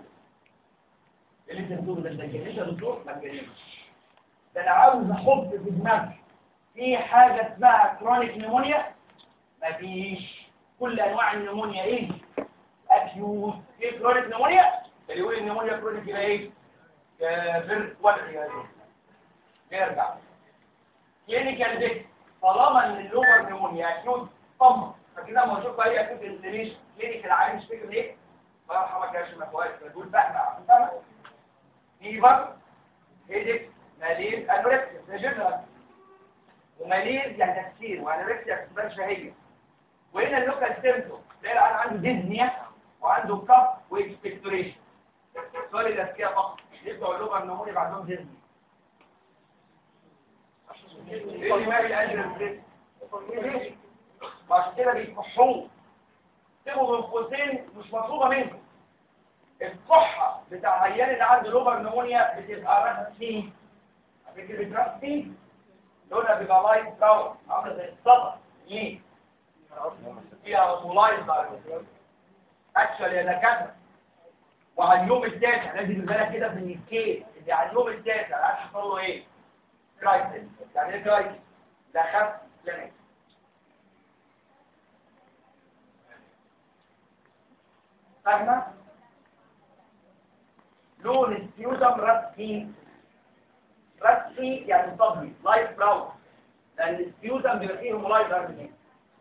اللي انت بتقوله ده زي انت يا دكتور ما تجننش ده انا عاوز احط في دماغي في حاجه اسمها كرونيك نيمونيا مفيش كل انواع النيمونيا ايه اكيوت ايه كرونيك نيمونيا اللي يقول النيمونيا كرونيك يبقى ايه كافر والعياذ نرجع كلينيكال ديك طالما ان اللوبر نيمونيا اكيوت طم فكده لما اشوف اي اكيوت انفلاميشن كلينيكال عالي مش فاكر ايه الله يرحمك يا شيخ كويس بتقول فاهمه فاهمه فيبر هيدك ماليز انوركسيا ده جنرال وماليز يعني تفسير وانوركسيا كسبان شهيه وهنا اللوكال سيمتوم تلاقي العيان عنده ديزنيا وعنده كف واكسبكتوريشن سؤال الاذكياء فقط يبقوا اللغه النموني بعدهم ديزني ايه اللي مالي الاجر وعشان كده بيكحوه تبقوا من قوسين مش مطلوبه منكم الكحه بتاع العيان اللي عنده لوبر نمونيا بتبقى راسي فكره راسي لونها بيبقى لايت براون عامله زي الصدى ليه؟ فيها مولايز اكشن يا دكاتره وعلى اليوم التاسع لازم يبقى لك كده في الكيس اللي على اليوم التاسع عارف حصل له ايه؟ كرايسيس يعني ايه كرايسيس؟ ده خف لمس فاهمه؟ لون السيوزم راسي راسي يعني صبري لايت براون لان السيوزم بيبقى فيه هومولايز اربي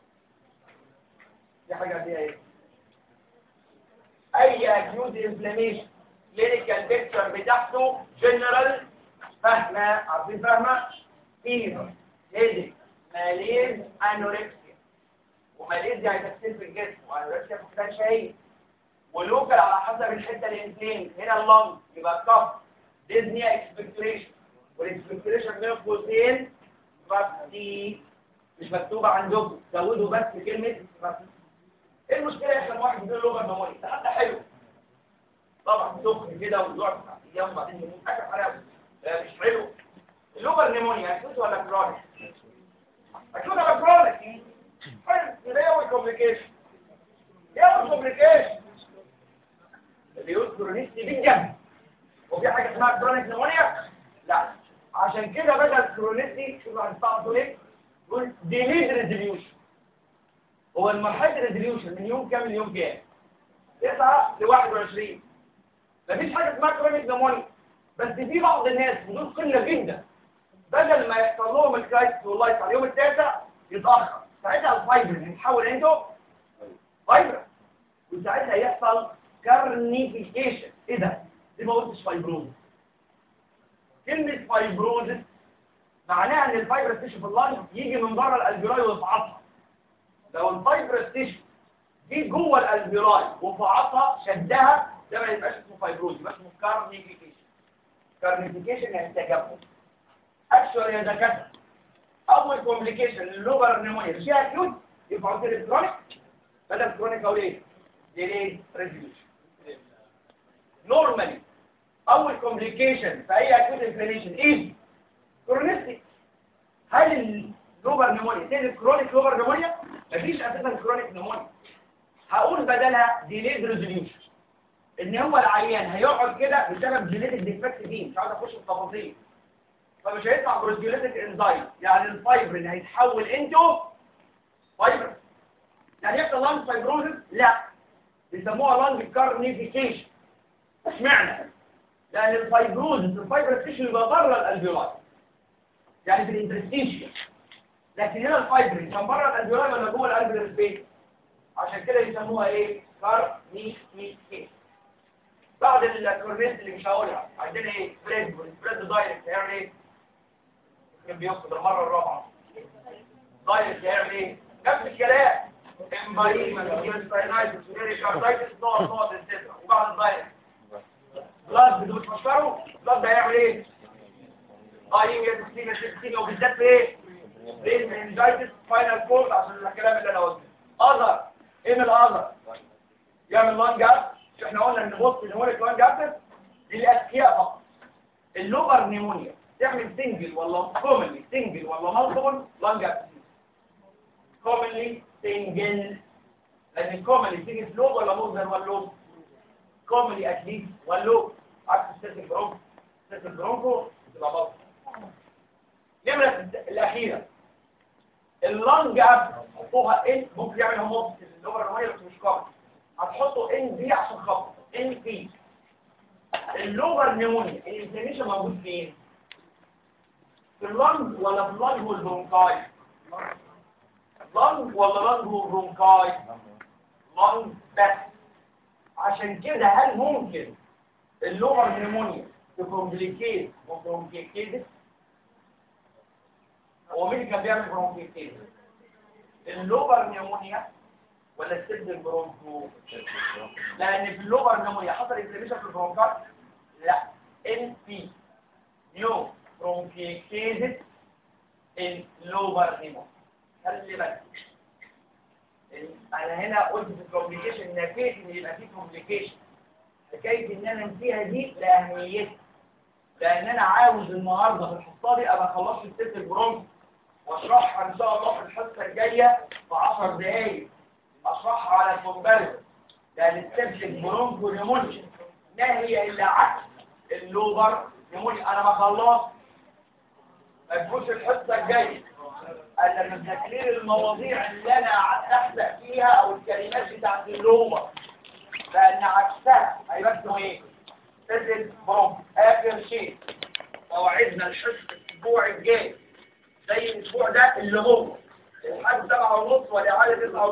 دي حاجه فيها ايه اي اكيوت انفلاميشن كلينيكال بيكتشر بتاعته جنرال فاهمه عارفين فاهمه فيفر هيدك ماليز انوركسيا وماليز يعني تكسير في الجسم وانوركسيا فقدان شهيه ولوكال على حسب الحته الانفلام هنا اللنج يبقى كف ديزنيا اكسبكتوريشن والاكسبكتوريشن بين قوسين راسي مش مكتوبه عندكم زودوا بس كلمه راسي ايه المشكله يا اخي لما واحد يقول لغه نموني ده حتى حلو طبعا سخن كده ويقعد ايام بعدين يموت حاجه حلاوه آه، مش حلو اللوبر نيمونيا اكيوت ولا كرونيك اكيوت ولا كرونيك حلو يبقى ايه اول كومبليكيشن ايه اول كومبليكيشن اللي يقول كرونيستي بالجنب وفي حاجه اسمها كرونيك نيمونيا لا عشان كده بدل كرونيستي شوف هنستعرضه ليه يقول ديليد ريزوليوشن هو المرحله ريزوليوشن من يوم كام ليوم كام 9 ل 21 مفيش حاجه اسمها كرونيك نيمونيا بس في بعض الناس ودول قله جدا بدل ما يحصل لهم الكرايسيس والله على اليوم التاسع يتاخر ساعتها الفايبر يتحول انتو فايبر وساعتها يحصل كارنيفيكيشن ايه ده؟ دي ما قلتش فايبروز كلمه فايبروز معناها ان الفايبر تيشو في اللنج يجي من بره الالفيولاي ويفعصها لو الفايبر تيشو دي جوه الالفيولاي وفعصها شدها ده ما يبقاش اسمه فايبروز يبقى اسمه كارنيفيكيشن كارنيفيكيشن يعني تجمد اكشوال يا دكاتره اول كومبليكيشن اللوبر نيمونيا مش هي اكيوت يبقى قلت لي كرونيك بدل كرونيك اقول ايه ديلي ريزوليوشن نورمالي اول كومبليكيشن في اي اكيوت انفلاميشن ايه كرونيستيك هل اللوبر نيمونيا تاني كرونيك لوبر نيمونيا مفيش اساسا كرونيك نيمونيا هقول بدلها ديلي ريزوليوشن ان هو العيان هيقعد كده بسبب جينيتك ديفكت فيه مش عاوز اخش في التفاصيل فمش هيطلع بروتيوليتك انزايم يعني الفايبر اللي هيتحول انتو فايبر يعني يحصل لانج فايبروزس لا بيسموها لانج كارنيفيكيشن اشمعنى لان الفايبروزس الفايبر تيشو يبقى بره الالفيولاي يعني في الانترستيشيا لكن هنا الفايبر كان بره الالفيولاي ولا جوه الالفيولاي سبيس عشان كده يسموها ايه كارنيفيكيشن بعد الكورنيت اللي مش هقولها عندنا ايه سبريد والسبريد دايركت هيعمل ايه كان بيقصد المره الرابعه دايركت هيعمل ايه نفس الكلام امباريما سباينايتس كاردايتس نقط نقط etc وبعد الدايركت بلاد بدون تفكروا بلاد ده هيعمل ايه ايوه سيستيما سيستيما وبالذات في ايه رين انجايتس فاينل كورد عشان الكلام اللي انا قلته اذر ايه من الاذر يعمل لانج اب احنا قلنا ان بص الهيموليك لانج ابسس للاذكياء فقط اللوبر نيمونيا تعمل سنجل ولا كومنلي سنجل ولا مالتيبل لانج ابسس كومنلي سنجل لان الكومنلي تيجي في لوب ولا مصدر ولا لوب كومنلي اتليست ولا لوب عكس السيستم برونكو السيستم برونكو تبقى بطل نمرة الأخيرة اللانج اب حطوها ان ممكن يعمل هوموبس اللوبر نيمونيا بس مش كومن هتحطوا ان بي عشان خطر ان بي اللوبر نيمونيا الانفلاميشن موجود فين في اللنج ولا في اللنج والبرونكاي لنج ولا لنج والبرونكاي لنج بس عشان كده هل ممكن اللوبر نيمونيا تكومبليكيت وبرونكيتيز هو مين كان بيعمل برونكيتيز اللوبر نيمونيا ولا السد البرونكو لان في اللوبر نيمونيا حصل انفلاميشن في البرونكات لا ان بي نيو برونكيتيز اللوبر نيمونيا خلي بالك انا هنا قلت في الكومبليكيشن نفيت ان يبقى في كومبليكيشن حكايه ان انا انسيها دي لاهميتها لان انا عاوز النهارده في الحصه دي ابقى خلصت الست البرونكو واشرحها ان شاء الله في الحصه الجايه في 10 دقائق اشرحها على الكومباريزن لان السبجكت برونكو نيمونيا ما هي الا عكس اللوبر نيمونيا انا ما خلصت ما تجوش الحصه الجايه انا من تكرير المواضيع اللي انا قعدت احزق فيها او الكلمات بتاعت اللوبر لان عكسها هيبقى اسمه ايه سبجكت برونكو اخر شيء موعدنا الحصه الاسبوع الجاي زي الاسبوع ده اللي هو لحد سبعة ونص ولا حاجه تسعة